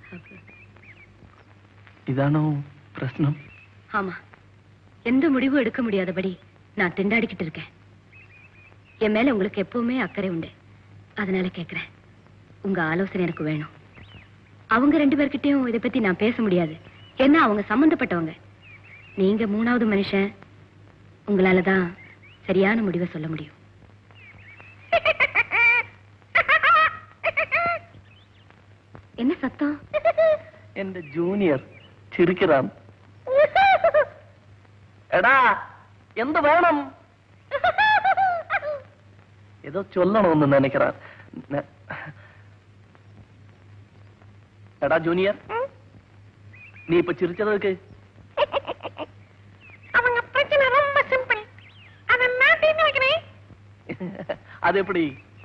இதானோ பிரச்சனம் ஆமா எந்த முடிவும் எடுக்க முடியாதபடி நான் திண்டாடிக்கிட்டு இருக்கேன் என் மேல உங்களுக்கு எப்பவுமே அக்கறை உண்டு அதனால கேக்குறேன் உங்க ஆலோசனை எனக்கு வேணும் அவங்க ரெண்டு பேர்கிட்டயும் இதை பத்தி நான் பேச முடியாது ஏன்னா அவங்க சம்பந்தப்பட்டவங்க நீங்க மூணாவது மனுஷன் உங்களால தான் சரியான முடிவை சொல்ல முடியும் என்ன சத்தம் എന്റെ ജൂനിയർ ചിരിക്കറാൻ എടാ എന്ത് വേണം ஏதோ சொல்லணும்னு நினைக்கிறார் ந- எடா ஜூனியர் நீ இப்ப சிரிச்சதுக்கு அவங்க பிரச்சனை ரொம்ப சிம்பிள் அதை நான் தீர்த்து வைக்கிறேன் அது எப்படி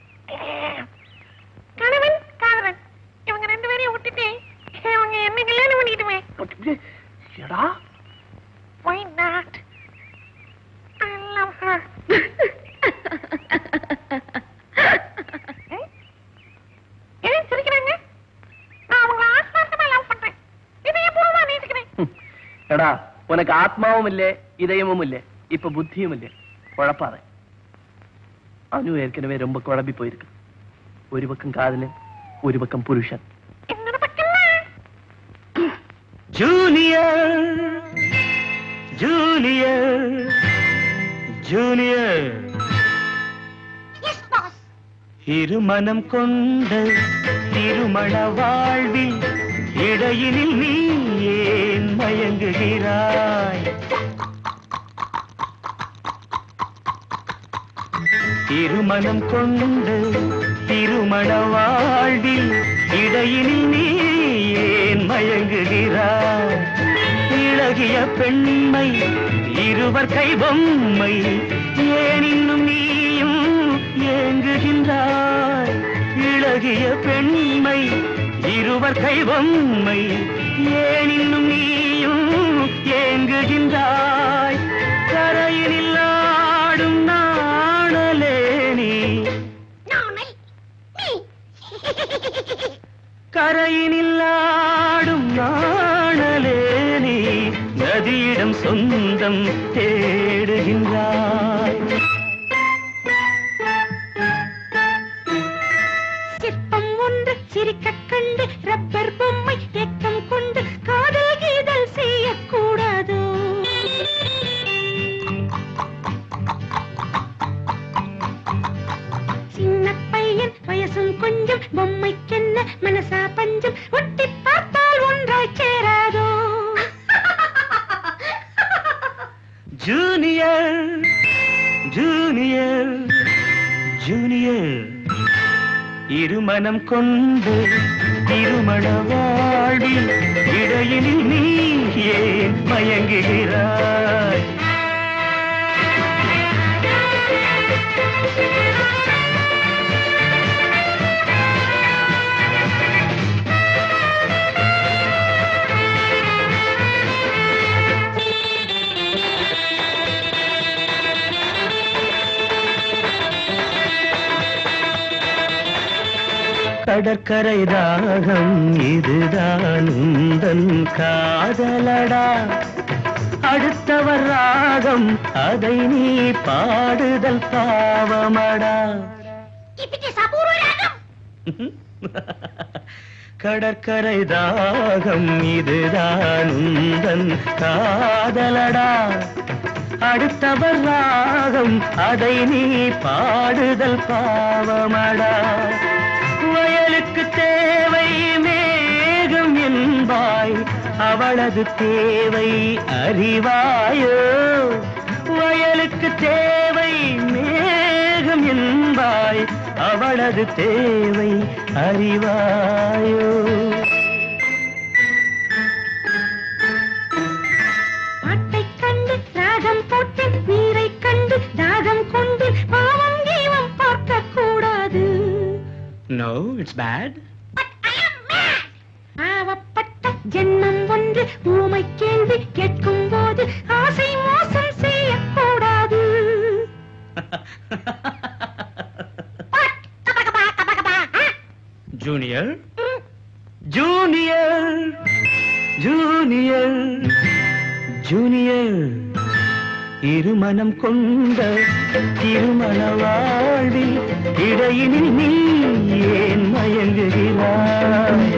கணவன் காதலன் இவங்க ரெண்டு பேரையும் விட்டுட்டு இவங்க என்ன கல்யாணம் பண்ணிக்கிட்டுமே எடா Why not? I love her. ம்? ஏன் சிரிக்கிறாங்க நான் அவங்கள ஆத்மார்த்தமா லவ் பண்றேன் இதயபூர்வமா நேசிக்கிறேன் എടാ ഉനക്ക് ആത്മാവും ഇല്ലേ ഇതയമും ഇല്ലേ ഇപ്പൊ ബുദ്ധിയും ഇല്ലേ കുഴപ്പാതെ അനു ഏற்கனவே ரொம்ப குழம்பி போயிருக்கு ஒரு பக்கம் காதலன் ஒரு பக்கம் புருஷன் ஜூனியர் ஜூனியர் ஜூனியர் இருமனம் கொண்ட திருமண வாழ்வில் இடையினில் நீ ஏன் மயங்குகிறாய் திருமணம் கொண்ட திருமண வாழ்வில் இடையினில் நீ ஏன் மயங்குகிறாய் இளகிய பெண்மை இருவர் கை பொம்மை ஏன் இன்னும் நீயும் ஏங்குகின்றாய் இளகிய பெண்மை இருவர் கை பொம்மை ஏன் இன்னும் நீயும் ஏங்குகின்றாய் கரையினில் ஆடும் நாணலே நீ கரையினில் ஆடும் நாணலே நீ நதியிடம் சொந்தம் தேடுகின்றாய் சிற்பம் ஒன்று சிரிக்க கண்டு ரப்பர் பொம்மை ஏக்கம் கொண்டு காதல் கீதல் செய்யக்கூடாதோ சின்ன பையன் வயசும் கொஞ்சம் பொம்மைக்கென்ன மனசா பஞ்சம் ஒட்டி பார்த்தால் ஒன்றாய் சேராதோ ஜூனியர் ஜூனியர் ஜூனியர் இருமனம் கொண்டு திருமண வாழ்வில் இடையினில் நீ ஏன் மயங்குகிறாய் கடற்கரை தாகம் இதுதான் உந்தன் காதலடா அடுத்தவர் ராகம் அதை நீ பாடுதல் பாவமடா கடற்கரை தாகம் இதுதான் உந்தன் காதலடா அடுத்தவர் ராகம் அதை நீ பாடுதல் பாவமடா வயலுக்கு தேவை மேகம் என்பாய் அவளது தேவை அறிவாயோ வயலுக்கு தேவை மேகம் என்பாய் அவளது தேவை அறிவாயோ பாட்டைக் கண்டு ராகம் போட்டு நீரை கண்டு தாகம் கொண்டு பாவம் கீவம் பார்க்க கூடாது நோ இட்ஸ் பேட் பாவப்பட்ட ஜென்மம் ஒன்று ஊமை கேள்வி கேட்கும் போது ஆசை மோசம் செய்யக்கூடாது ஜூனியர் ஜூனியர் ஜூனியர் ஜூனியர் இருமனம் கொண்ட திருமண வாழ்வில் இடையினில் நீ ஏன் மயங்குகிறாய்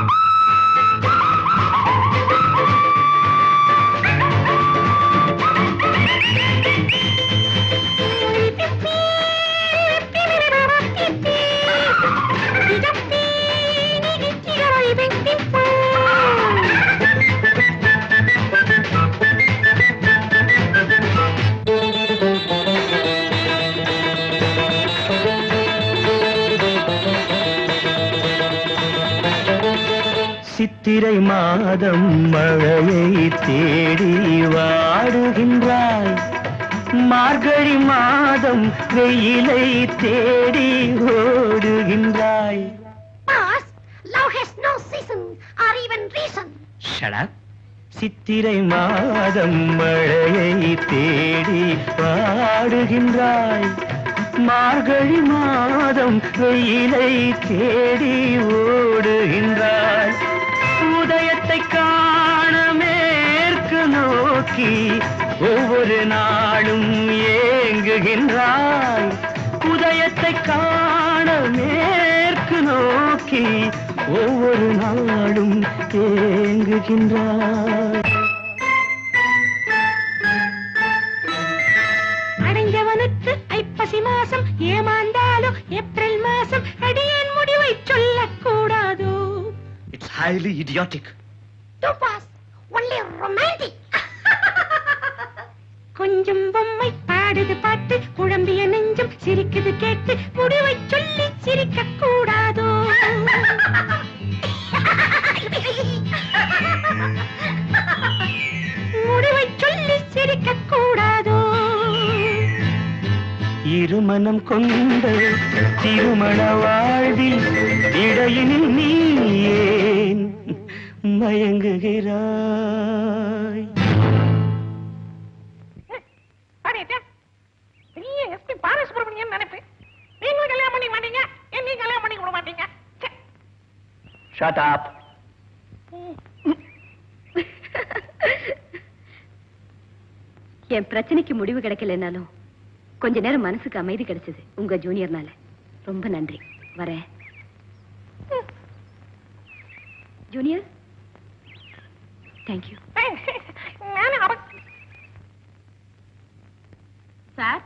சித்திரை மாதம் மழையை தேடி வாடுகின்றாய் மார்கழி மாதம் வெயிலை தேடி ஓடுகின்றாய் Boss, love has no season or even reason. Shut up Chithirai மாதம் மழையை தேடி பாடுகின்றாய் மார்கழி மாதம் வெயிலை தேடி ஓடுகின்றாய் உதயத்தை காண மேற்கு நோக்கி ஒவ்வொரு நாளும் ஏங்குகின்றாய் உதயத்தை காண மேற்கு நோக்கி ஒவ்வொரு நாளும் ஏங்குகின்றாய் அடைஞ்சவனுக்கு ஐப்பசி மாசம் ஏமாந்தாலும் ஏப்ரல் மாசம் அடியேன் முடிவை சொல்லக்கூடாதோ It's highly idiotic. No, boss, only romantic. கொஞ்சம் பொம்மை பாடுது பாட்டு குழம்பிய நெஞ்சம் சிரிக்குது கேட்டு முடிவை சொல்லி சிரிக்க கூடாதோ முடிவை சொல்லி சிரிக்க கூடாதோ இருமனம் கொண்ட திருமண வாழ்வில் இடையினில் நீ ஏன் மயங்குகிறாய் பாடிட்டா பெரிய எஸ்பி பாலசுப்ரமணியன் நினைப்பேன் நீங்களும் கல்யாணம் பண்ணிக்க மாட்டீங்க என்னையும் கல்யாணம் பண்ணி விட மாட்டீங்க ச்சே. ஷட் அப் என் பிரச்சனைக்கு முடிவு கிடைக்கலனாலும் கொஞ்ச நேரம் மனசுக்கு அமைதி கிடைச்சது உங்க ஜூனியர்னால ரொம்ப நன்றி வரேன் ஜூனியர் தேங்க்யூ நானும் அவ சார்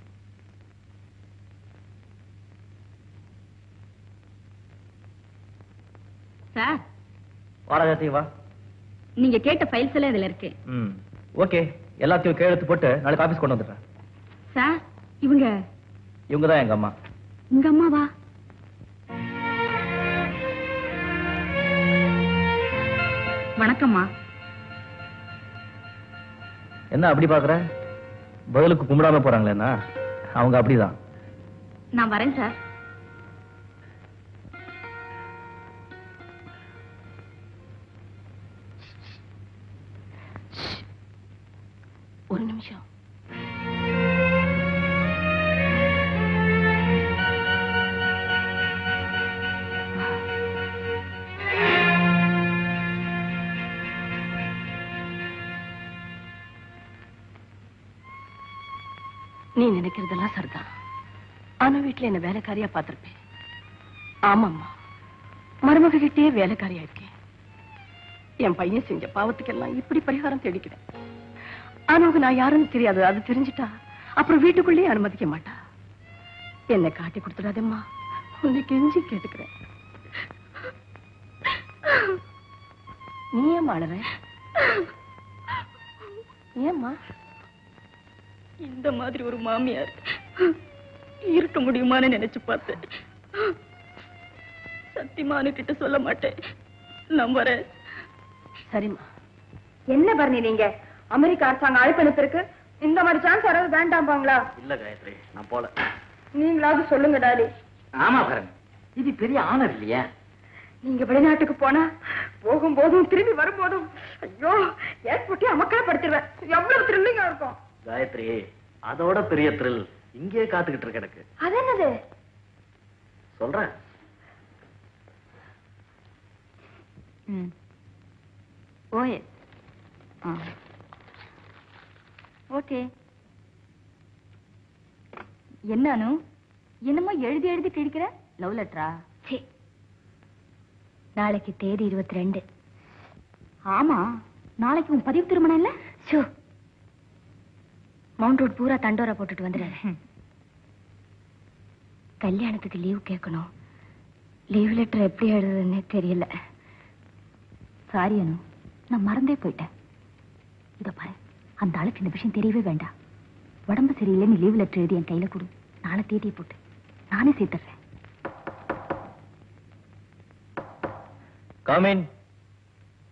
சார் வாடகத்தையும் வா நீங்க கேட்ட ஃபைல்ஸ் எல்லாம் இதுல இருக்கு ம் ஓகே எல்லாத்தையும் கையெழுத்து போட்டு நாளைக்கு ஆபீஸ் கொண்டு வந்துடுறேன் சார் இவங்க இவங்க தான் எங்க அம்மா உங்க அம்மாவா வணக்கம்மா என்ன அப்படி பாக்குற பதிலுக்கு கும்பிடாம போறாங்களேன்னா அவங்க அப்படிதான் நான் வரேன் சார் ஒரு நிமிஷம் நீ நினைக்கிறதெல்லாம் சரிதான் ஆனா வீட்டுல என்ன வேலைக்காரியா பார்த்திருப்பேன் ஆமாம்மா மருமக கிட்டே வேலைக்காரியா இருக்கேன் என் பையன் செஞ்ச பாவத்துக்கெல்லாம் இப்படி பரிகாரம் தேடிக்கிறேன் ஆனவங்க நான் யாருன்னு தெரியாது அது தெரிஞ்சிட்டா அப்புறம் வீட்டுக்குள்ளேயே அனுமதிக்க மாட்டா என்னை காட்டி கொடுத்துடாதேம்மா உன்னை கெஞ்சி கேட்டுக்கிறேன் நீ ஏன் அழற ஏம்மா இந்த மாதிரி ஒரு மாமியார் இருக்க முடியுமான்னு நினைச்சு பார்த்தேன் சத்தியமானு கிட்ட சொல்ல மாட்டேன் நான் வரேன் சரிம்மா என்ன பரணி நீங்க அமெரிக்க அரசாங்கம் அழைப்பு அனுப்பிருக்கு இந்த மாதிரி சான்ஸ் யாராவது வேண்டாம்பாங்களா இல்ல காயத்ரி நான் போல நீங்களாவது சொல்லுங்க டாடி ஆமா பரணி இது பெரிய ஆனர் இல்லையா நீங்க வெளிநாட்டுக்கு போனா போகும்போதும் திரும்பி வரும்போதும் ஐயோ ஏற்பட்டு அமக்கலப்படுத்திடுவேன் எவ்வளவு த்ரில்லிங்கா இருக்கும் காயத்ரி அதோட பெரிய த்ரில் இங்கேயே காத்துக்கிட்டு இருக்கு எனக்கு அது என்னது சொல்றேன் ம் ஓயே ஆ ஓகே என்ன அனு என்னமோ எழுதி எழுதி கிழிக்கிற லவ் லெட்டரா சே நாளைக்கு தேதி இருபத்தி ரெண்டு ஆமா நாளைக்கு உன் பதிவு திருமணம் இல்ல ஷோ மவுண்ட் ரோட் பூரா தண்டோரா போட்டுட்டு வந்துடுறேன் கல்யாணத்துக்கு லீவ் கேட்கணும் லீவ் லெட்டர் எப்படி எழுதுன்னு தெரியல சாரி அனு நான் மறந்தே போயிட்டேன் இத பாரு அந்த ஆளுக்கு இந்த விஷயம் தெரியவே வேண்டாம் உடம்பு சரியில்லைன்னு லீவ் லெட்டர் எழுதி என் கையில கொடு நாளை தேதியை போட்டு நானே சேர்த்துறேன் காமின்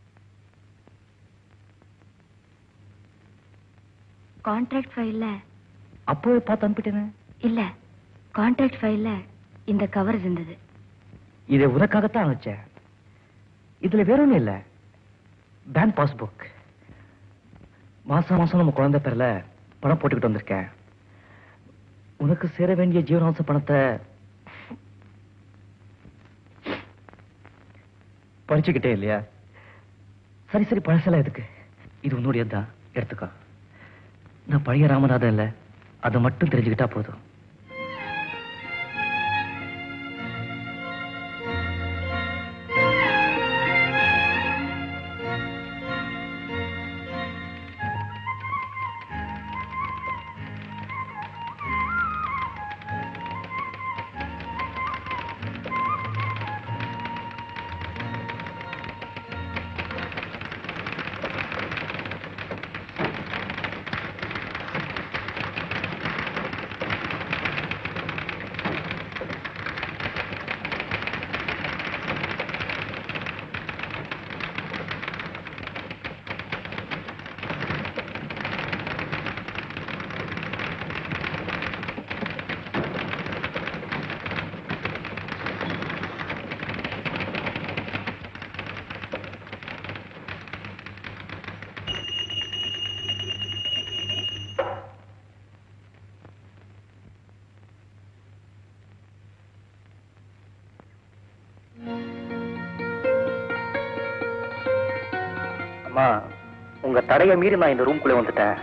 கான்ட்ராக்ட் ஃபைல்ல அப்போவே பார்த்து அனுப்பிட்டேனே இல்ல கான்டாக்ட் ஃபைல்ல இந்த கவர் இருந்தது இதை உனக்காகத்தான் அனுப்பிச்சேன் இதுல வேற ஒண்ணும் இல்ல பேங்க் பாஸ்புக் மாசம் மாசம் நம்ம குழந்தை பேர்ல பணம் போட்டுக்கிட்டு வந்திருக்கேன் உனக்கு சேர வேண்டிய ஜீவனாம்ச பணத்தை படிச்சுக்கிட்டே இல்லையா சரி சரி பழசெல்லாம் எதுக்கு இது உன்னுடையதுதான் எடுத்துக்கோ நான் பழைய ராமநாதன் இல்ல அதை மட்டும் தெரிஞ்சுக்கிட்டா போதும் அம்மா உங்க தடையை மீறி நான் இந்த ரூம்குள்ளே வந்துட்டேன்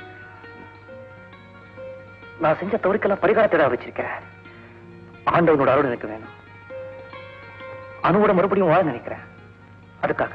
நான் செஞ்ச தவறுக்கெல்லாம் பரிகாரத்தை தான் வச்சிருக்கேன் ஆண்டவனோட அருள் எனக்கு வேணும் அணுவோட மறுபடியும் வாழ நினைக்கிறேன் அதுக்காக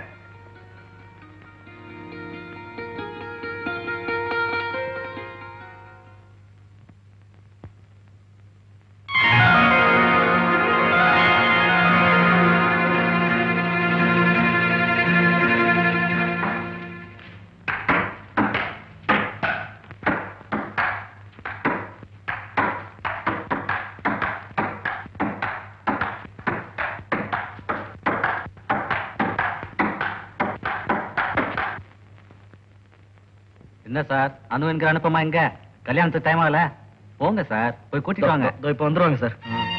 என்ன சார் அனு என்கிற அனுப்பமா எங்க கல்யாணத்துக்கு டைம் ஆகல போங்க சார் போய் கூட்டிட்டு வாங்க இப்ப வந்துருவாங்க சார்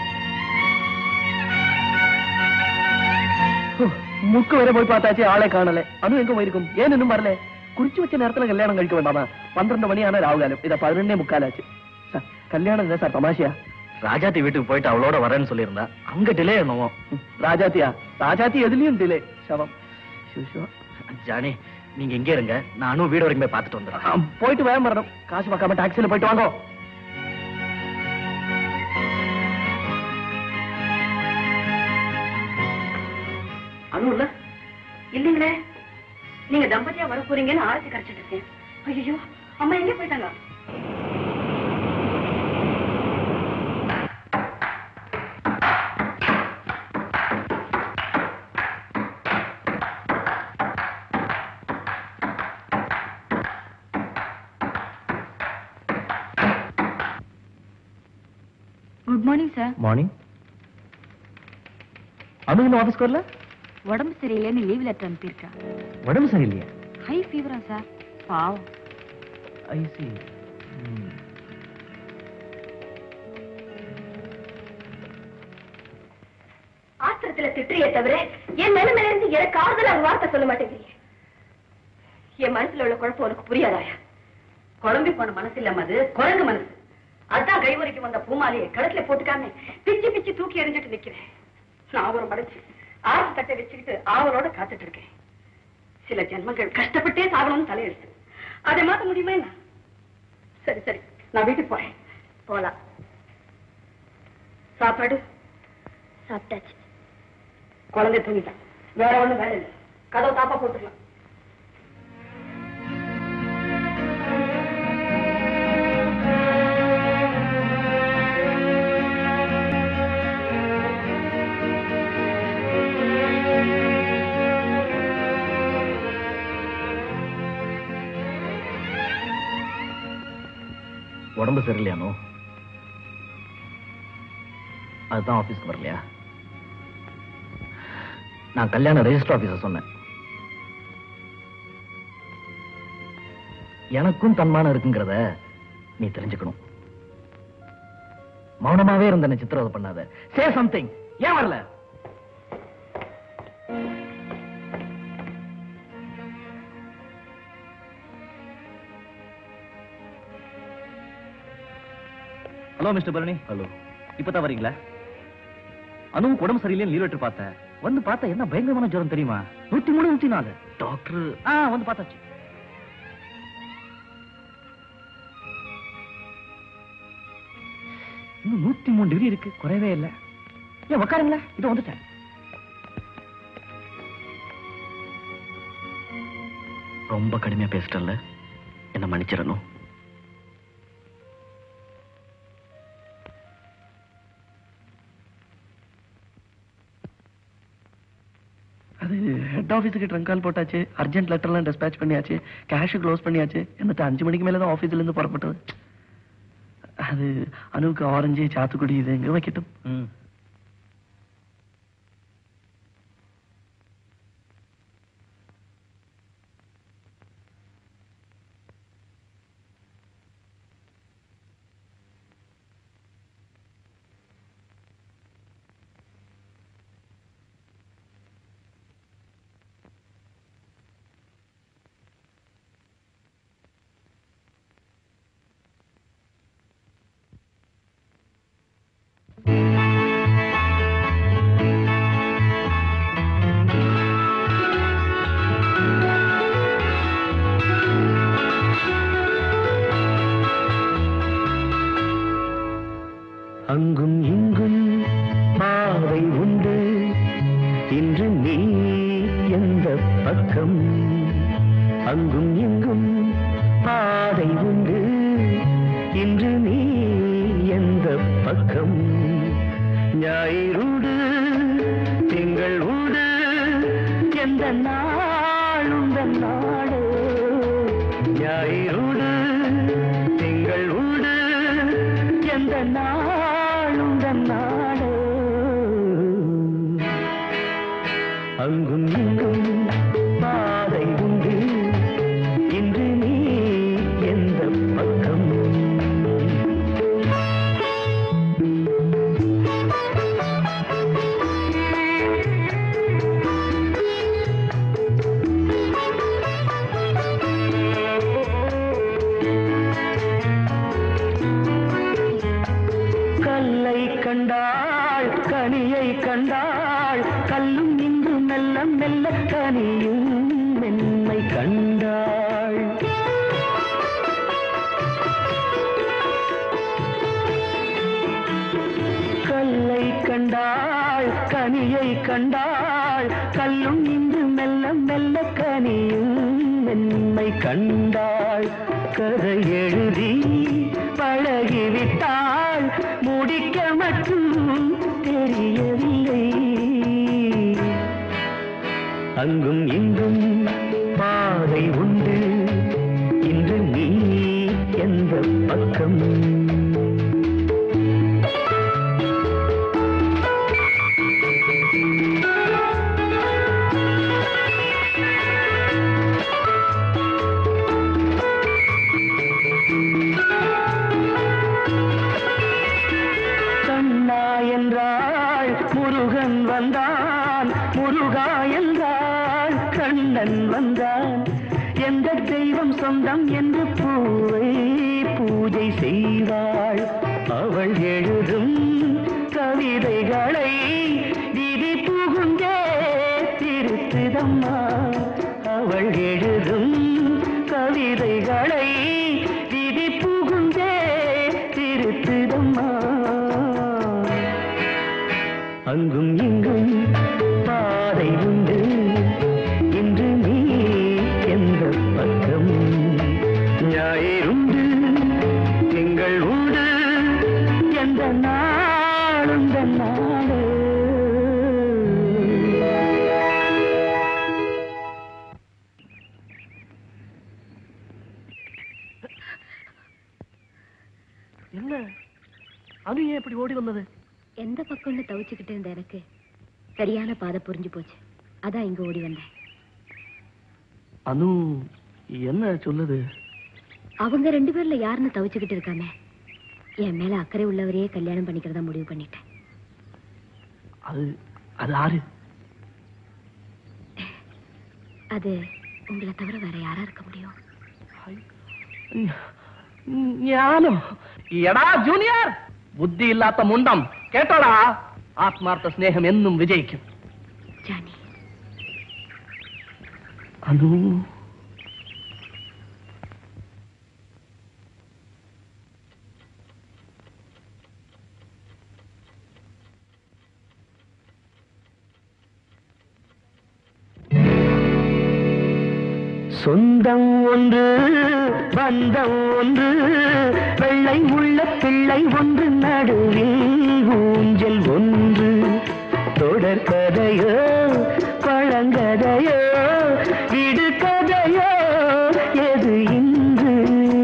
முக்கு வரை போய் பார்த்தாச்சு ஆளே காணல அனு எங்க போயிருக்கும் ஏன் இன்னும் வரல குறிச்சு வச்ச நேரத்துல கல்யாணம் கழிக்க வேண்டாமா பன்னிரண்டு மணி ஆனா ராவுகாலம் இத பதினொன்னே முக்காலாச்சு சார் கல்யாணம் இல்லை சார் தமாஷியா ராஜாத்தி வீட்டுக்கு போயிட்டு அவளோட வரேன்னு சொல்லியிருந்தா அங்க டிலே என்னவோ ராஜாத்தியா ராஜாத்தி எதுலயும் டிலே சவம் சிவ சிவா. ஜானி நீங்க இங்கே இருங்க நான் அனு வீடு வரைக்கும் போய் பார்த்துட்டு வந்துடுறேன் ஆ, போயிட்டு வேகம் வரணும் காசு பார்க்காம டாக்ஸில போயிட்டு வாங்க அனு இல்ல இல்லீங்களே நீங்க தம்பதியா வர போறீங்கன்னு ஆரத்தி கரைச்சிட்டு இருக்கேன் ஐயோ அம்மா எங்க போயிட்டாங்க good morning sir morning Anu இன்னும் ஆபீஸ்க்கு வரல உடம்பு சரியில்லைன்னு லீவ் லெட்டர் அனுப்பியிருக்கா உடம்பு சரியில்லையா ஹை ஃபீவரா சார் பாவம் ஐ சி ஆத்திரத்துல திட்டுறியே தவிர என் நிலைமையில இருந்து எனக்கு ஆறுதல் ஒரு வார்த்தை சொல்ல மாட்டேங்கிறீங்க என் மனசுல உள்ள குழப்பம் உனக்கு புரியாதாயா குழம்பி போன மனசு இல்லாம அது குரங்கு மனசு அதான் கை வரைக்கும் வந்த பூமாலையை கடத்துல போட்டுக்காம பிச்சு பிச்சு தூக்கி எறிஞ்சிட்டு நிக்கிறேன் நான் அவரை மறைச்சு ஆறு தட்டை வச்சுக்கிட்டு ஆவலோட காத்துட்டு இருக்கேன் சில ஜென்மங்கள் கஷ்டப்பட்டே சாகணும்னு தலையெழுத்து அதை மாத்த முடியுமா என்ன சரி சரி நான் வீட்டுக்கு போறேன் போலாம் சாப்பாடு சாப்பிட்டாச்சு குழந்தை தூங்கிட்டான் வேற ஒண்ணும் வேலை இல்லை கதவை தாப்பா போட்டுக்கலாம் உடம்பு சரியில்லையானோ அதுதான் ஆபீஸ்க்கு வரலையா நான் கல்யாண ரெஜிஸ்டர் ஆபீஸர் சொன்னேன் எனக்கும் தன்மானம் இருக்குங்கிறத நீ தெரிஞ்சுக்கணும் மௌனமாவே இருந்த என்ன சித்திரவதை பண்ணாத சே சம்திங் ஏன் வரல ஹலோ மிஸ்டர் பரணி ஹலோ இப்பதான் வரீங்களா அனுவும் உடம்பு சரியில்லைன்னு லீவ் லெட்டர் பார்த்தேன் வந்து பார்த்தா என்ன பயங்கரமான ஜுரம் தெரியுமா நூத்தி மூணு நூத்தி நாலு டாக்டர் ஆ வந்து பார்த்தாச்சு இன்னும் நூத்தி மூணு டிகிரி இருக்கு குறையவே இல்லை ஏன் உட்காருங்களேன் இது வந்துட்டேன் ரொம்ப கடுமையா பேசிட்டல என்ன மன்னிச்சிடணும் அது ஹெட் ஆஃபீஸுக்கு ட்ரங்க் கால் போட்டாச்சு அர்ஜென்ட் லெட்டர்லாம் டிஸ்பேச் பண்ணியாச்சு கேஷ் க்ளோஸ் பண்ணியாச்சு എന്നിട്ട് அஞ்சு மணிக்கு மேலே தான் ஆஃபீஸில் இருந்து புறப்பட்டது அது அனுவுக்கு ஆரஞ்சு சாத்துக்குடி இது எங்க வைக்கட்டும் அங்கும் இங்கும் பாவை உண்டு இன்று நீ எந்த பக்கம் அங்கும் இங்கும் பாதை உண்டு இன்று நீ எந்த பக்கம் ஞாயிறுடு திங்கள் உடு எந்த நாளும் நாடு ஞாயிறுடு திங்கள் உடு எந்த நாளும் நாடு அங்கும் இங்கும் பாதை உண்டு இன்று நீ எந்த பக்கம் கல்லை கண்டாள் கனியை கண்டாள் கல்லும் இன்று மெல்ல மெல்ல கனியும் மென்மை கண்டாள் கல்லை கண்டாள் கனியை கண்டாள் கல்லும் இன்று மெல்ல மெல்ல கனியும் மென்மை கண்டாள் கதை எழுதி பழகிவிட்டாள் முடிக்க மட்டும் தெரியவில்லை அங்கும் இங்கும் பாதை உண்டு இன்று நீ எந்த பக்கம் கண்ணா என்றாள் முருகன் வந்தான் முருகா என்றாள் கண்ணன் வந்தான் எந்த தெய்வம் சொந்தம் என்று பூவை பூஜை செய்வாள் அவள் எழுதும் கவிதைகளை விதி புகுந்தே திருத்துதம்மா அவள் எழுதும் கவிதைகளை விதி புகுந்தே திருத்துதம்மா அங்கும் இங்கும் பாதை உண்டு இன்று நீ எந்த பக்கம் ஞாயிறுண்டு திங்கள் உண்டு எந்த நாளும் நாடு என்ன அனு ஏன் இப்படி ஓடி வந்தது எந்த பக்கம்னு தவிச்சுக்கிட்டு இருந்த எனக்கு சரியான பாதை புரிஞ்சு போச்சு அதான் இங்க ஓடி வந்தேன் அனு என்ன சொல்லுது அவங்க ரெண்டு பேர்ல யாருன்னு தவிச்சுக்கிட்டு இருக்கானே என் மேல அக்கறை உள்ளவரையே கல்யாணம் பண்ணிக்கிறதா முடிவு பண்ணிட்டேன் அது அது ஆறு அது உங்களை தவிர வேற யாரா இருக்க முடியும் ஞானம் എടാ ജൂനിയർ ബുദ്ധിയില്ലാത്ത മുണ്ടം കേട്ടോടാ ആത്മാർത്ഥ സ്നേഹം എന്നും വിജയിക്കും ஜானி അനു சொந்தம் ஒன்று பந்தம் ஒன்று வெள்ளை உள்ள பிள்ளை ஒன்று நடுவில் ஊஞ்சல் ஒன்று தொடர் கதையோ பழங்கதையோ விடு கதையோ எது இன்று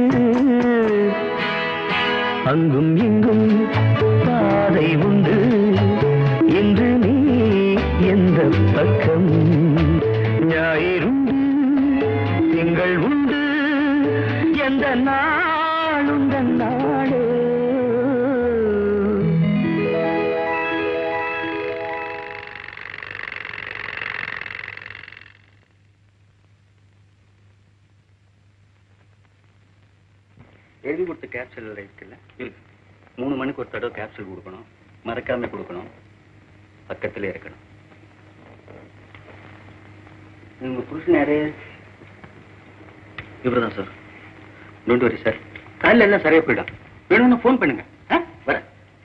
அங்கும் இங்கும் பாதை உண்டு இன்று நீ எந்த பக்கம் ஞாயிறுண்டு திங்கள் உண்டு எந்த நாளுந்த நாடு எழுதி கொடுத்த கேப்சூல் இருக்குல்ல மூணு மணிக்கு ஒரு தடவை கேப்சூல் கொடுக்கணும் மறக்காம கொடுக்கணும் பக்கத்துல இருக்கணும் உங்க புருஷன் யாரு இவர்தான் சார் டோன்ட் வரி சார் காலையில் எல்லாம் சரியா போயிடும் வேணும்னா ஃபோன் பண்ணுங்க ஆ? வரேன்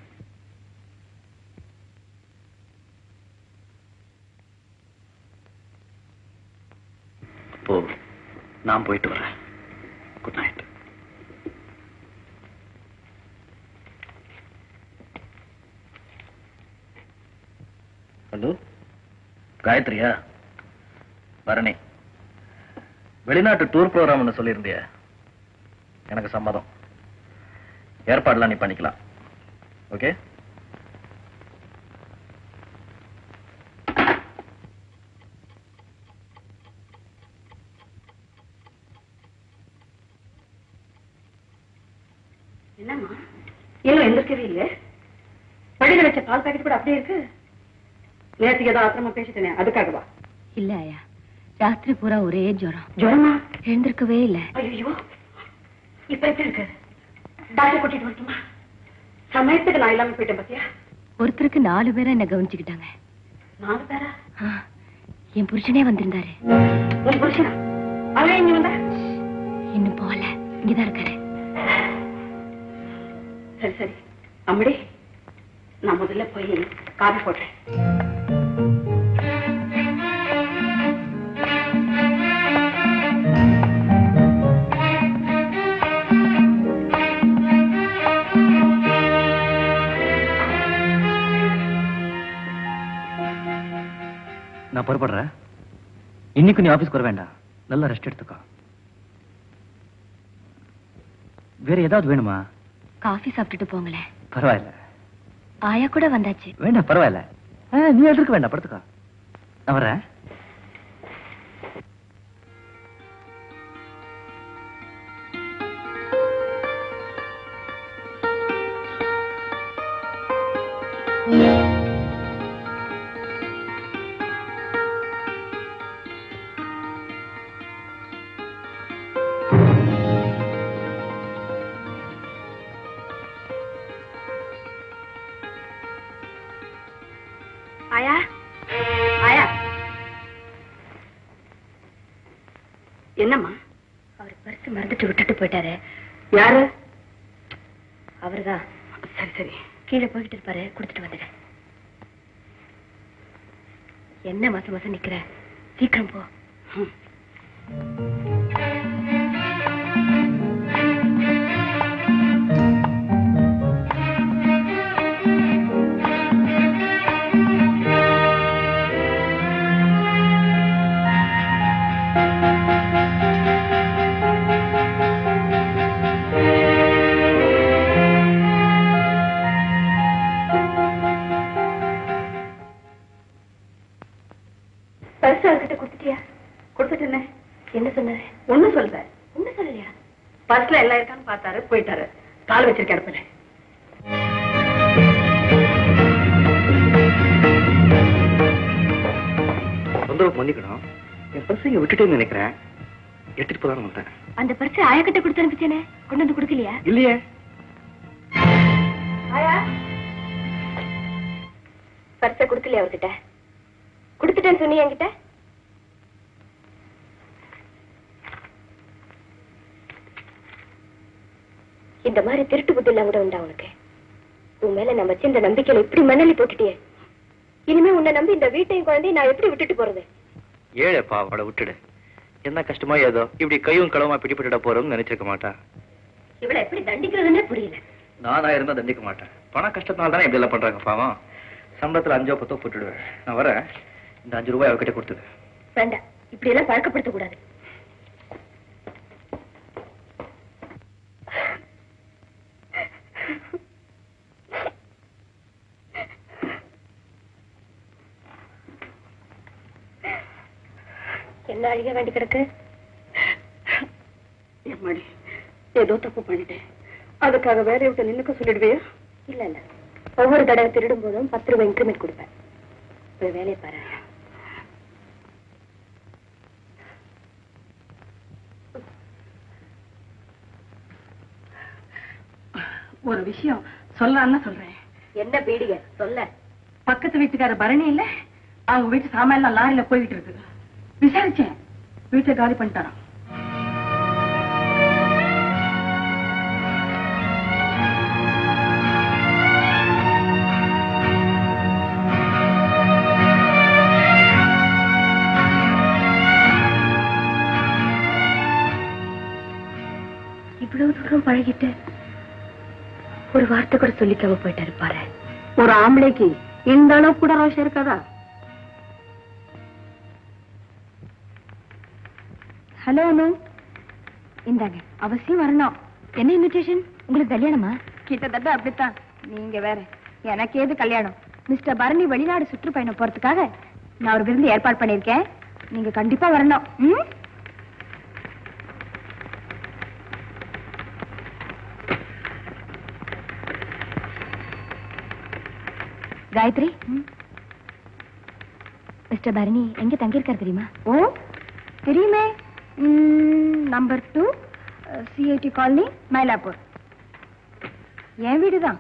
அப்போ நான் போயிட்டு வரேன் குட் நைட் ஹலோ காயத்ரியா பரணி வெளிநாட்டு டூர் ப்ரோக்ராம்னு சொல்லியிருந்திய எனக்கு சம்மதம் ஏற்பாடுலாம் நீ பண்ணிக்கலாம் ஓகே என்னம்மா இன்னும் எந்திரிக்கவே இல்லை வழியில வச்ச பால் பாக்கெட் கூட அப்படியே இருக்கு நேற்றுக்கு ஏதோ ஆத்திரமா பேசிட்டேனே அதுக்காகவா இல்ல ஆயா ராத்திரி பூரா ஒரே ஜுரம் ஜுரமா எழுந்திருக்கவே இல்ல ஐயோ இப்ப எப்படி இருக்கு டாக்டர் கூட்டிட்டு வரட்டுமா சமயத்துக்கு நான் இல்லாம போயிட்டேன் பாத்தியா ஒருத்தருக்கு நாலு பேரை என்ன கவனிச்சுக்கிட்டாங்க நாலு பேரா ஆ, என் புருஷனே வந்திருந்தாரு உன் புருஷனா அவன் இங்க வந்தா இன்னும் போகல இங்கதான் இருக்காரு சரி சரி அம்மடி நான் முதல்ல போய் காபி போட்டேன் நான் புறப்படுறேன் இன்னைக்கு நீ ஆபீஸ்க்கு வர வேண்டாம் நல்லா ரெஸ்ட் எடுத்துக்கோ வேற ஏதாவது வேணுமா காஃபி சாப்பிட்டுட்டு போங்களேன் பரவாயில்ல ஆயா கூட வந்தாச்சு வேண்டாம் பரவாயில்ல ஆ, நீ எழுதிருக்க வேண்டாம் படுத்துக்கோ நான் வரேன் ஆயா ஆயா என்னம்மா அவர் பர்ஸ் மறந்துட்டு விட்டுட்டு போயிட்டாரு யாரு அவர்தான் சரி சரி கீழே போய்கிட்டு இருப்பாரு கொடுத்துட்டு வந்துடுறேன் என்ன மாசம் மாசம் நிக்கிற சீக்கிரம் போ பரிசு அவர்கிட்ட கொடுத்துட்டியா கொடுத்துட்டேனே என்ன சொன்னாரு ஒண்ணும் சொல்ல ஒண்ணு சொல்லலையா பர்ஸ்ல எல்லாம் இருக்கான்னு பார்த்தாரு போயிட்டாரு கால் வச்சிருக்க இடத்துல மன்னிக்கணும் என் பர்ஸ் இங்க விட்டுட்டேன்னு நினைக்கிறேன் எடுத்துட்டு போதான் வந்தேன் அந்த பரிசு ஆயக்கிட்ட கொடுத்து அனுப்பிச்சேனே கொண்டு வந்து கொடுக்கலையா இல்லையே ஆயா பரிசை கொடுக்கலையா அவர்கிட்ட கொடுத்துட்டேன்னு சொன்னி என்கிட்ட இந்த மாதிரி திருட்டு புத்தி எல்லாம் கூட உண்டா உனக்கு உன் மேல நான் வச்சிருந்த நம்பிக்கையில இப்படி மணலி போட்டுட்டியே இனிமே உன்னை நம்பி இந்த வீட்டையும் குழந்தையும் நான் எப்படி விட்டுட்டு போறது ஏழைப்பா அவளை விட்டுடு என்ன கஷ்டமா ஏதோ இப்படி கையும் களவுமா பிடிபட்டுட போறோம்னு நினைச்சிருக்க மாட்டா இவளை எப்படி தண்டிக்கிறதுன்னே புரியல நானா இருந்தா தண்டிக்க மாட்டேன் பண கஷ்டத்தினால தானே இப்படி எல்லாம் பண்றாங்க பாவம் சம்பளத்துல அஞ்சோ பத்தோ போட்டுடுவேன் நான் வரேன் இந்த அஞ்சு ரூபாய் அவகிட்ட கொடுத்துடு வேண்டாம் இப்படி எல்லாம் பழக்கப்படுத்த கூடாது என்ன அழிய வேண்டி கிடக்கு எம்மாடி ஏதோ தப்பு பண்ணிட்டேன் அதுக்காக வேலையை விட்டு நின்னுக்க சொல்லிடுவியா இல்ல இல்ல ஒவ்வொரு தடவை திருடும் போதும் பத்து ரூபாய் இன்க்ரிமெண்ட் கொடுப்பேன் போய் வேலையை பாரு ஒரு விஷயம் சொல்லலாம்னு சொல்றேன் என்ன பீடிக சொல்ல பக்கத்து வீட்டுக்கார பரணி இல்ல அவங்க வீட்டு சாமான் லாரியில போய்கிட்டு இருக்கு விசாரிச்சேன் வீட்டை காலி பண்ணிட்டாராம் இவ்வளவு தூரம் பழகிட்டு ஒரு வார்த்தை கூட சொல்லிக்காம போயிட்டாரு பாரு ஒரு ஆம்பளைக்கு இந்த அளவு கூட ரோஷம் இருக்காதா ஹலோ அனு இந்தாங்க அவசியம் வரணும் என்ன இன்விடேஷன் உங்களுக்கு கல்யாணமா கிட்டத்தட்ட அப்படித்தான் நீங்க வேற எனக்கு ஏது கல்யாணம் மிஸ்டர் பரணி வெளிநாடு சுற்றுப்பயணம் போறதுக்காக நான் ஒரு விருந்து ஏற்பாடு பண்ணிருக்கேன் நீங்க கண்டிப்பா வரணும் ம்? காயத்ரி மிஸ்டர் பரணி எங்க தங்கியிருக்காரு தெரியுமா ஓ தெரியுமே number two CID colony Mylapore என் வீடு தான்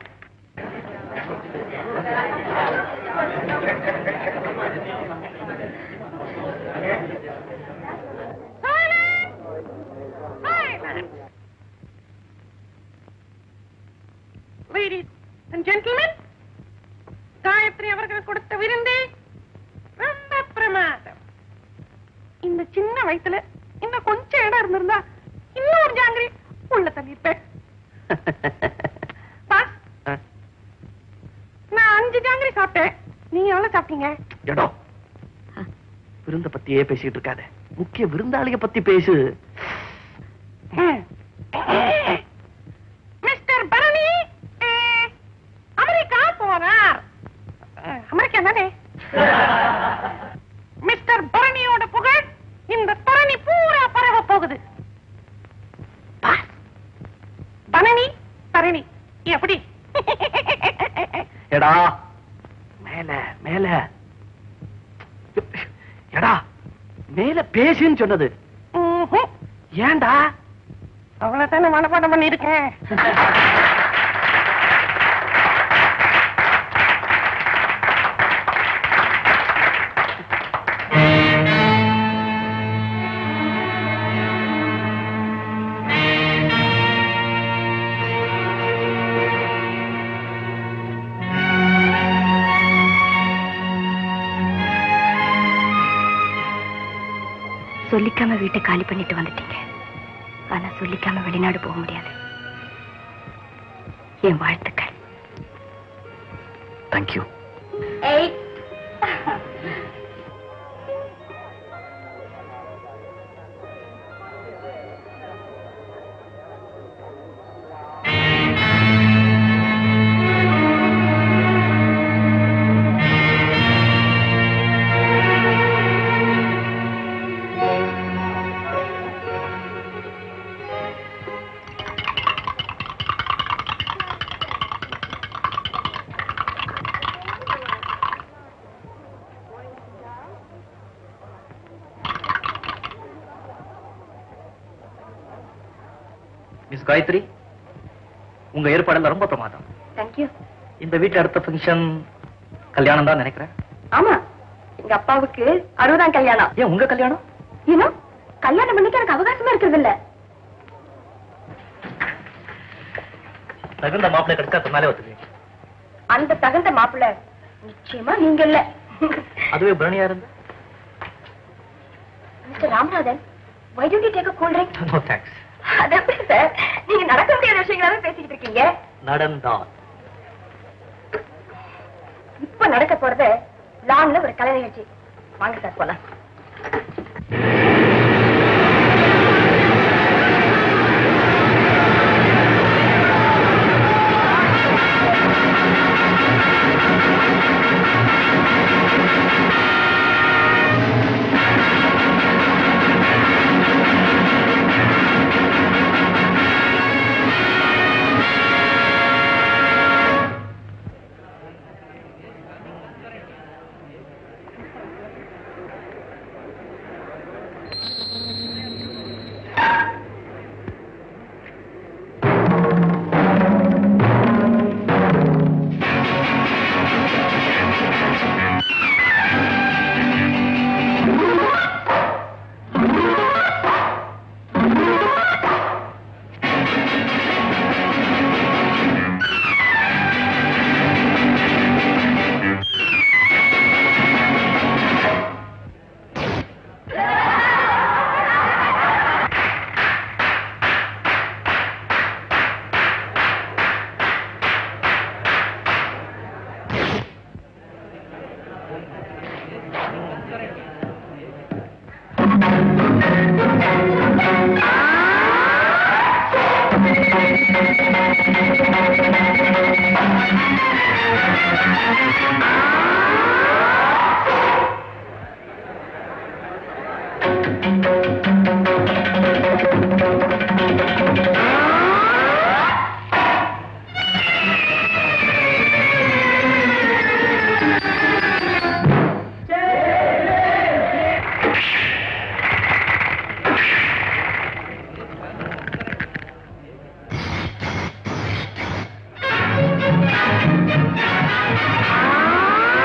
Ladies and gentlemen, காயத்ரி அவர்கள் கொடுத்த விருந்து ரொம்ப பிரமாதம் இந்த சின்ன வயசுல இன்னும் கொஞ்சம் இடம் இருந்திருந்தா இன்னும் ஒரு ஜாங்கிரி உள்ள தள்ளியிருப்பேன் பாஸ், நான் அஞ்சு ஜாங்கிரி சாப்பிட்டேன் நீங்க எவ்வளவு சாப்பிட்டீங்க எடோ விருந்த பத்தியே பேசிட்டு இருக்காத முக்கிய விருந்தாளிய பத்தி பேசு மிஸ்டர் பரணி அஹ், அமெரிக்கா போறார் அஹ், அமெரிக்கா தானே மிஸ்டர் பரணியோட புகழ் இந்த பரணி பூரா பரவ போகுது பாஸ். பரணி பரணி எப்படி எடா மேல மேல எடா மேல பேசுன்னு சொன்னது ம்ஹும். ஏன்டா அவ்வளவுதானே மனப்பாடம் பண்ணிருக்கேன் சொல்லிக்காம வீட்டை காலி பண்ணிட்டு வந்துட்டீங்க ஆனா சொல்லிக்காம வெளிநாடு போக முடியாது என் வாழ்த்துக்கள் தேங்க்யூ மிஸ் காயத்ரி உங்க ஏற்பாடெல்லாம் ரொம்ப பிரமாதம் தேங்க்யூ இந்த வீட்டு அடுத்த ஃபங்க்ஷன் கல்யாணம் தான் நினைக்கிறேன் ஆமா எங்க அப்பாவுக்கு அறுபதாம் கல்யாணம் ஏன் உங்க கல்யாணம் இன்னும் கல்யாணம் பண்ணிக்க எனக்கு அவகாசமா இருக்கிறது இல்ல தகுந்த மாப்பிள்ளை கிடைச்சா சொன்னாலே ஒத்துக்குவீங்க அந்த தகுந்த மாப்பிள்ளை நிச்சயமா நீங்க இல்ல அதுவே பிரணியா இருந்தா mister Ramanathan why don't you take a cool drink no thanks அது எப்படி சார் நீங்க நடக்க முடியாத விஷயங்களாவே பேசிக்கிட்டு இருக்கீங்க நடந்தால் இப்ப நடக்க போறது லான்ல ஒரு கலை நிகழ்ச்சி வாங்க சார் போலாம் ஆ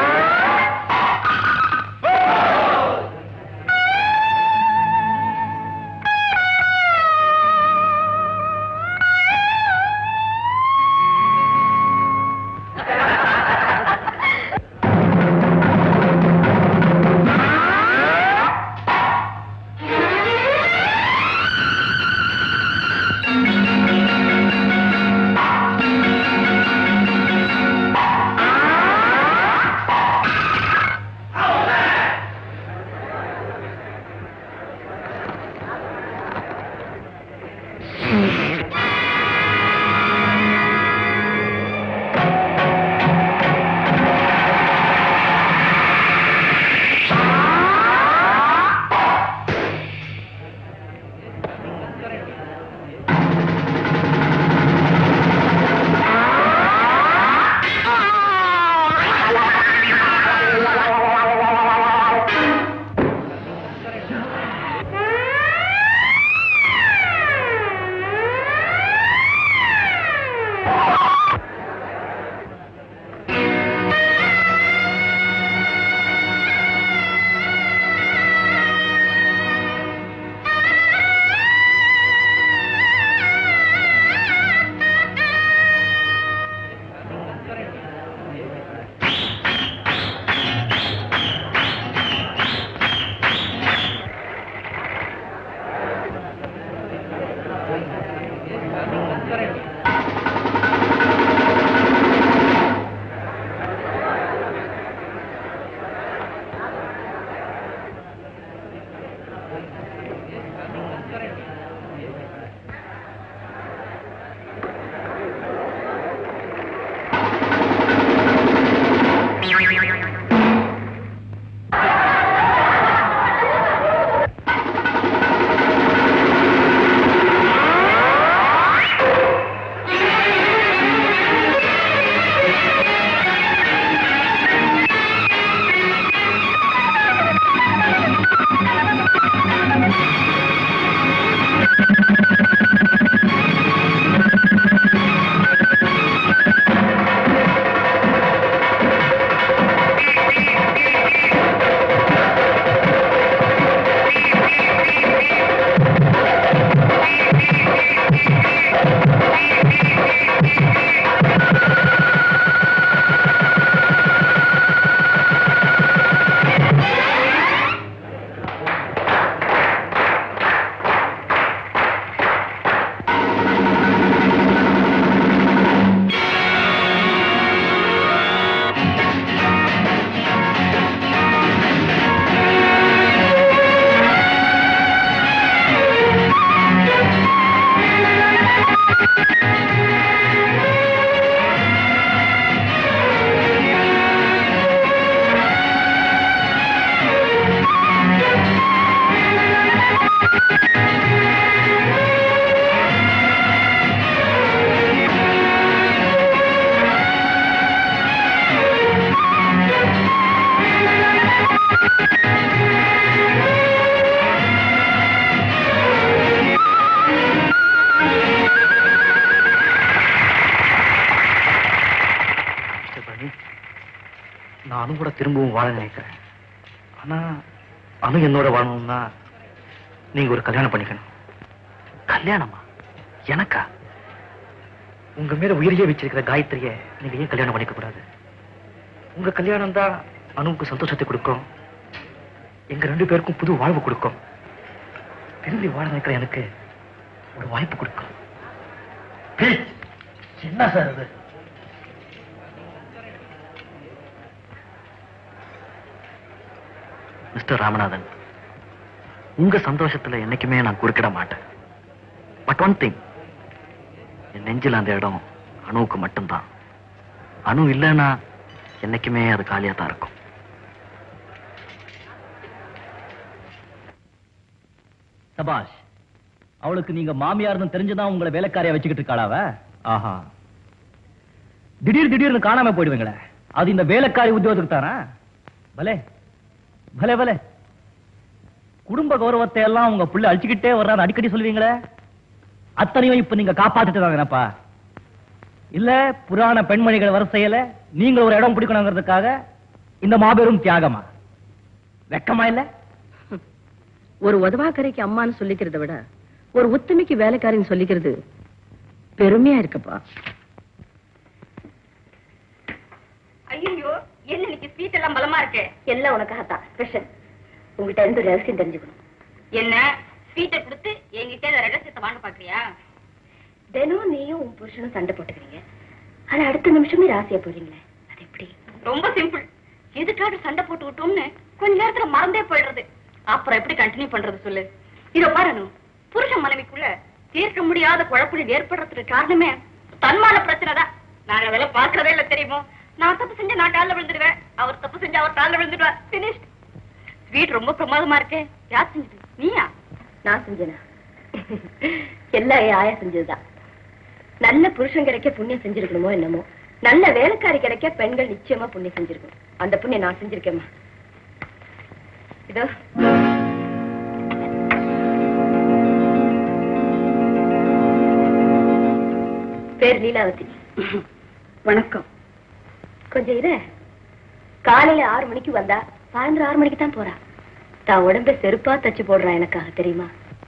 திரும்பவும் வாழ நினைக்கிறேன் ஆனா அனு என்னோட வாழணும்னா நீங்க ஒரு கல்யாணம் பண்ணிக்கணும் கல்யாணமா எனக்கா உங்க மேல உயிரையே வச்சிருக்கிற காயத்ரிய நீங்க ஏன் கல்யாணம் பண்ணிக்க கூடாது உங்க கல்யாணம் தான் அனுவுக்கு சந்தோஷத்தை கொடுக்கும் எங்க ரெண்டு பேருக்கும் புது வாழ்வு கொடுக்கும் திரும்பி வாழ நினைக்கிற எனக்கு ஒரு வாய்ப்பு கொடுக்கும் Please. என்ன சார் இது மிஸ்டர் ராமநாதன் உங்க சந்தோஷத்துல என்னைக்குமே நான் குறுக்கிட மாட்டேன் பட் ஒன் திங் என் நெஞ்சில் அந்த இடம் அணுவுக்கு மட்டும்தான் அணு இல்லைன்னா என்னைக்குமே அது காலியா தான் இருக்கும் சபாஷ் அவளுக்கு நீங்க மாமியார்னு தெரிஞ்சுதான் உங்களை வேலைக்காரியா வச்சுக்கிட்டு இருக்காளாவ ஆஹா திடீர் திடீர்னு காணாம போயிடுவீங்களே அது இந்த வேலைக்காரி உத்தியோகத்துக்கு தானா பலே பலே பலே குடும்ப கௌரவத்தை எல்லாம் உங்க புள்ள அழிச்சுக்கிட்டே வர்றான்னு அடிக்கடி சொல்லுவீங்களே அத்தனையும் இப்ப நீங்க காப்பாத்திட்டு தாங்கப்பா இல்ல புராண பெண்மணிகள் வரிசையில நீங்க ஒரு இடம் பிடிக்கணுங்கிறதுக்காக இந்த மாபெரும் தியாகமா வெக்கமா இல்ல ஒரு உதவாக்கரைக்கு அம்மான்னு சொல்லிக்கிறத விட ஒரு உத்தமிக்கு வேலைக்காரின்னு சொல்லிக்கிறது பெருமையா இருக்குப்பா ஐயோ என்ன இன்னைக்கு ஸ்வீட் எல்லாம் பலமா இருக்கு எல்லாம் உனக்காகத்தான் ஸ்பெஷல் உங்ககிட்ட இருந்து ஒரு ரகசியம் தெரிஞ்சுக்கணும் என்ன ஸ்வீட்டை கொடுத்து என்கிட்ட இந்த ரகசியத்தை வாங்க பாக்குறியா தினம் நீயும் உன் புருஷனும் சண்டை போட்டுக்கிறீங்க ஆனா அடுத்த நிமிஷமே ராசியா போறீங்களே அது எப்படி ரொம்ப சிம்பிள் எதுக்காக சண்டை போட்டு விட்டோம்னு கொஞ்ச நேரத்துல மறந்தே போயிடுறது அப்புறம் எப்படி கண்டினியூ பண்றது சொல்லு இத பாரு புருஷன் மனைவிக்குள்ள தீர்க்க முடியாத குழப்பங்கள் ஏற்படுறதுக்கு காரணமே தன்மான பிரச்சனை தான் நாங்க அதெல்லாம் பாக்குறதே இல்ல தெரியுமோ நான் தப்பு செஞ்சா நான் காலில் விழுந்துடுவேன் அவர் தப்பு செஞ்சா அவர் காலில் விழுந்துடுவார் பினிஷ் ஸ்வீட் ரொம்ப பிரமாதமா இருக்கே யார் செஞ்சது நீயா நான் செஞ்சேனா எல்லாம் என் ஆயா செஞ்சதுதான் நல்ல புருஷன் கிடைக்க புண்ணியம் செஞ்சிருக்கணுமோ என்னமோ நல்ல வேலைக்காரி கிடைக்க பெண்கள் நிச்சயமா புண்ணியம் செஞ்சிருக்கணும் அந்த புண்ணியம் நான் செஞ்சிருக்கேம்மா இதோ பேர் லீலாவதி வணக்கம் கொஞ்சம் இரு காலையில ஆறு மணிக்கு வந்தா சாயந்தரம் ஆறு மணிக்கு தான் போறா தான் உடம்ப செருப்பா தச்சு போடுறா எனக்காக தெரியுமா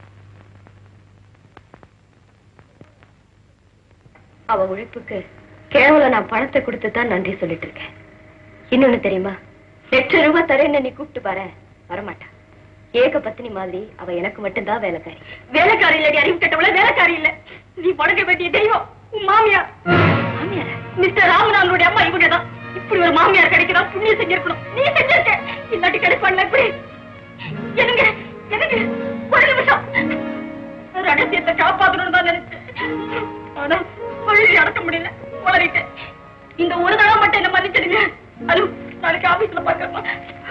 அவ உழைப்புக்கு கேவலம் நான் பணத்தை கொடுத்து தான் நன்றி சொல்லிட்டு இருக்கேன் இன்னொன்னு தெரியுமா லட்சம் ரூபாய் தரேன்னு நீ கூப்பிட்டு பாரு வரமாட்டா ஏக பத்தினி மாதிரி அவ எனக்கு மட்டும்தான் வேலைக்காரி வேலைக்காரி இல்லடி அறிவு கட்டவள வேலைக்காரி இல்ல நீ பழக வேண்டிய தெய்வம் உன் மாமியார் மாமியார் மிஸ்டர் ராமநாதனுடைய அம்மா இவங்க தான் இப்படி ஒரு மாமியார் கிடைக்கிறா புண்ணியம் செஞ்சிருக்கணும் நீ செஞ்சிருக்க இல்லாட்டி கிடைப்பான்ல இப்படி என்னங்க என்னங்க ஒரு நிமிஷம் ரகசியத்தை காப்பாத்தணும்னு தான் நினைச்சேன் ஆனா சொல்லி அடக்க முடியல உளறிட்டேன் இந்த ஒரு தடவை மட்டும் என்ன மன்னிச்சிடுங்க அது நாளைக்கு ஆபீஸ்ல பார்க்கலாம்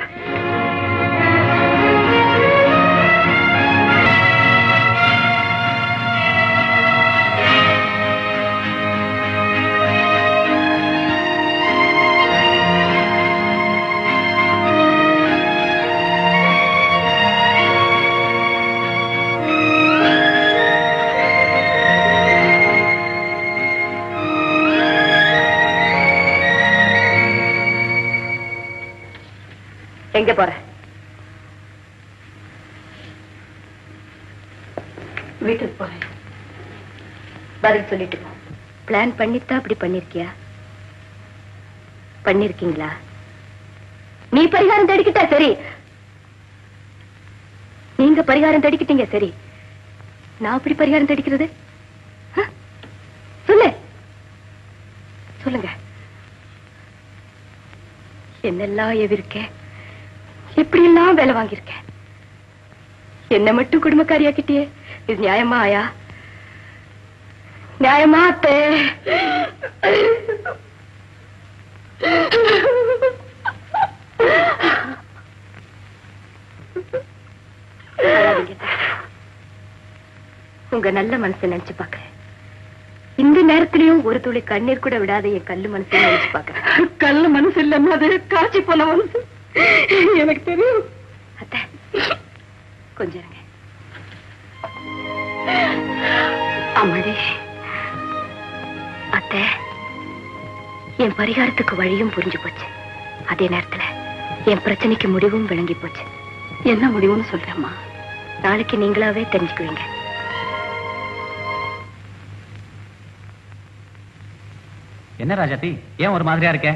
எங்க போற வீட்டுக்கு போறேன் பதில் சொல்லிட்டு போ பிளான் பண்ணித்தான் அப்படி பண்ணிருக்கியா பண்ணிருக்கீங்களா நீ பரிகாரம் தேடிக்கிட்டா சரி நீங்க பரிகாரம் தேடிக்கிட்டீங்க சரி நான் அப்படி பரிகாரம் தேடிக்கிறது ஆ? சொல்லு சொல்லுங்க என்னெல்லாம் எதிர்க்கேன் இப்படி எல்லாம் வேலை வாங்கியிருக்கேன் என்ன மட்டும் குடும்பக்காரியாக்கிட்டியே இது நியாயமா ஆயா நியாயமா அத்தே அழாதீங்க அத்தை. உங்க நல்ல மனசை நினைச்சு பாக்குறேன் இந்த நேரத்திலயும் ஒரு துளி கண்ணீர் கூட விடாத என் கல்லு மனசை நினைச்சு பாக்குறேன் கல்லு மனசு இல்லம்மா அது காய்ச்சி போன மனசு எனக்கு தெரியும் அத்தை கொஞ்சம் இருங்க அம்மாடி அத்தை என் பரிகாரத்துக்கு வழியும் புரிஞ்சு போச்சு அதே நேரத்துல என் பிரச்சனைக்கு முடிவும் விளங்கி போச்சு என்ன முடிவுன்னு சொல்றேம்மா நாளைக்கு நீங்களாவே தெரிஞ்சுக்குவீங்க என்ன ராஜாத்தி ஏன் ஒரு மாதிரியா இருக்க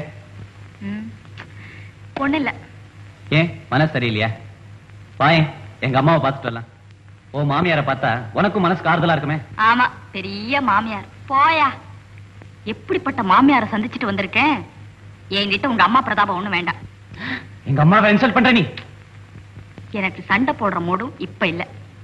ஒண்ணு இல்ல ஏன் மனசு சரியில்லையா வாயேன் எங்க அம்மாவை பார்த்துட்டு வரலாம் ஓ மாமியாரை பார்த்தா உனக்கும் மனசு ஆறுதலா இருக்குமே ஆமா பெரிய மாமியார் போயா எப்படிப்பட்ட மாமியாரை சந்திச்சுட்டு வந்திருக்கேன் என்கிட்ட உங்க அம்மா பிரதாபம் ஒண்ணும் வேண்டாம் எங்க அம்மாவை இன்சல்ட் பண்ற நீ எனக்கு சண்டை போடுற மூடும் இப்ப இல்ல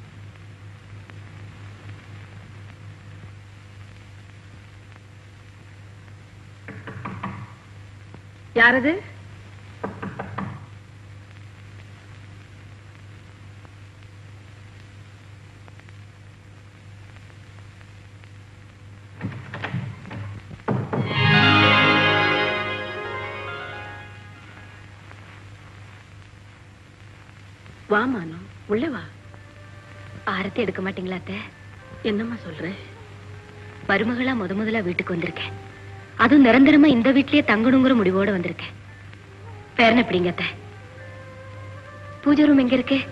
யாரது வா மானு உள்ள வா ஆரத்தி எடுக்க மாட்டீங்களா அத்தை என்னம்மா சொல்ற மருமகளா முத முதலா வீட்டுக்கு வந்திருக்கேன் அதுவும் நிரந்தரமா இந்த வீட்லயே தங்கணுங்கிற முடிவோட வந்திருக்கேன் பேரன் எப்படிங்க அத்தை பூஜை ரூம் எங்க இருக்கு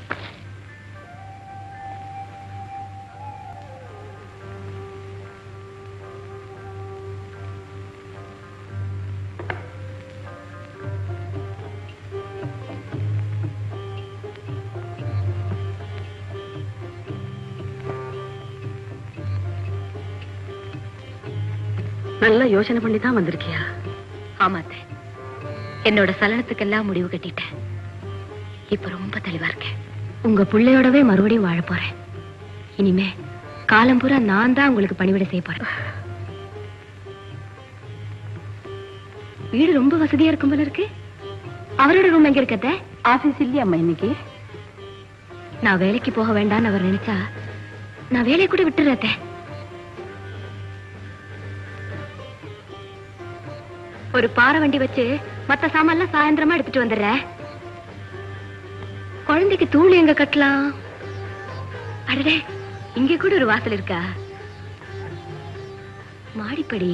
நல்லா யோசனை பண்ணி தான் வந்திருக்கியா ஆமா அத்தை என்னோட சலனத்துக்கெல்லாம் முடிவு கட்டிட்டேன் இப்ப ரொம்ப தெளிவா இருக்கேன் உங்க பிள்ளையோடவே மறுபடியும் வாழ போறேன் இனிமே காலம் பூரா நான் தான் உங்களுக்கு பணிவிடை செய்ய போறேன் வீடு ரொம்ப வசதியா இருக்கும் போல இருக்கு அவரோட ரூம் எங்க இருக்கத்த ஆபீஸ் இல்லையாம்மா இன்னைக்கு நான் வேலைக்கு போக வேண்டாம்னு அவர் நினைச்சா நான் வேலையை கூட விட்டுறத ஒரு பாறை வண்டி வச்சு மத்த சாமான்லாம் சாயந்தரமா எடுத்துட்டு வந்துடுறேன் குழந்தைக்கு தூள் எங்க கட்டலாம் அடடே இங்க கூட ஒரு வாசல் இருக்கா மாடிப்படி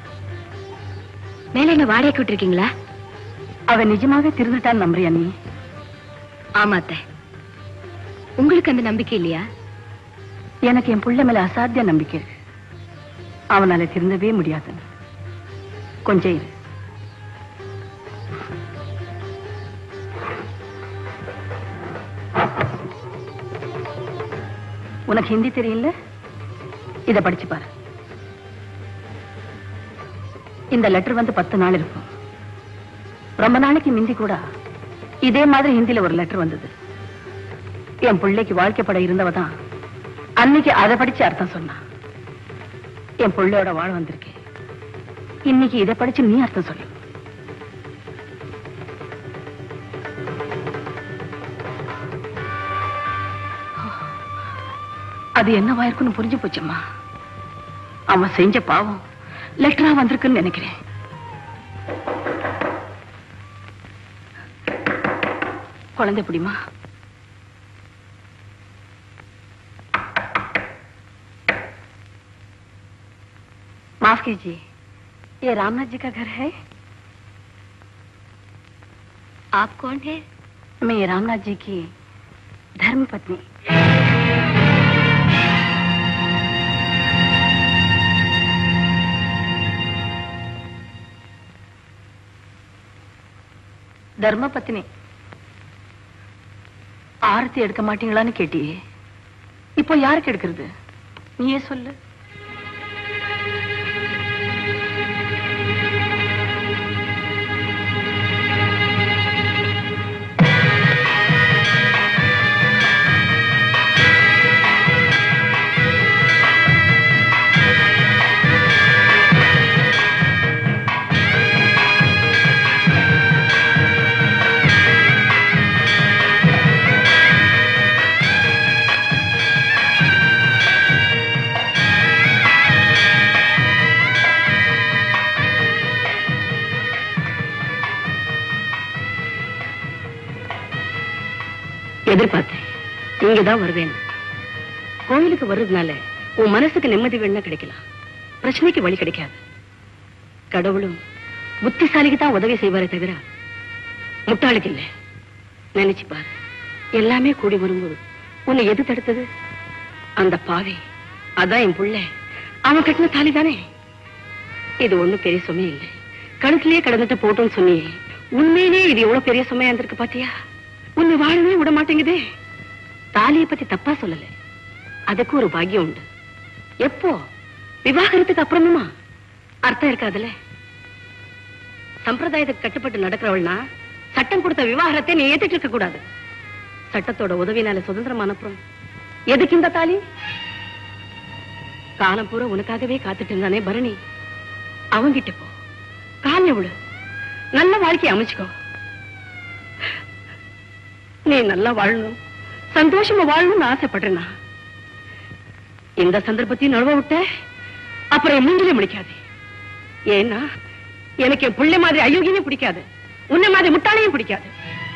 மேல என்ன வாடகைக்கு விட்டுருக்கீங்களா அவ நிஜமாவே திருந்துட்டான்னு நம்புறியா நீ ஆமா அத்தை உங்களுக்கு அந்த நம்பிக்கை இல்லையா எனக்கு என் புள்ள மேல அசாத்திய நம்பிக்கை இருக்கு அவனால திருந்தவே முடியாது கொஞ்சம் இரு உனக்கு ஹிந்தி தெரியல இத படிச்சு பாரு இந்த லெட்டர் வந்து பத்து நாள் இருக்கும் ரொம்ப நாளைக்கு முந்தி கூட இதே மாதிரி ஹிந்தில ஒரு லெட்டர் வந்தது என் பிள்ளைக்கு வாழ்க்கைப்பட இருந்தவ தான் அன்னைக்கு அதை படிச்சு அர்த்தம் சொன்னா என் பிள்ளையோட வாழ வந்திருக்கேன் இன்னைக்கு இதை படிச்சு நீ அர்த்தம் சொல்லு அது என்னவா இருக்குன்னு புரிஞ்சு போச்சம்மா அவன் செஞ்ச பாவம் லெட்டரா வந்திருக்குன்னு நினைக்கிறேன் குழந்தை பிடிமா माफ कीजिए ये रामनाथ जी का घर है आप कौन है मैं रामनाथ जी की धर्म पत्नी தர்ம பத்னி ஆரத்தி எடுக்க மாட்டீங்களான்னு கேட்டியே இப்போ யாருக்கு எடுக்கிறது நீயே சொல்லு எதிர்பார்த்தேன் நீங்க தான் வருவேன் கோயிலுக்கு வர்றதுனால உன் மனசுக்கு நிம்மதி வேணா கிடைக்கலாம் பிரச்சனைக்கு வழி கிடைக்காது கடவுளும் புத்திசாலிக்கு தான் உதவி செய்வாரே தவிர முட்டாளுக்கு இல்ல நினைச்சு பாரு எல்லாமே கூடி வரும்போது உன்னை எது தடுத்தது அந்த பாவி அதான் என் புள்ள அவன் கட்டின தாலி தானே இது ஒண்ணும் பெரிய சுமை இல்லை கழுத்திலேயே கடந்துட்டு போட்டோம்னு சொன்னியே உண்மையிலே இது எவ்வளவு பெரிய சுமையா இருந்திருக்கு பாத்தியா உன்னை வாழவே விட மாட்டேங்குதே தாலியை பத்தி தப்பா சொல்லல அதுக்கு ஒரு பாக்கியம் உண்டு எப்போ விவாகரத்துக்கு அப்புறமுமா அர்த்தம் இருக்காதுல்ல சம்பிரதாயத்துக்கு கட்டுப்பட்டு நடக்கிறவள்னா சட்டம் கொடுத்த விவாகரத்தை நீ ஏத்துட்டு இருக்க கூடாது சட்டத்தோட உதவினால சுதந்திரமான அப்புறம் எதுக்கு இந்த தாலி காலம் பூரா உனக்காகவே காத்துட்டு இருந்தானே பரணி அவங்கிட்ட போ கால் விழு நல்ல வாழ்க்கையை அமைச்சுக்கோ நீ நல்லா வாழணும் சந்தோஷமா வாழணும்னு ஆசைப்படுறேனா இந்த சந்தர்ப்பத்தையும் நழுவ விட்ட அப்புறம் என் மூஞ்சிலே முடிக்காது ஏன்னா எனக்கு என் பிள்ளை மாதிரி அயோக்கியமே பிடிக்காது உன்னை மாதிரி முட்டாளையும் பிடிக்காது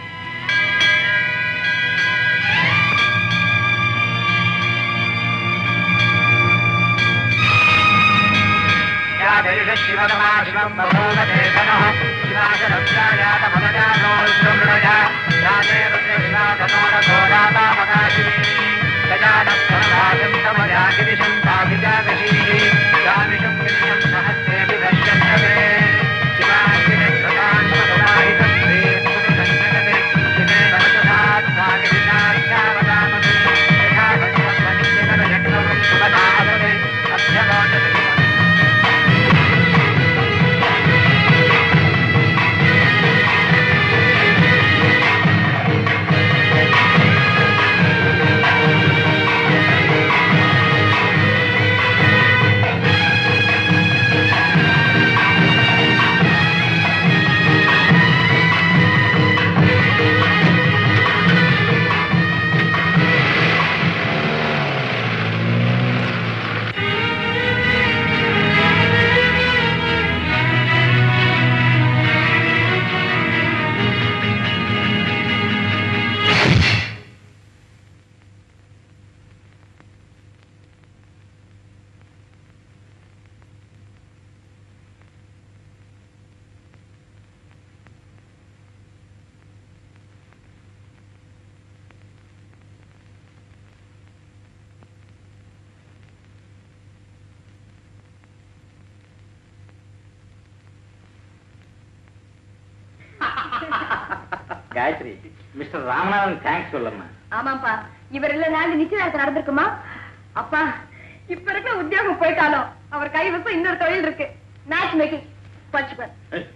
காயத்ரி மிஸ்டர் ராமநாதன் தேங்க்ஸ் சொல்லம்மா ஆமாப்பா இவர் இல்ல நாள் நிச்சயதார்த்தம் நடந்திருக்குமா அப்பா இப்ப இருக்க உத்தியோகம் போயிட்டாலும் அவர் கை வசம் இன்னொரு தொழில் இருக்கு மேட்ச் மேக்கிங் பச்சுப்பர்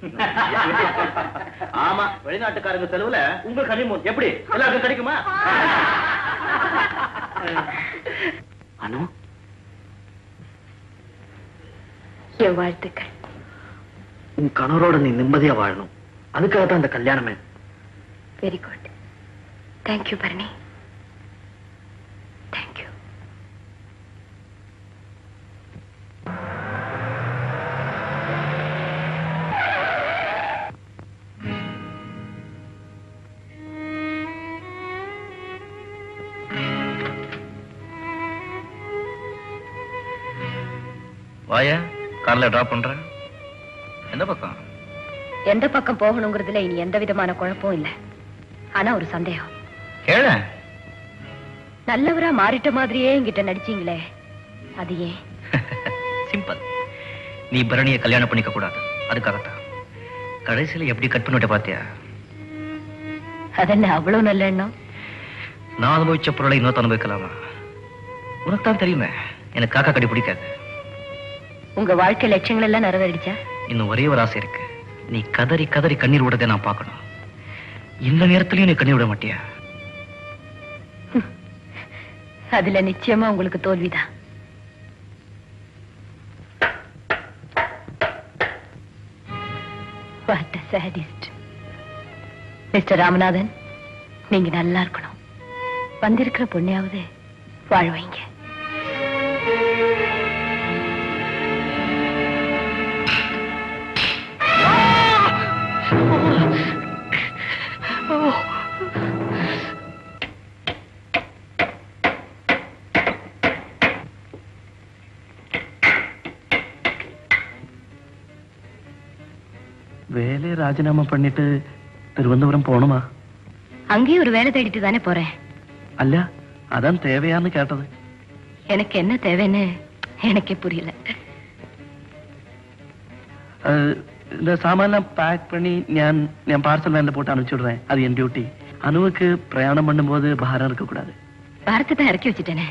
ஆமா வெளிநாட்டுக்காரங்க செலவுல உங்க ஹனிமூன் எப்படி எல்லாருக்கும் கிடைக்குமா அனு என் வாழ்த்துக்கள் உன் கணவரோட நீ நிம்மதியா வாழணும் அதுக்காக தான் இந்த கல்யாணமே very good thank you Bharani thank you வாயா கார்ல டிராப் பண்றேன் எந்த பக்கம் எந்த பக்கம் போகணுங்கிறதுல இனி எந்த விதமான குழப்பம் இல்ல ஆனா ஒரு சந்தேகம் கேள நல்லவரா மாறிட்ட மாதிரியே என்கிட்ட நடிச்சீங்களே அது ஏன் சிம்பிள் நீ பரணியை கல்யாணம் பண்ணிக்க கூடாது அதுக்காகத்தான் கடைசியில எப்படி கட் பண்ணிட்ட பாத்தியா அதென்ன அவ்வளவு நல்ல எண்ணம் நான் அனுபவிச்ச பொருளை இன்னொருத்த அனுபவிக்கலாமா உனக்கு தான் தெரியுமே எனக்கு காக்கா கடி பிடிக்காது உங்க வாழ்க்கை லட்சியங்கள் எல்லாம் நிறைவேறிடுச்சா இன்னும் ஒரே ஒரு ஆசை இருக்கு நீ கதறி கதறி கண்ணீர் விடுறதை நான் பார்க்கணும் இந்த நேரத்திலயும் நீ கண்ணீர் விட மாட்டியா அதுல நிச்சயமா உங்களுக்கு தோல்விதான் What a sadist. Mister Ramanathan நீங்க நல்லா இருக்கணும் வந்திருக்கிற பொண்ணையாவது வாழ வைங்க வேலையை ராஜினாமா பண்ணிட்டு திருவനന്തപുരം போகணுமா அங்கேயும் ஒரு வேலை தேடிட்டு தானே போறேன் അല്ല അതാണ് തേവയാന്ന് കേട്ടത് எனக்கு என்ன தேவைன்னு எனக்கே புரியல அஹ், இந்த சாமான்லாம் பேக் பண்ணி ஞான் ஞான் பார்சல் வேன்ல போட்டு அனுப்பிச்சு விடுறேன் அது என் டியூட்டி அனுவுக்கு பிரயாணம் பண்ணும்போது பாரம் இருக்கக்கூடாது பாரத்தை தான் இறக்கி வச்சுட்டேனே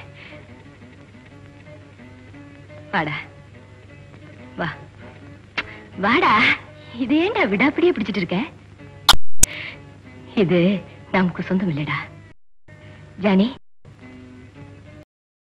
வாடா வா வாடா இது ஏன்டா விடாப்பிடியே பிடிச்சிட்டு இருக்க இது நமக்கு சொந்தம் இல்லடா ஜானி